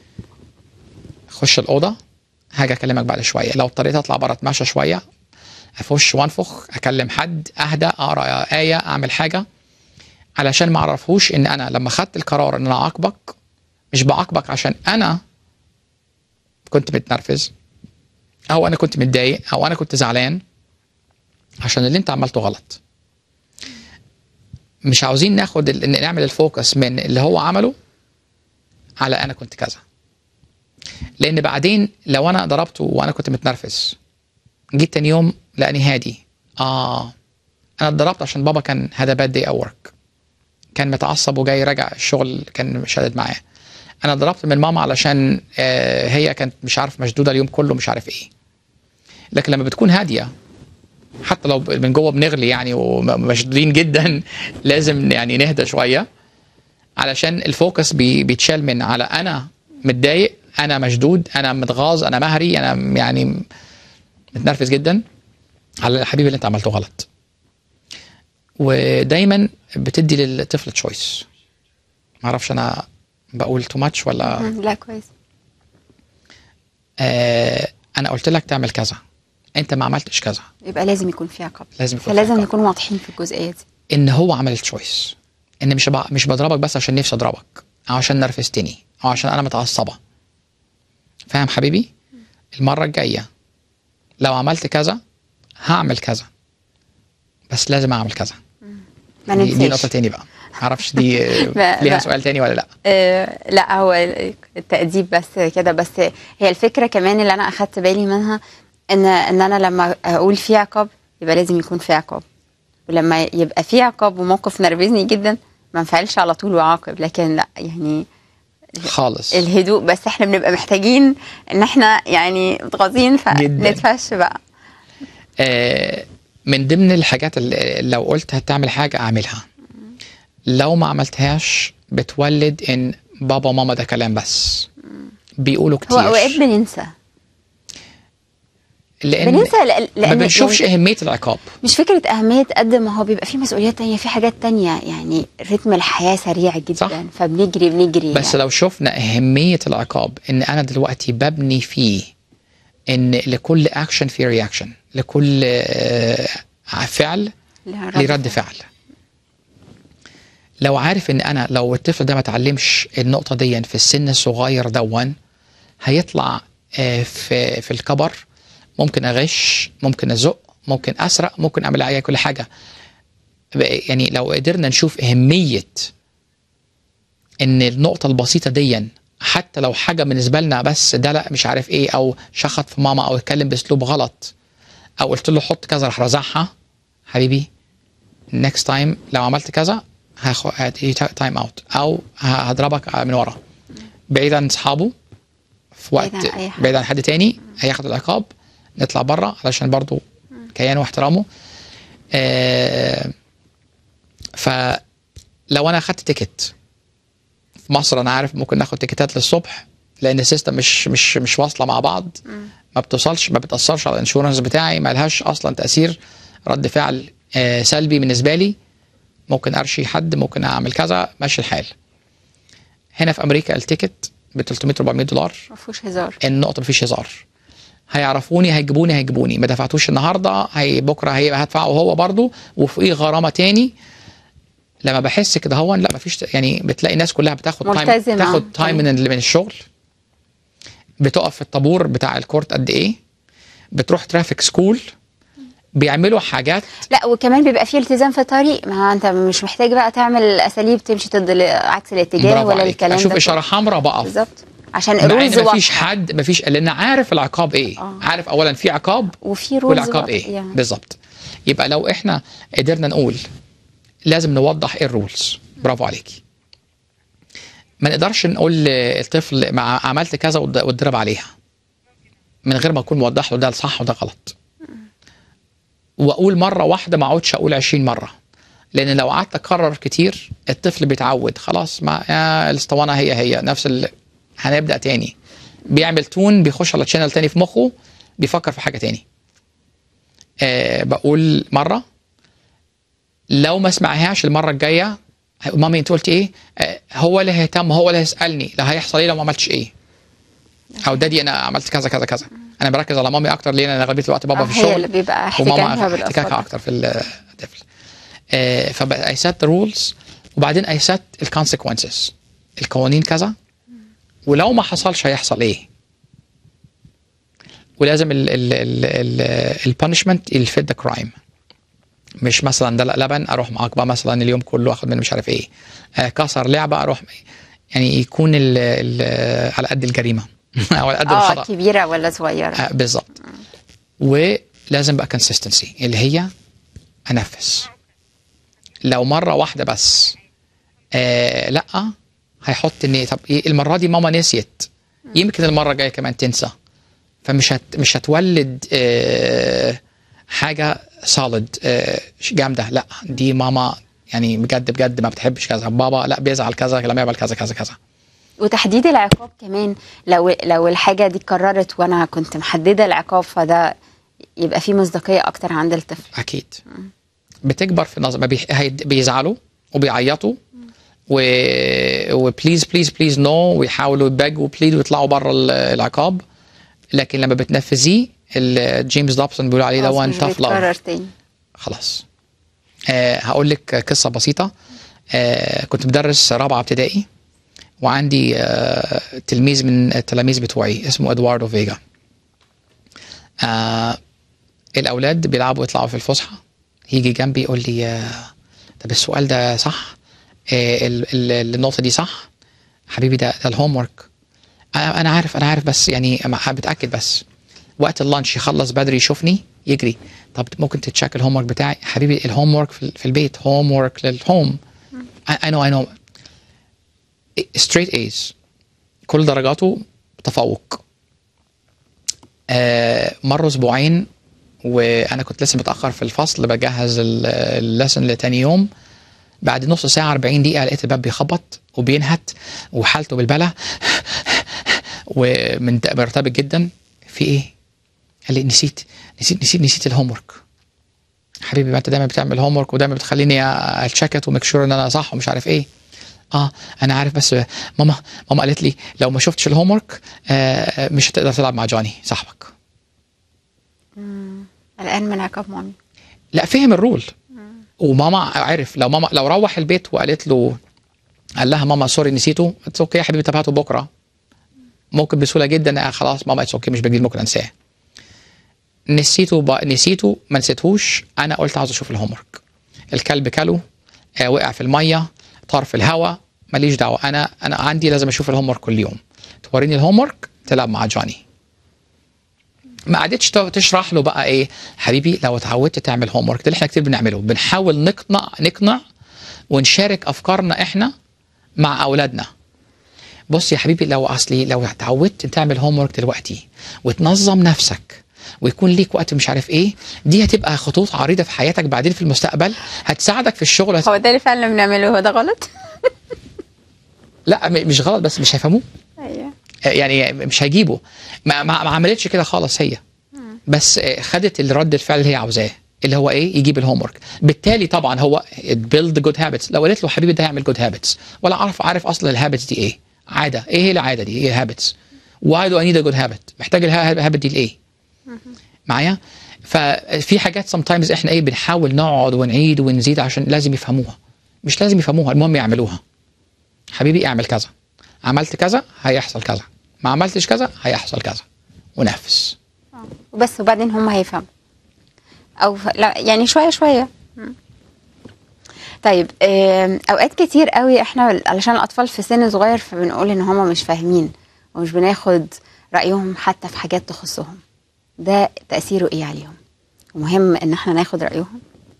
خش الأوضة هاجي أكلمك بعد شوية لو اضطريت أطلع بره أتمشى شوية أفش وأنفخ أكلم حد أهدى أقرأ آية أعمل حاجة علشان ما أعرفهوش إن أنا لما خدت القرار إن أنا أعاقبك مش بعاقبك عشان أنا كنت متنرفز أو أنا كنت متضايق أو أنا كنت زعلان عشان اللي أنت عملته غلط مش عاوزين ناخد ال- إن نعمل الفوكس من اللي هو عمله على انا كنت كذا لان بعدين لو انا ضربته وانا كنت متنرفز جيت تاني يوم لقاني هادي اه انا اتضربت عشان بابا كان هذا باد داي ورك كان متعصب وجاي راجع الشغل كان شادد معاه انا ضربت من ماما علشان آه هي كانت مش عارف مشدوده اليوم كله مش عارف ايه لكن لما بتكون هاديه حتى لو من جوه بنغلي يعني ومشدودين جدا لازم يعني نهدى شويه علشان الفوكس بي بيتشال من على انا متضايق انا مشدود انا متغاظ انا مهري انا يعني متنرفز جدا على الحبيب اللي انت عملته غلط ودايما بتدي للطفل تشويس معرفش انا بقول تو ماتش ولا مم، لا كويس آه انا قلت لك تعمل كذا انت ما عملتش كذا يبقى لازم يكون في عقاب لازم يكون في فلازم عقاب. نكون واضحين في الجزئيه دي ان هو عمل التشويس ان مش بق- مش بضربك بس عشان نفسي اضربك او عشان نرفزتني او عشان انا متعصبه فاهم حبيبي المره الجايه لو عملت كذا هعمل كذا بس لازم اعمل كذا ما دي, دي نقطه ننساش تاني بقى معرفش دي آه، لا، ليها لا. سؤال تاني ولا لا آه لا هو التأديب بس كده بس هي الفكرة كمان اللي أنا أخدت بالي منها إن إن أنا لما أقول في عقاب يبقى لازم يكون في عقاب ولما يبقى في عقاب وموقف نرفزني جدا ما انفعلش على طول وعاقب لكن لا يعني خالص الهدوء بس احنا بنبقى محتاجين ان احنا يعني متغاظين جداً. فنتفش بقى آه، من ضمن الحاجات اللي لو قلت هتعمل حاجة أعملها لو ما عملتهاش بتولد إن بابا وماما ده كلام بس بيقولوا هو اوقات كتير بننسى لأن بننسى لأ- لان ما بنشوفش يعني أهمية العقاب مش فكرة أهمية قد ما هو بيبقى في مسؤوليات تانية في حاجات تانية يعني رتم الحياة سريع جدا صح. فبنجري بنجري بس لو شفنا أهمية العقاب إن أنا دلوقتي ببني فيه إن لكل أكشن في رياكشن لكل آه، فعل لرد ليه رد فعل لو عارف ان انا لو الطفل ده ما اتعلمش النقطه دي في السن الصغير دون هيطلع آه، في في الكبر ممكن اغش ممكن ازق ممكن اسرق ممكن اعمل اي كل حاجه بقى- يعني لو قدرنا نشوف اهميه ان النقطه البسيطه دي حتى لو حاجه بالنسبه لنا بس ده لا مش عارف ايه او شخط في ماما او اتكلم باسلوب غلط او قلت له حط كذا راح رزعها حبيبي next time لو عملت كذا هاخد تايم اوت او ه- هضربك من ورا بعيد عن اصحابه في وقت بعيد عن أي حد. بعيد عن حد تاني هياخد العقاب نطلع بره علشان برضو كيانه واحترامه آه فلو انا اخدت تيكت في مصر انا عارف ممكن ناخد تيكتات للصبح لان السيستم مش مش مش واصله مع بعض ما بتوصلش ما بتاثرش على الانشورنس بتاعي ما لهاش اصلا تاثير رد فعل آه سلبي بالنسبه لي ممكن ارشي حد ممكن اعمل كذا ماشي الحال هنا في امريكا التيكت ب 300 400 دولار ما فيهوش هزار النقطه مفيش هزار هيعرفوني هيجيبوني هيجيبوني ما دفعتوش النهارده هي بكره هيبقى هدفعه هو برضه وفوقيه غرامه تاني لما بحس كده هو لا مفيش يعني بتلاقي الناس كلها بتاخد تايم ملتزمة. تاخد تايم من ال- من الشغل بتقف في الطابور بتاع الكورت قد ايه بتروح ترافيك سكول بيعملوا حاجات لا وكمان بيبقى فيه التزام في الطريق ما انت مش محتاج بقى تعمل اساليب تمشي ضد ال- عكس الاتجاه برافو ولا عليك الكلام اشوف ده اشاره حمراء بقف بالظبط عشان مع الرولز ان مفيش واضحة. حد مفيش لان عارف العقاب ايه آه. عارف اولا في عقاب وفي رولز والعقاب ايه بالظبط يبقى لو احنا قدرنا نقول لازم نوضح ايه الرولز برافو عليكي ما نقدرش نقول للطفل مع عملت كذا واتض- واتضرب عليها من غير ما اكون موضح له ده صح وده غلط واقول مره واحده ما اقعدش اقول 20 مره لان لو قعدت اكرر كتير الطفل بيتعود خلاص ما يا الاسطوانه هي هي نفس ال... هنبدا تاني بيعمل تون بيخش على تشانل تاني في مخه بيفكر في حاجه تاني آه بقول مره لو ما سمعهاش المره الجايه مامي انت قلت ايه آه هو اللي هيهتم هو اللي هيسالني لا هيحصل ايه لو ما عملتش ايه او دادي انا عملت كذا كذا كذا انا بركز على مامي اكتر ليه لان اغلبيه الوقت بابا آه، في هي الشغل اللي بيبقى احتكاكها وماما بالأطفال. احتكاكها اكتر في الطفل آه فبقى اي سيت رولز وبعدين اي سيت الكونسيكونسز القوانين كذا ولو ما حصلش هيحصل ايه ولازم البانشمنت يفيد ذا كرايم مش مثلا دلق لبن اروح معاقبه مثلا اليوم كله اخد منه مش عارف ايه آه كسر لعبه اروح يعني يكون ال ال على قد الجريمه او على قد اه الخطا كبيره ولا صغيره آه بالظبط ولازم بقى كونسيستنسي اللي هي انفذ لو مره واحده بس آه لا هيحط ان طب إيه المره دي ماما نسيت يمكن المره الجايه كمان تنسى فمش هت مش هتولد آه حاجه سوليد آه جامده لا دي ماما يعني بجد بجد ما بتحبش كذا بابا لا بيزعل كذا لما يعمل كذا كذا كذا وتحديد العقاب كمان لو لو الحاجه دي اتكررت وانا كنت محدده العقاب فده يبقى في مصداقيه اكتر عند الطفل اكيد بتكبر في نظر ما بي... هي- بيزعلوا وبيعيطوا و وبليز بليز بليز نو ويحاولوا يباجوا بليز ويطلعوا بره ال- العقاب لكن لما بتنفذيه ال- جيمس دوبسون بيقول عليه ده خلاص وان مش تاف بيتكرر لاف تاني خلاص آه هقول لك قصه بسيطه آه كنت بدرس رابعه ابتدائي وعندي آه تلميذ من التلاميذ بتوعي اسمه ادواردو فيجا آه الاولاد بيلعبوا يطلعوا في الفسحه يجي جنبي يقول لي آه طب السؤال ده صح آه ال- ال- النقطه دي صح حبيبي ده ده الهوم ورك انا انا عارف انا عارف بس يعني أما بتاكد بس وقت اللانش يخلص بدري يشوفني يجري طب ممكن تتشيك الهوم ورك بتاعي حبيبي الهوم ورك في, في البيت هوم ورك للهوم اي نو اي نو ستريت ايز كل درجاته تفوق آه مروا اسبوعين وانا كنت لسه متاخر في الفصل بجهز ال- اللسن لتاني يوم بعد نص ساعه 40 دقيقه لقيت الباب بيخبط وبينهت وحالته بالبلا ومن مرتبك جدا في ايه؟ قال لي نسيت نسيت نسيت نسيت الهوم ورك حبيبي ما انت دايما بتعمل هوم ورك ودايما بتخليني اتشيك وميك شور ان انا صح ومش عارف ايه اه انا عارف بس ماما ماما قالت لي لو ما شفتش الهوم ورك آه مش هتقدر تلعب مع جوني صاحبك الان من عقاب مامي لا فهم الرول وماما عرف لو ماما لو روح البيت وقالت له قال لها ماما سوري نسيته اتس اوكي يا حبيبي طب هاته بكره ممكن بسهوله جدا آه خلاص ماما اتس اوكي مش بجديد ممكن انساه نسيته ب... نسيته ما نسيتهوش انا قلت عاوز اشوف الهوم ورك الكلب كله آه وقع في الميه طار في الهواء ماليش دعوه انا انا عندي لازم اشوف الهوم ورك كل يوم توريني الهوم ورك تلعب مع جوني ما قعدتش ت- تشرح له بقى ايه حبيبي لو اتعودت تعمل هوم ورك ده اللي احنا كتير بنعمله بنحاول نقنع نقنع ونشارك افكارنا احنا مع اولادنا بص يا حبيبي لو اصلي لو اتعودت تعمل هوم ورك دلوقتي وتنظم نفسك ويكون ليك وقت مش عارف ايه دي هتبقى خطوط عريضه في حياتك بعدين في المستقبل هتساعدك في الشغل هت... هو ده اللي فعلا بنعمله هو ده غلط لا م- مش غلط بس مش هيفهموه ايوه آه، يعني مش هيجيبه ما, ما, ما عملتش كده خالص هي بس آه، خدت الرد الفعل اللي هي عاوزاه اللي هو ايه يجيب الهوم ورك بالتالي طبعا هو بيلد جود هابتس لو قالت له حبيبي ده هيعمل جود هابتس ولا عارف عارف اصلا الهابتس دي ايه عاده ايه هي العاده دي ايه هابتس واي دو اي نيد ا جود هابت محتاج الهابت دي لايه معايا ففي حاجات سم تايمز احنا ايه بنحاول نقعد ونعيد ونزيد عشان لازم يفهموها مش لازم يفهموها المهم يعملوها حبيبي اعمل كذا عملت كذا هيحصل كذا ما عملتش كذا هيحصل كذا ونفس وبس وبعدين هم هيفهموا او ف- لا يعني شويه شويه مم. طيب آم، اوقات كتير قوي احنا علشان الاطفال في سن صغير فبنقول ان هم مش فاهمين ومش بناخد رايهم حتى في حاجات تخصهم ده تاثيره ايه عليهم مهم ان احنا ناخد رايهم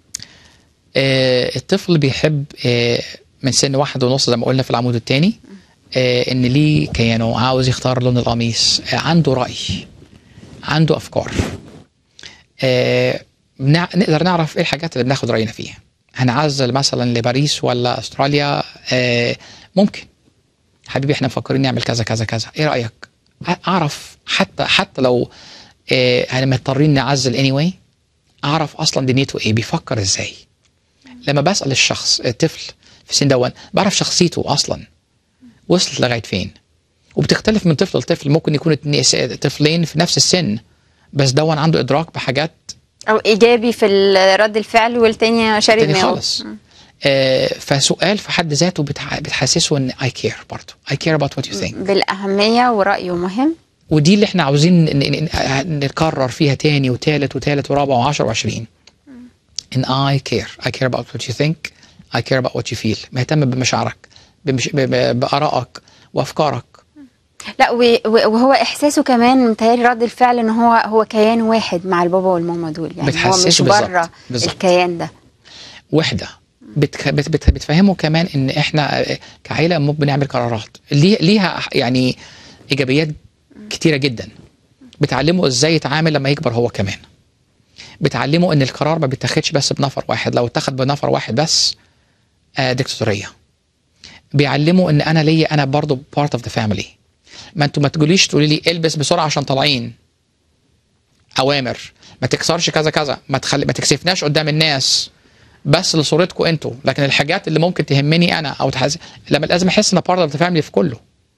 آه الطفل بيحب آه من سن واحد ونص زي ما قلنا في العمود الثاني آه ان ليه كيانه عاوز يختار لون القميص آه عنده راي عنده افكار آه بنع- نقدر نعرف ايه الحاجات اللي بناخد راينا فيها هنعزل مثلا لباريس ولا استراليا آه ممكن حبيبي احنا مفكرين نعمل كذا كذا كذا ايه رايك أ- اعرف حتى حتى لو آه احنا مضطرين نعزل anyway اعرف اصلا دنيته ايه بيفكر ازاي لما بسال الشخص الطفل في سن دون بعرف شخصيته اصلا وصلت لغايه فين وبتختلف من طفل لطفل ممكن يكون اتنين- س- طفلين في نفس السن بس دون عنده ادراك بحاجات او ايجابي في ال- رد الفعل والتاني شارب تاني دماغه. خالص آه فسؤال في حد ذاته بتح... بتحسسه ان I care برضه I care about what you think بالاهميه ورايه مهم ودي اللي احنا عاوزين ن- ن- ن- نكرر فيها تاني وتالت وتالت ورابع وعشر وعشرين ان I care I care about what you think I care about what you feel مهتم بمشاعرك بمش... ب... ب... بآرائك وأفكارك لا و- و- وهو احساسه كمان متهيألي رد الفعل ان هو هو كيان واحد مع البابا والماما دول يعني هو بتحسسه مش بالظبط، بره بالظبط. الكيان ده وحدة بتخ... بت... بت... بتفهمه كمان ان احنا كعيلة مو بنعمل قرارات ليه... ليها يعني ايجابيات كتيرة جدا بتعلمه ازاي يتعامل لما يكبر هو كمان بتعلمه ان القرار ما بيتاخدش بس بنفر واحد لو اتاخد بنفر واحد بس آه ديكتاتورية بيعلمه ان انا ليا انا برضو part of the family ما انتوا ما تقوليش تقولي لي البس بسرعة عشان طالعين اوامر ما تكسرش كذا كذا ما تخلي ما تكسفناش قدام الناس بس لصورتكم انتوا لكن الحاجات اللي ممكن تهمني انا او تحز... لما لازم احس ان بارت اوف ذا فاميلي في كله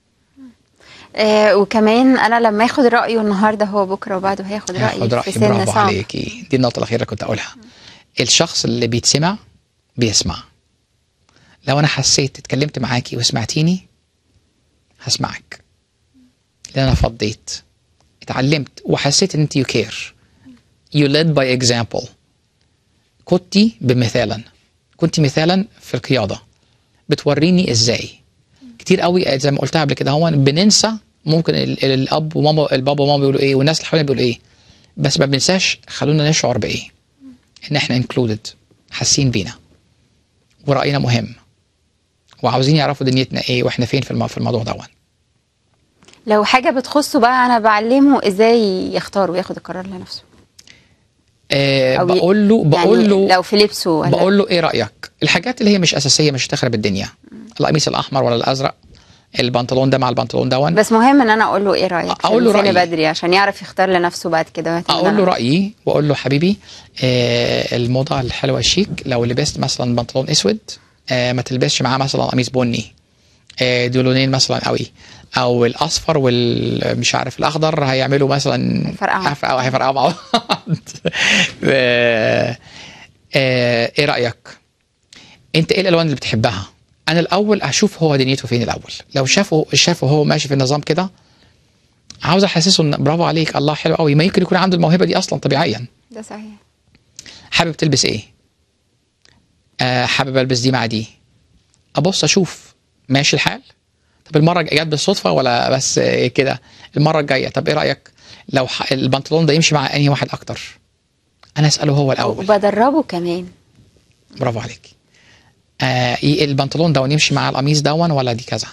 آه وكمان انا لما اخد رايه النهارده هو بكره وبعده هياخد رايي هاخد في رايي سن برافو صعب عليكي دي النقطه الاخيره اللي كنت اقولها الشخص اللي بيتسمع بيسمع لو انا حسيت اتكلمت معاكي وسمعتيني هسمعك لان انا فضيت اتعلمت وحسيت ان انت يو كير يو led باي اكزامبل كنتي بمثالا كنت مثالا في القياده بتوريني ازاي كتير قوي زي ما قلتها قبل كده هو بننسى ممكن ال- ال- الاب وماما البابا وماما بيقولوا ايه والناس اللي حوالينا بيقولوا ايه بس ما بننساش خلونا نشعر بايه ان احنا انكلودد حاسين بينا وراينا مهم وعاوزين يعرفوا دنيتنا ايه واحنا فين في الم- في الموضوع ده لو حاجه بتخصه بقى انا بعلمه ازاي يختار وياخد القرار لنفسه آه أو ي- بقول له بقول يعني له لو في لبسه ولا بقول له ايه رايك الحاجات اللي هي مش اساسيه مش هتخرب الدنيا القميص الاحمر ولا الازرق البنطلون ده مع البنطلون دون بس مهم ان انا اقول له ايه رايك في أقول له السن رأيي. بدري عشان يعرف يختار لنفسه بعد كده وقت اقول له ما- رايي واقول له حبيبي آه الموضه الحلوه الشيك لو لبست مثلا بنطلون اسود آه ما تلبسش معاه مثلا قميص بني آه دول لونين مثلا قوي او الاصفر والمش عارف الاخضر هيعملوا مثلا هيفرقعوا. هيفرقعوا هيفرقعوا مع بعض آه آه ايه رايك انت ايه الالوان اللي بتحبها انا الاول اشوف هو دنيته فين الاول لو شافه شافه هو ماشي في النظام كده عاوز احسسه ان برافو عليك الله حلو قوي ما يمكن يكون عنده الموهبه دي اصلا طبيعيا ده صحيح حابب تلبس ايه آه حابب البس دي مع دي ابص اشوف ماشي الحال طب المره الجايه جت بالصدفه ولا بس آه، كده المره الجايه طب ايه رايك لو ح- البنطلون ده يمشي مع انهي واحد اكتر انا اساله هو الاول وبدربه كمان برافو عليك آه ي- البنطلون ده يمشي مع القميص دون ولا دي كذا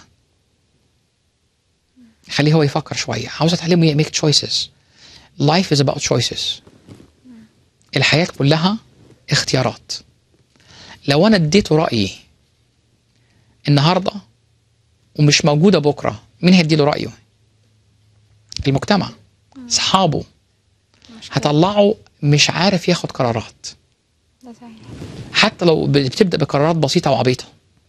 خليه هو يفكر شويه عاوز اتعلمه ميك تشويسز لايف از اباوت تشويسز الحياه كلها اختيارات لو انا اديته رايي النهارده ومش موجوده بكره مين هيديله رايه المجتمع اصحابه هطلعه مش عارف ياخد قرارات ده صحيح حتى لو بتبدا بقرارات بسيطه وعبيطه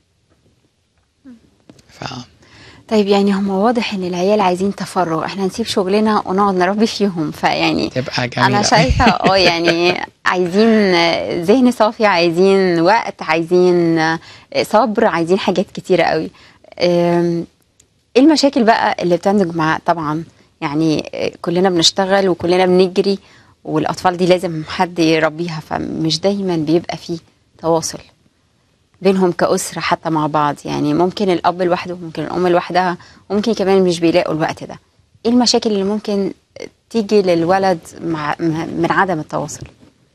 ف طيب يعني هم واضح ان العيال عايزين تفرغ احنا نسيب شغلنا ونقعد نربي فيهم فيعني تبقى جميله انا شايفه اه يعني عايزين ذهن صافي عايزين وقت عايزين صبر عايزين حاجات كتيره قوي أم، ايه المشاكل بقى اللي بتنتج مع طبعا يعني كلنا بنشتغل وكلنا بنجري والاطفال دي لازم حد يربيها فمش دايما بيبقى فيه تواصل بينهم كأسرة حتى مع بعض يعني ممكن الأب لوحده ممكن الأم لوحدها وممكن كمان مش بيلاقوا الوقت ده ايه المشاكل اللي ممكن تيجي للولد مع من عدم التواصل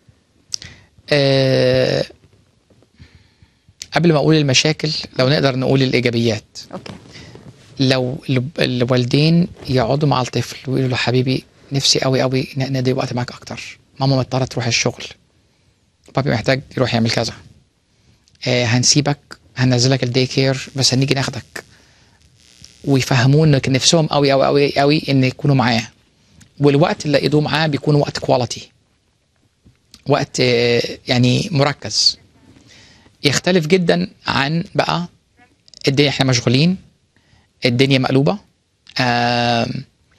آه قبل ما اقول المشاكل لو نقدر نقول الايجابيات اوكي لو الب- الوالدين يقعدوا مع الطفل ويقولوا له حبيبي نفسي قوي قوي ن- نقضي وقت معاك اكتر ماما مضطره تروح الشغل بابي محتاج يروح يعمل كذا آه هنسيبك هننزلك الدي كير بس هنيجي ناخدك ويفهموه ان كان نفسهم قوي قوي قوي قوي ان يكونوا معاه والوقت اللي يقضوه معاه بيكون وقت كواليتي وقت آه، يعني مركز يختلف جدا عن بقى الدنيا احنا مشغولين الدنيا مقلوبه آم،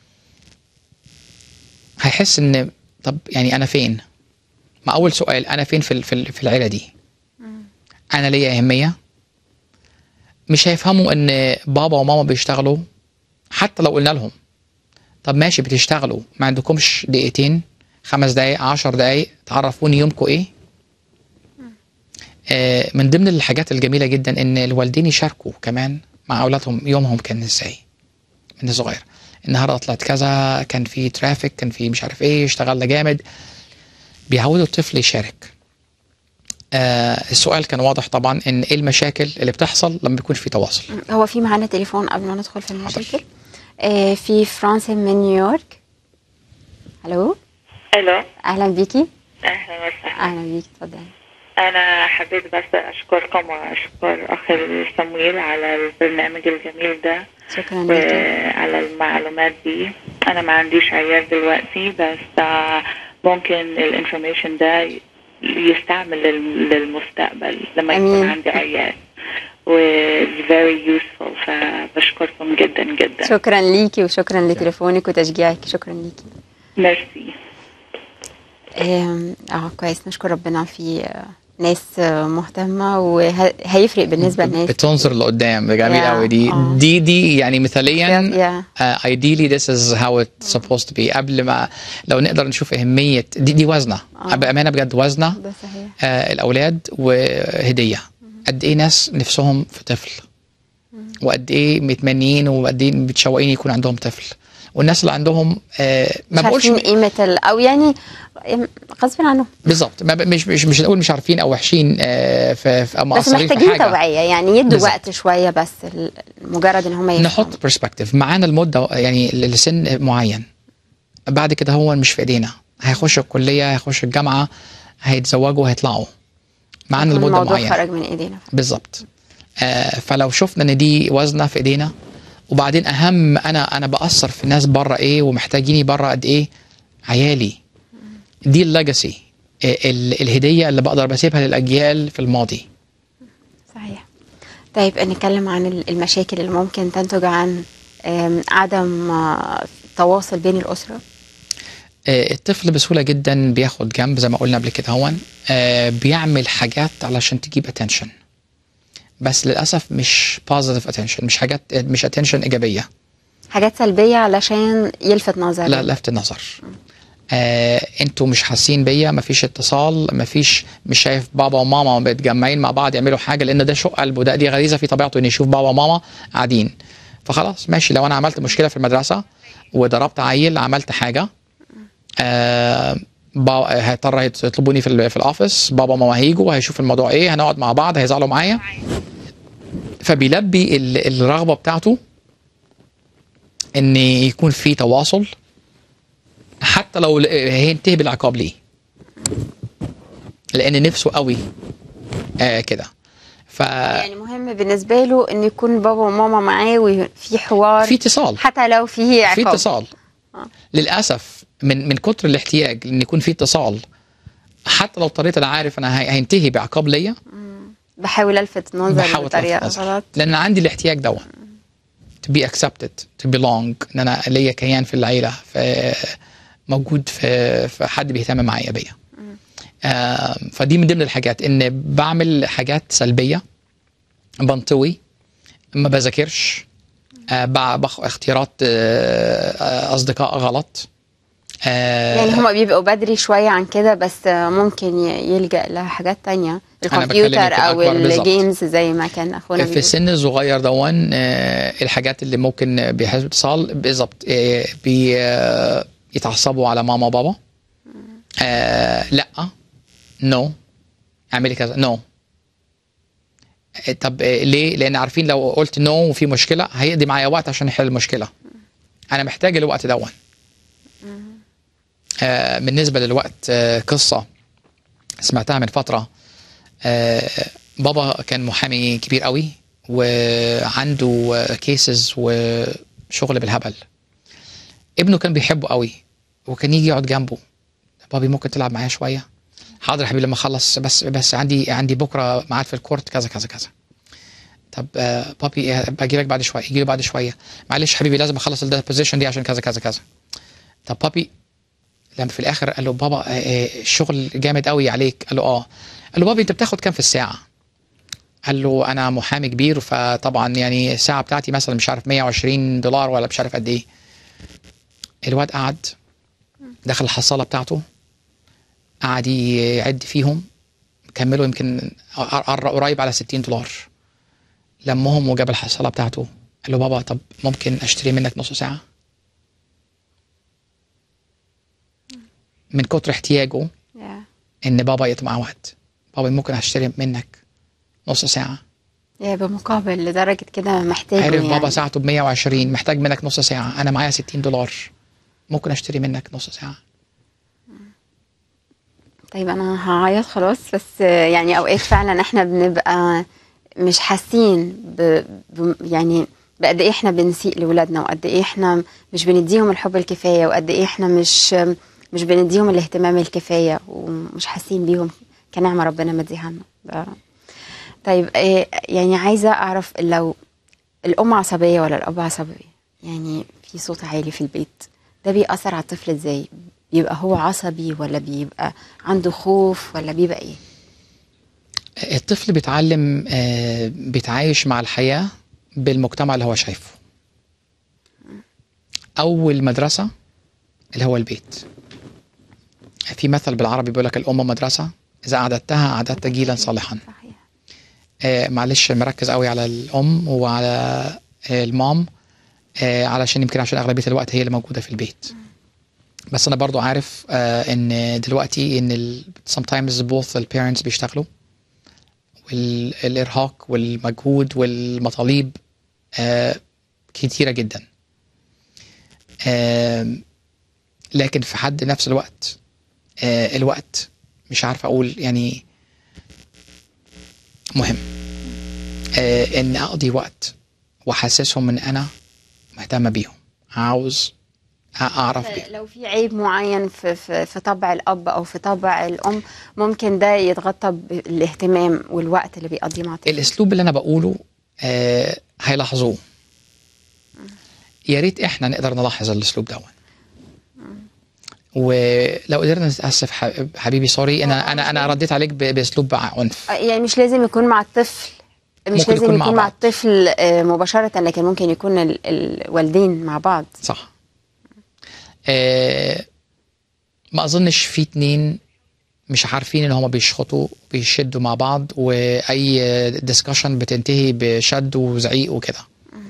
هيحس ان طب يعني انا فين ما اول سؤال انا فين في ال- في ال- في العيله دي انا ليا اهميه مش هيفهموا ان بابا وماما بيشتغلوا حتى لو قلنا لهم طب ماشي بتشتغلوا ما عندكمش دقيقتين خمس دقايق عشر دقايق تعرفوني يومكم ايه آه، من ضمن الحاجات الجميله جدا ان الوالدين يشاركوا كمان مع اولادهم يومهم كان ازاي من صغير النهارده طلعت كذا كان في ترافيك كان في مش عارف ايه اشتغلنا جامد بيعودوا الطفل يشارك آه السؤال كان واضح طبعا ان ايه المشاكل اللي بتحصل لما بيكون في تواصل هو في معانا تليفون قبل ما ندخل في المشاكل آه في فرانسي من نيويورك الو الو اهلا بيكي اهلا وسهلا اهلا بيكي اتفضلي انا حبيت بس اشكركم واشكر اخ سمويل على البرنامج الجميل ده شكرا ليكي وعلى المعلومات دي انا ما عنديش عيال دلوقتي بس آه، ممكن الانفورميشن ده يستعمل لل- للمستقبل لما يكون أمين. عندي عيال و it's very useful فبشكركم جدا جدا شكرا ليكي وشكرا لتليفونك وتشجيعك شكرا ليكي ميرسي آم، اه كويس نشكر ربنا في آه، ناس آه، مهتمه وهيفرق بالنسبه للناس بتنظر لقدام ده جميل Yeah. قوي دي آه. دي دي يعني مثاليا Yeah. uh, ideally this is how it's supposed to be قبل ما لو نقدر نشوف أهمية دي دي وزنة آه. بأمانة بجد وزنة ده صحيح آه الأولاد وهدية قد إيه ناس نفسهم في طفل وقد ايه متمنين وقد ايه متشوقين يكون عندهم طفل والناس اللي عندهم آه ما مش بقولش عارفين قيمه ال... او يعني غصب عنهم بالظبط ما ب- مش مش مش نقول مش عارفين او وحشين آه في في بس مقصرين في محتاجين حاجه توعيه يعني يدوا بالظبط. وقت شويه بس ال- مجرد ان هم يفهموا نحط برسبكتيف معانا المده يعني لسن معين بعد كده هو مش في ايدينا هيخشوا الكليه هيخشوا الجامعه هيتزوجوا هيطلعوا معانا يكون لمده الموضوع معينه خرج من ايدينا بالظبط آه فلو شفنا ان دي وزنه في ايدينا وبعدين اهم انا انا باثر في الناس بره ايه ومحتاجيني بره قد ايه عيالي دي الليجاسي الهديه اللي بقدر بسيبها للاجيال في الماضي صحيح طيب نتكلم عن ال- المشاكل اللي ممكن تنتج عن آم، عدم آه، تواصل بين الاسره آه، الطفل بسهوله جدا بياخد جنب زي ما قلنا قبل كده هون آه، بيعمل حاجات علشان تجيب اتنشن بس للاسف مش بوزيتيف اتنشن مش حاجات مش اتنشن ايجابيه حاجات سلبيه علشان يلفت نظر لا لفت النظر آه انتوا مش حاسين بيا مفيش اتصال مفيش مش شايف بابا وماما متجمعين مع بعض يعملوا حاجه لان ده شق قلبه ده دي غريزه في طبيعته ان يشوف بابا وماما قاعدين فخلاص ماشي لو انا عملت مشكله في المدرسه وضربت عيل عملت حاجه آه با- هيضطر يطلبوني في ال- في الاوفيس بابا وماما هيجوا هيشوف الموضوع ايه هنقعد مع بعض هيزعلوا معايا فبيلبي ال- الرغبه بتاعته ان يكون في تواصل حتى لو ل- هينتهي بالعقاب ليه لان نفسه قوي آه كده ف يعني مهم بالنسبه له ان يكون بابا وماما معاه وفي حوار في اتصال حتى لو فيه عقاب في اتصال آه. للاسف من من كتر الاحتياج ان يكون في اتصال حتى لو اضطريت انا عارف انا هي- هينتهي بعقاب ليا بحاول الفت نظر بحاول بطريقه أتلفت نظر. غلط لان عندي الاحتياج دون to be accepted to belong ان انا ليا كيان في العيله في موجود في في حد بيهتم معايا بيا آه فدي من ضمن الحاجات ان بعمل حاجات سلبيه بنطوي ما بذاكرش آه بع- بخ اختيارات آه آه، اصدقاء غلط آه يعني هما بيبقوا بدري شوية عن كده بس ممكن ي- يلجأ لحاجات تانية بتكلم الكمبيوتر يمكن أو أكبر بالظبط. الجيمز زي ما كان أخونا في بيقول. السن الصغير دون آه، الحاجات اللي ممكن بيحسوا اتصال بالظبط آه، بي آه، يتعصبوا على ماما وبابا آه لا نو اعملي كذا نو طب آه، ليه؟ لان عارفين لو قلت نو وفي مشكله هيقضي معايا وقت عشان يحل المشكله انا محتاج الوقت دون آه بالنسبه للوقت آه قصه سمعتها من فتره آه بابا كان محامي كبير قوي وعنده كيسز وشغل بالهبل ابنه كان بيحبه قوي وكان يجي يقعد جنبه بابي ممكن تلعب معايا شويه حاضر يا حبيبي لما اخلص بس بس عندي عندي بكره ميعاد في الكورت كذا كذا كذا طب آه بابي آه، باجي لك بعد شويه يجي له بعد شويه معلش حبيبي لازم اخلص البوزيشن دي عشان كذا كذا كذا طب بابي لما في الاخر قال له بابا آه، آه، الشغل جامد قوي عليك قال له اه قال له بابي انت بتاخد كام في الساعه قال له انا محامي كبير فطبعا يعني الساعه بتاعتي مثلا مش عارف 120 دولار ولا مش عارف قد ايه الواد قعد دخل الحصاله بتاعته قعد يعد فيهم كملوا يمكن قر- قر- قريب على 60 دولار لمهم وجاب الحصاله بتاعته قال له بابا طب ممكن اشتري منك نص ساعه من كتر احتياجه Yeah. ان بابا يقضي معاه وقت بابا ممكن اشتري منك نص ساعه يا بمقابل لدرجة كده محتاج عارف يعني. بابا ساعته ب 120 محتاج منك نص ساعه انا معايا 60 دولار ممكن اشتري منك نص ساعه طيب انا هعيط خلاص بس يعني اوقات فعلا احنا بنبقى مش حاسين ب... ب... يعني بقد ايه احنا بنسيء لاولادنا وقد ايه احنا مش بنديهم الحب الكفايه وقد ايه احنا مش مش بنديهم الاهتمام الكفايه ومش حاسين بيهم كنعمه ربنا مديها لنا ده- طيب إيه يعني عايزه اعرف لو الام عصبيه ولا الاب عصبي يعني في صوت عالي في البيت ده بيأثر على الطفل ازاي بيبقى هو عصبي ولا بيبقى عنده خوف ولا بيبقى ايه الطفل بيتعلم آه، بيتعايش مع الحياه بالمجتمع اللي هو شايفه اول مدرسه اللي هو البيت في مثل بالعربي بيقول لك الام مدرسه اذا اعددتها اعددت جيلا صالحا صحيح آه معلش مركز قوي على الام وعلى آه المام آه علشان يمكن عشان اغلبيه الوقت هي اللي موجوده في البيت بس انا برضو عارف آه ان دلوقتي ان ال sometimes both the parents بيشتغلوا والارهاق والمجهود والمطالب آه كتيره جدا آه لكن في حد نفس الوقت آه الوقت مش عارف اقول يعني مهم آه ان اقضي وقت واحسسهم ان انا مهتمه بيهم عاوز اعرف بيهم لو في عيب معين في, في, في طبع الاب او في طبع الام ممكن ده يتغطى بالاهتمام والوقت اللي بيقضيه مع الطفل الاسلوب اللي انا بقوله آه هيلاحظوه يا ريت احنا نقدر نلاحظ الاسلوب ده ولو قدرنا اسف ح- حبيبي سوري انا انا انا رديت عليك ب- باسلوب عنف يعني مش لازم يكون مع الطفل مش ممكن لازم يكون يكون, مع مع, بعض. الطفل آه، مباشرة لكن ممكن يكون ال- الوالدين مع بعض صح آه ما اظنش في اتنين مش عارفين ان هما بيشخطوا بيشدوا مع بعض واي ديسكشن بتنتهي بشد وزعيق وكده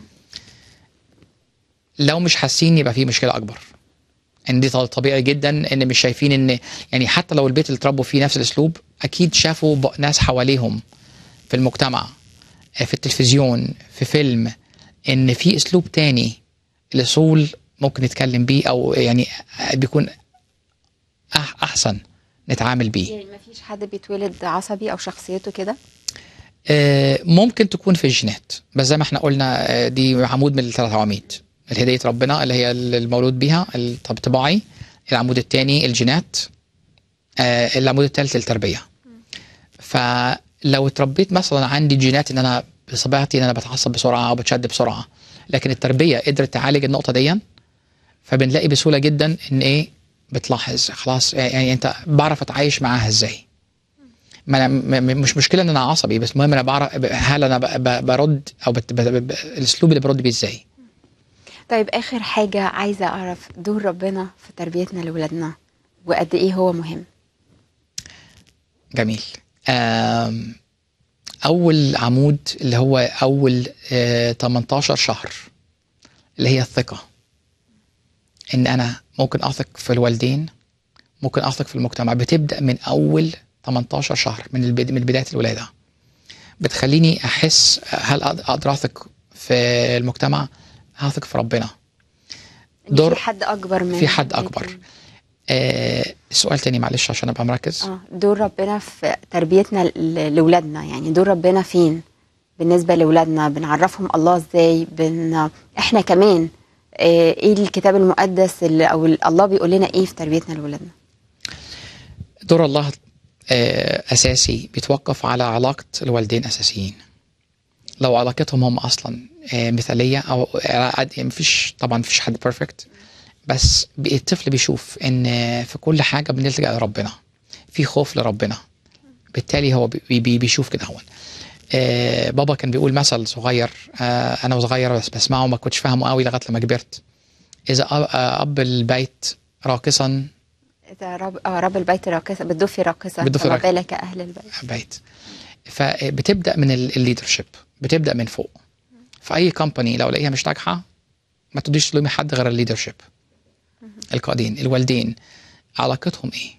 لو مش حاسين يبقى في مشكله اكبر ان دي طبيعي جدا ان مش شايفين ان يعني حتى لو البيت اللي اتربوا فيه نفس الاسلوب اكيد شافوا ب- ناس حواليهم في المجتمع آه، في التلفزيون في فيلم ان في اسلوب تاني الاصول ممكن نتكلم بيه او يعني بيكون أح احسن نتعامل بيه يعني ما فيش حد بيتولد عصبي او شخصيته كده آه، ممكن تكون في الجينات بس زي ما احنا قلنا آه، دي عمود من الثلاث عواميد الهدية ربنا اللي هي المولود بيها الطبيعي العمود الثاني الجينات آه، العمود الثالث التربية فلو اتربيت مثلا عندي جينات ان انا بطبيعتي ان انا بتعصب بسرعة او بتشد بسرعة لكن التربية قدرت تعالج النقطة دي فبنلاقي بسهولة جدا ان ايه بتلاحظ خلاص يعني انت بعرف اتعايش معاها ازاي ما أنا م- م- مش مشكله ان انا عصبي بس المهم انا بعرف هل انا ب- ب- برد او بت ب- ب- الاسلوب اللي برد بيه ازاي طيب اخر حاجة عايزة اعرف دور ربنا في تربيتنا لاولادنا وقد ايه هو مهم جميل آم، اول عمود اللي هو اول آه، 18 شهر اللي هي الثقه ان انا ممكن اثق في الوالدين ممكن اثق في المجتمع بتبدا من اول 18 شهر من البد... من بدايه الولاده بتخليني احس هل أقد- اقدر اثق في المجتمع هثق في ربنا إن دور- في حد اكبر من في حد اكبر آه السؤال تاني معلش عشان ابقى مركز اه دور ربنا في تربيتنا ل- لاولادنا يعني دور ربنا فين بالنسبه لاولادنا بنعرفهم الله ازاي بن احنا كمان آه، ايه الكتاب المقدس اللي او ال- الله بيقول لنا ايه في تربيتنا لاولادنا دور الله آه، اساسي بيتوقف على علاقه الوالدين اساسيين لو علاقتهم هم اصلا آه، مثاليه او مفيش طبعا مفيش حد بيرفكت بس بي- الطفل بيشوف ان في كل حاجه بنلجا لربنا في خوف لربنا بالتالي هو بي بي بيشوف كده هون آه بابا كان بيقول مثل صغير آه انا وصغير بس بسمعه ما كنتش فاهمه قوي لغايه لما كبرت اذا أب, آه اب البيت راقصا اذا رب آه رب البيت راقصه بالدف راقصه بالدف فما راقصة. بالك اهل البيت بيت فبتبدا من الليدرشيب بتبدا من فوق في اي كومباني لو لقيها مش ناجحه ما تديش تلومي حد غير الليدرشيب القائدين الوالدين علاقتهم ايه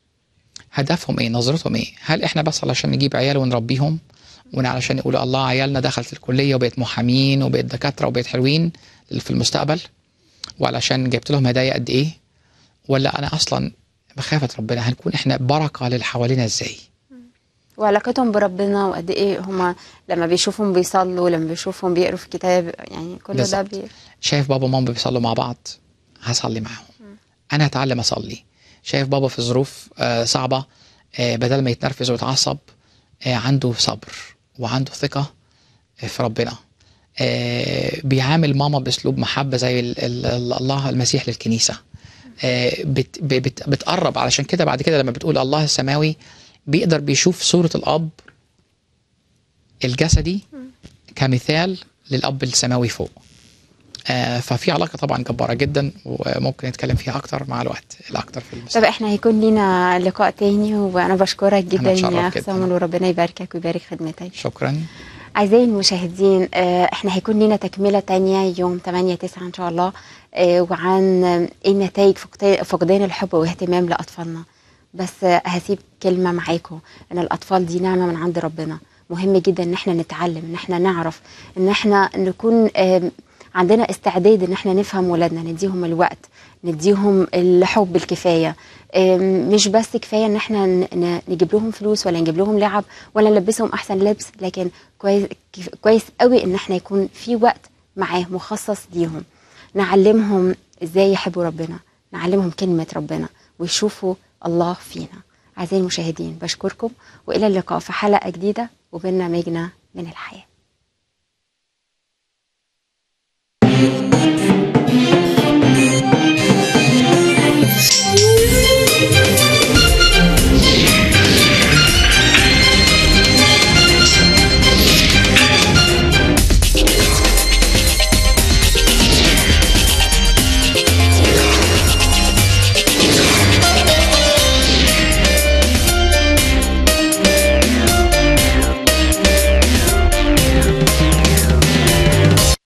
هدفهم ايه نظرتهم ايه هل احنا بس علشان نجيب عيال ونربيهم وعلشان يقولوا الله عيالنا دخلت الكليه وبقت محامين وبقت دكاتره وبقت حلوين في المستقبل وعلشان جبت لهم هدايا قد ايه ولا انا اصلا بخافه ربنا هنكون احنا بركه للي حوالينا ازاي وعلاقتهم بربنا وقد ايه هما لما بيشوفهم بيصلوا لما بيشوفهم بيقروا في الكتاب يعني كل ده بالظبط. بي... شايف بابا وماما بيصلوا مع بعض هصلي معاهم انا هتعلم اصلي شايف بابا في ظروف آه، صعبه آه، بدل ما يتنرفز ويتعصب آه، عنده صبر وعنده ثقه آه، في ربنا آه، بيعامل ماما باسلوب محبه زي ال- ال- ال- الله المسيح للكنيسه آه، بت ب- بت بتقرب علشان كده بعد كده لما بتقول الله السماوي بيقدر بيشوف صوره الاب الجسدي كمثال للاب السماوي فوق آه، ففي علاقه طبعا جباره جدا وممكن نتكلم فيها اكتر مع الوقت الاكتر في طب المستقبل احنا هيكون لينا لقاء تاني وانا بشكرك جدا اتشرف يا جداً. حسام وربنا يباركك ويبارك خدمتك شكرا أعزائي المشاهدين آه، احنا هيكون لنا تكملة تانية يوم 8 9 إن شاء الله آه، وعن آه، ايه نتائج فقد- فقدان الحب واهتمام لأطفالنا بس آه، هسيب كلمة معاكم إن الأطفال دي نعمة من عند ربنا مهم جدا إن احنا نتعلم إن احنا نعرف إن احنا نكون آم، عندنا استعداد إن احنا نفهم ولادنا نديهم الوقت نديهم الحب الكفاية آم، مش بس كفاية إن احنا ن- ن- نجيب لهم فلوس ولا نجيب لهم لعب ولا نلبسهم أحسن لبس لكن كويس كيف- كويس قوي ان احنا يكون في وقت معاه مخصص ليهم نعلمهم ازاي يحبوا ربنا نعلمهم كلمة ربنا ويشوفوا الله فينا أعزائي المشاهدين بشكركم وإلى اللقاء في حلقة جديدة وبرنامجنا من الحياة